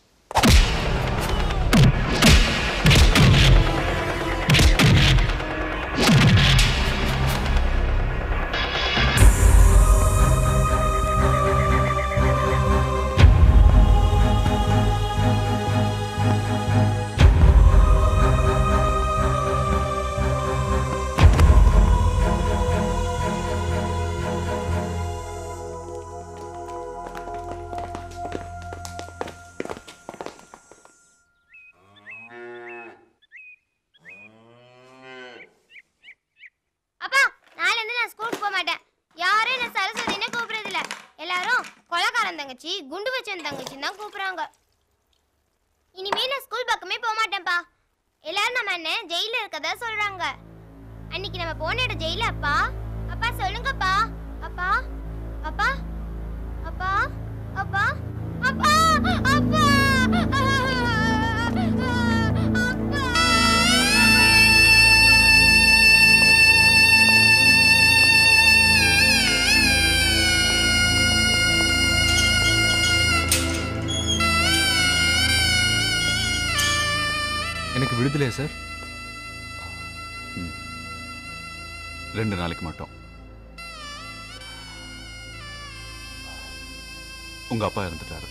அப்பா நாளைல இருந்து நான் ஸ்கூலுக்கு போக மாட்டேன் யாரும் என்ன சரஸ்வதினே கூப்பிடுறது இல்ல எல்லாரும் கொலகாரன் தங்கச்சி குண்டு வச்சன் தங்கச்சி தான் கூப்பிடுறாங்க இனிமே நான் ஸ்கூல் பக்கமே போக மாட்டேன்ப்பா எல்லாரும் நம்ம அண்ணன் ஜெயில இருக்கதா சொல்றாங்க அன்னைக்கு நம்ம போன இடம் ஜெயில அப்பா அப்பா சொல்லுங்கப்பா அப்பா அப்பா அப்பா அப்பா அப்பா அப்பா எனக்கு விடுதலையா சார் ரெண்டு நாளைக்கு மட்டும் உங்க அப்பா இறந்துட்டாரு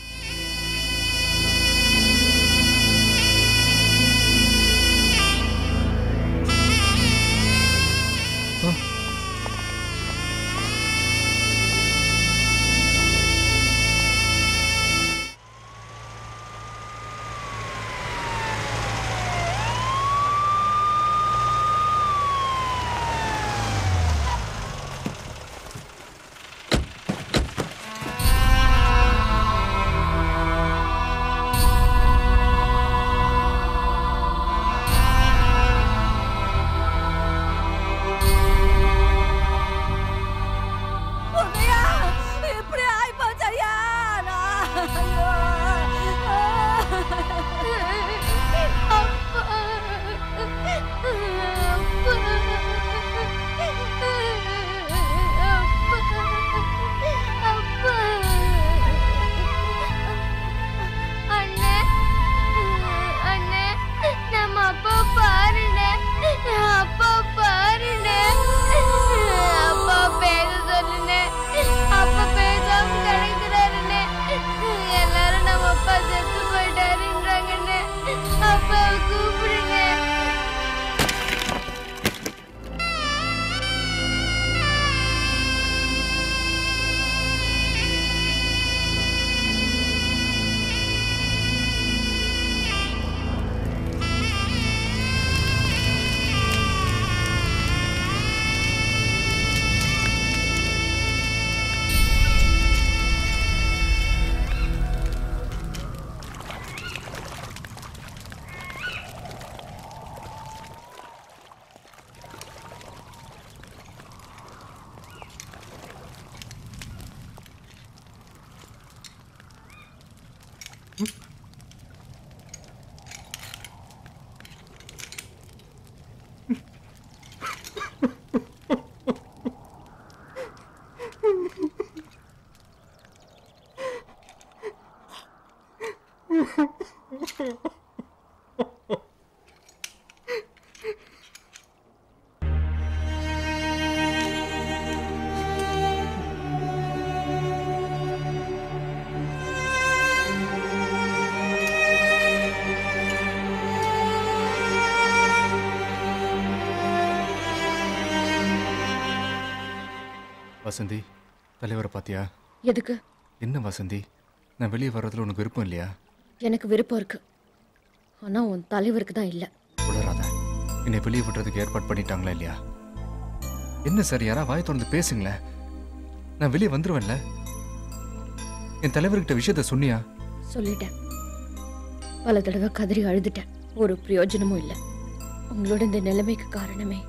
வசந்தி தலைவரை பாத்தியா எதுக்கு என்ன வசந்தி நான் வெளியே வர்றதுல உனக்கு விருப்பம் இல்லையா எனக்கு விருப்பம் இருக்கு ஆனா உன் தலைவருக்கு தான் இல்ல உளராத என்னை வெளியே விடுறதுக்கு ஏற்பாடு பண்ணிட்டாங்களா இல்லையா என்ன சார் யாரா வாய் திறந்து பேசுங்களேன் நான் வெளியே வந்துருவேன்ல என் தலைவர்கிட்ட விஷயத்த சொன்னியா சொல்லிட்டேன் பல தடவை கதறி அழுதுட்டேன் ஒரு பிரயோஜனமும் இல்லை உங்களோட இந்த நிலைமைக்கு காரணமே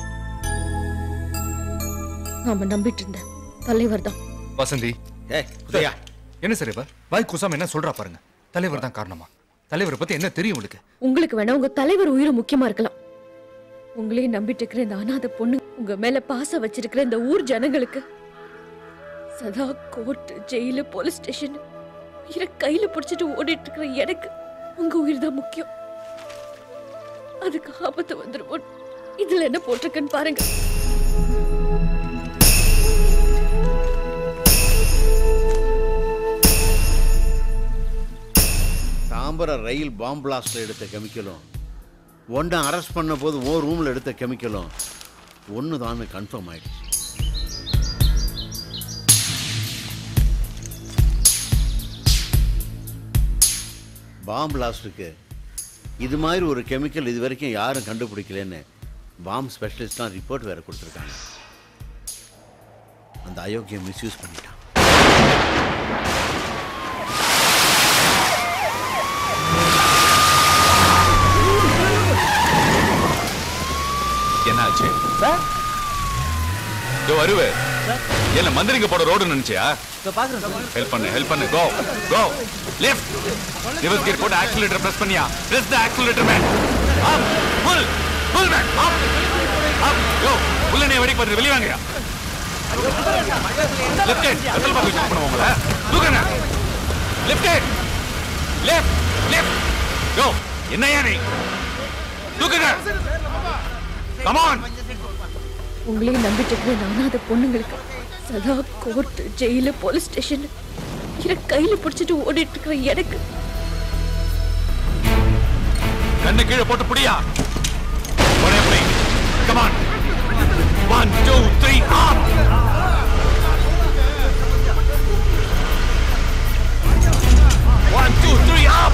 நாம நம்பிட்டு இருந்த தலைவர் தான் வசந்தி உதயா. என்ன சார் இப்ப வாய் குசாம என்ன சொல்றா பாருங்க தலைவர் தான் காரணமா தலைவரை பத்தி என்ன தெரியும் உங்களுக்கு உங்களுக்கு வேணா உங்க தலைவர் உயிர் முக்கியமா இருக்கலாம் உங்களையும் நம்பிட்டு இருக்கிற இந்த அனாதை பொண்ணு உங்க மேல பாசம் வச்சிருக்கிற இந்த ஊர் ஜனங்களுக்கு சதா கோர்ட் ஜெயிலு போலீஸ் ஸ்டேஷன் உயிரை கையில பிடிச்சிட்டு ஓடிட்டு இருக்கிற எனக்கு உங்க உயிர் தான் முக்கியம் அதுக்கு ஆபத்து வந்துருமோ இதுல என்ன போட்டிருக்குன்னு பாருங்க தாம்பரம் ரயில் பாம்பு பிளாஸ்டர் எடுத்த கெமிக்கலும் ஒன்றை அரெஸ்ட் பண்ண போது ஓ ரூமில் எடுத்த கெமிக்கலும் ஒன்று தான் கன்ஃபார்ம் ஆயிடுச்சு பாம்பு பிளாஸ்டுக்கு இது மாதிரி ஒரு கெமிக்கல் இது வரைக்கும் யாரும் கண்டுபிடிக்கலன்னு பாம்பு ஸ்பெஷலிஸ்ட்லாம் ரிப்போர்ட் வேற கொடுத்துருக்காங்க அந்த அயோக்கியம் மிஸ்யூஸ் பண்ணிட்டான் என்னாச்சு இதோ வருவே என்ன மந்திரிங்க போட ரோடு நினைச்சியா ஹெல்ப் பண்ணு ஹெல்ப் பண்ணு go go left reverse gear போட்டு ஆக்சிலேட்டர் பிரஸ் பண்ணியா press the accelerator man up pull pull man up up go புல்லனே வெடி பண்ணி வெளிய வாங்கயா லெஃப்ட் ஹேண்ட் கத்தல் பாக்கு செக் பண்ணுவோம் உங்கள தூக்குங்க left hand left left go என்னையா நீ தூக்குங்க கம் ஆன் உங்களையும் நம்பிட்டு இருக்கிற இந்த அனாதை பொண்ணுங்களுக்கு சதா கோர்ட் ஜெயிலு போலீஸ் ஸ்டேஷன் இதை கையில பிடிச்சிட்டு ஓடிட்டு இருக்கிற எனக்கு கண்ணு கீழே போட்டு புடியா ஒரே புடி come on one two three up one two three up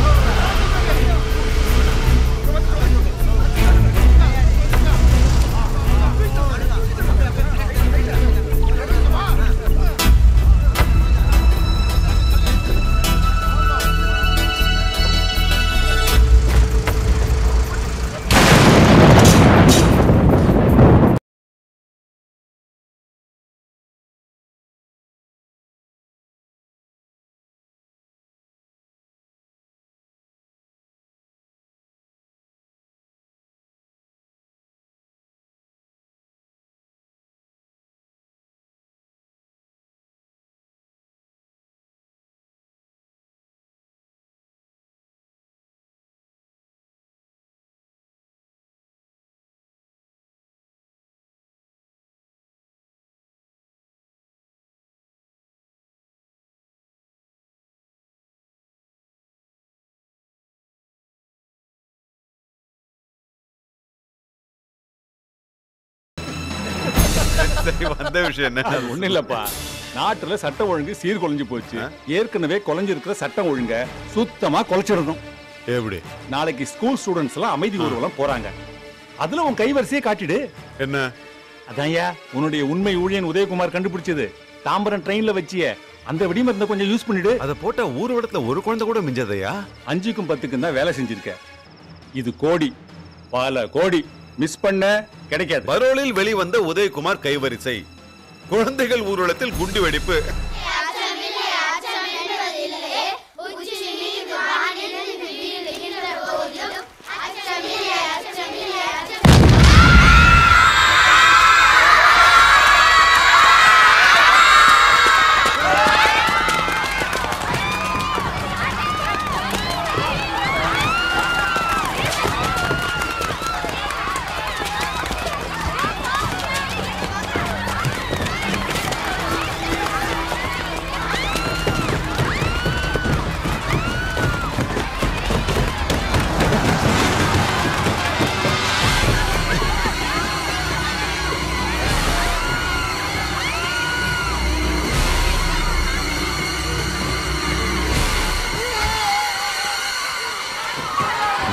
சரி வந்த விஷயம் என்ன அது ஒண்ணும் இல்லப்பா நாட்டுல சட்டம் ஒழுங்கு சீர்குலைஞ்சு போச்சு ஏற்கனவே குலைஞ்சிருக்கிற சட்டம் ஒழுங்க சுத்தமா குலைச்சிடணும் எப்படி நாளைக்கு ஸ்கூல் ஸ்டூடெண்ட்ஸ் எல்லாம் அமைதி ஊர்வலம் போறாங்க அதுல உன் கைவரிசையை காட்டிடு என்ன அதான்யா உன்னுடைய உண்மை ஊழியன் உதயகுமார் கண்டுபிடிச்சது தாம்பரம் ட்ரெயின்ல வச்சிய அந்த வெடிமருந்தை கொஞ்சம் யூஸ் பண்ணிடு அதை போட்ட ஊர்வலத்துல ஒரு குழந்தை கூட மிஞ்சதையா அஞ்சுக்கும் பத்துக்கும் தான் வேலை செஞ்சிருக்க இது கோடி பல கோடி மிஸ் பண்ண கிடைக்காது பரோலில் வெளிவந்த உதயகுமார் கைவரிசை குழந்தைகள் ஊர்வலத்தில் குண்டு வெடிப்பு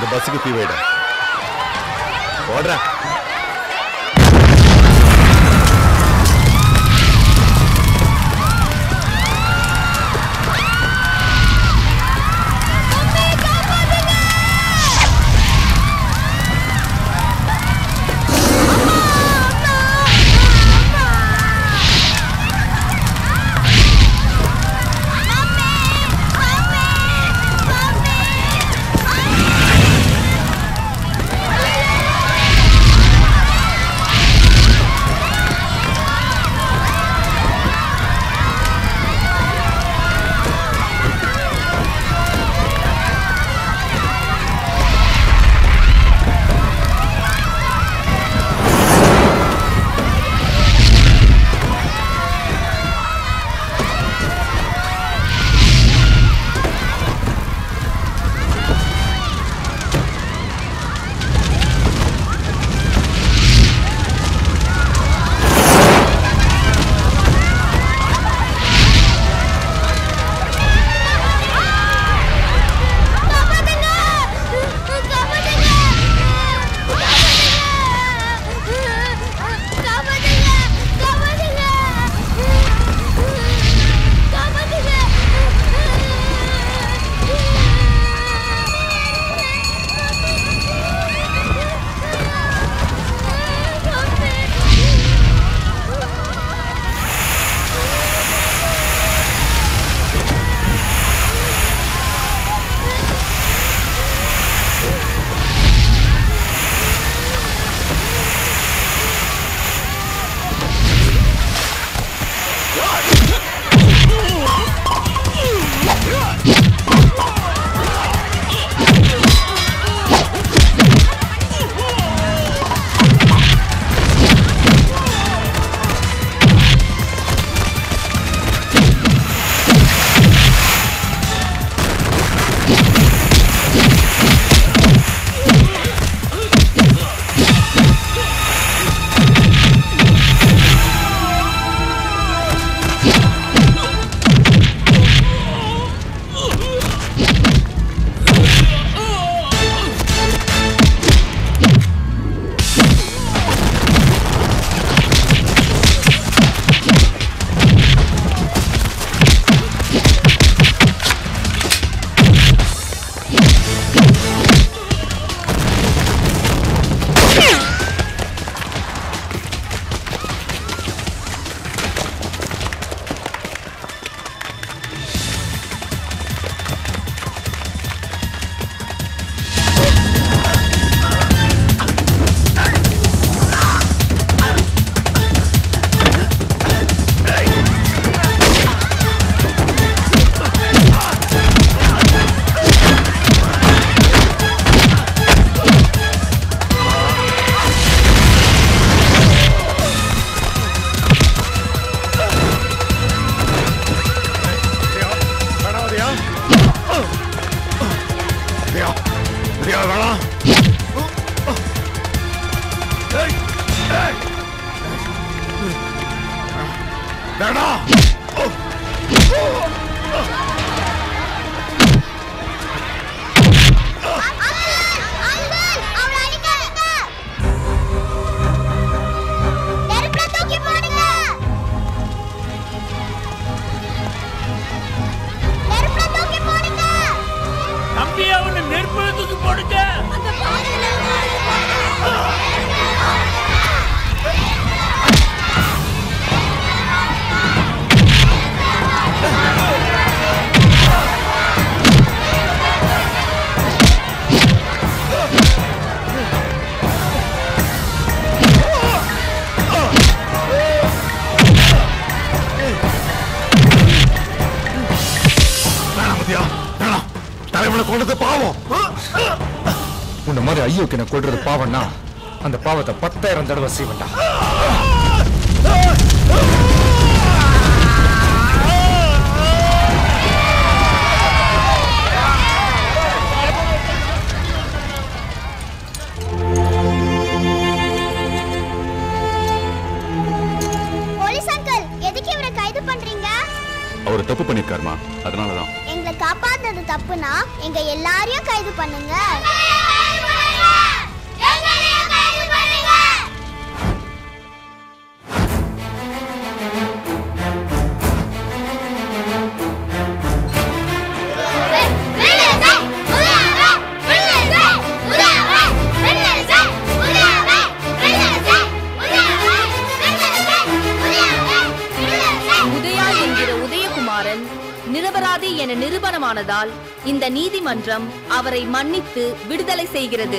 இந்த பஸ்ஸுக்கு தீ வைடா ஓடுறா தம்பி அவனை நெருப்புல தூக்கி போடுங்க தலைவனை கொண்டது பாவம் உன்ன மாதிரி ஐயோக்கு என்ன கொள்றது பாவம்னா அந்த பாவத்தை பத்தாயிரம் தடவை செய்வேன்டா போலீஸ் அங்கிள் எதுக்கு இவரை கைது பண்றீங்க அவர் தப்பு பண்ணிருக்காருமா அதனாலதான் எங்களை காப்பாத்துறது தப்புனா எங்க எல்லாரையும் கைது பண்ணுங்க செய்ததால் இந்த நீதிமன்றம் அவரை மன்னித்து விடுதலை செய்கிறது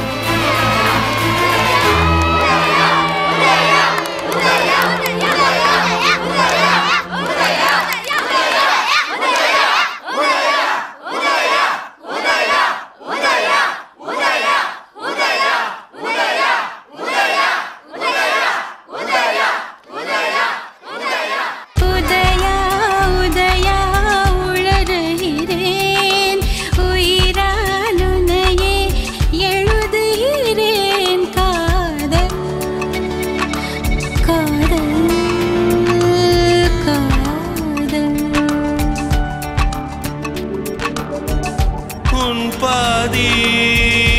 உதயா உதயா உளறுகிறேன் உயிரால் உன்னையே எழுதுகிறேன் காதல் காதல் காதல் உன் பாதி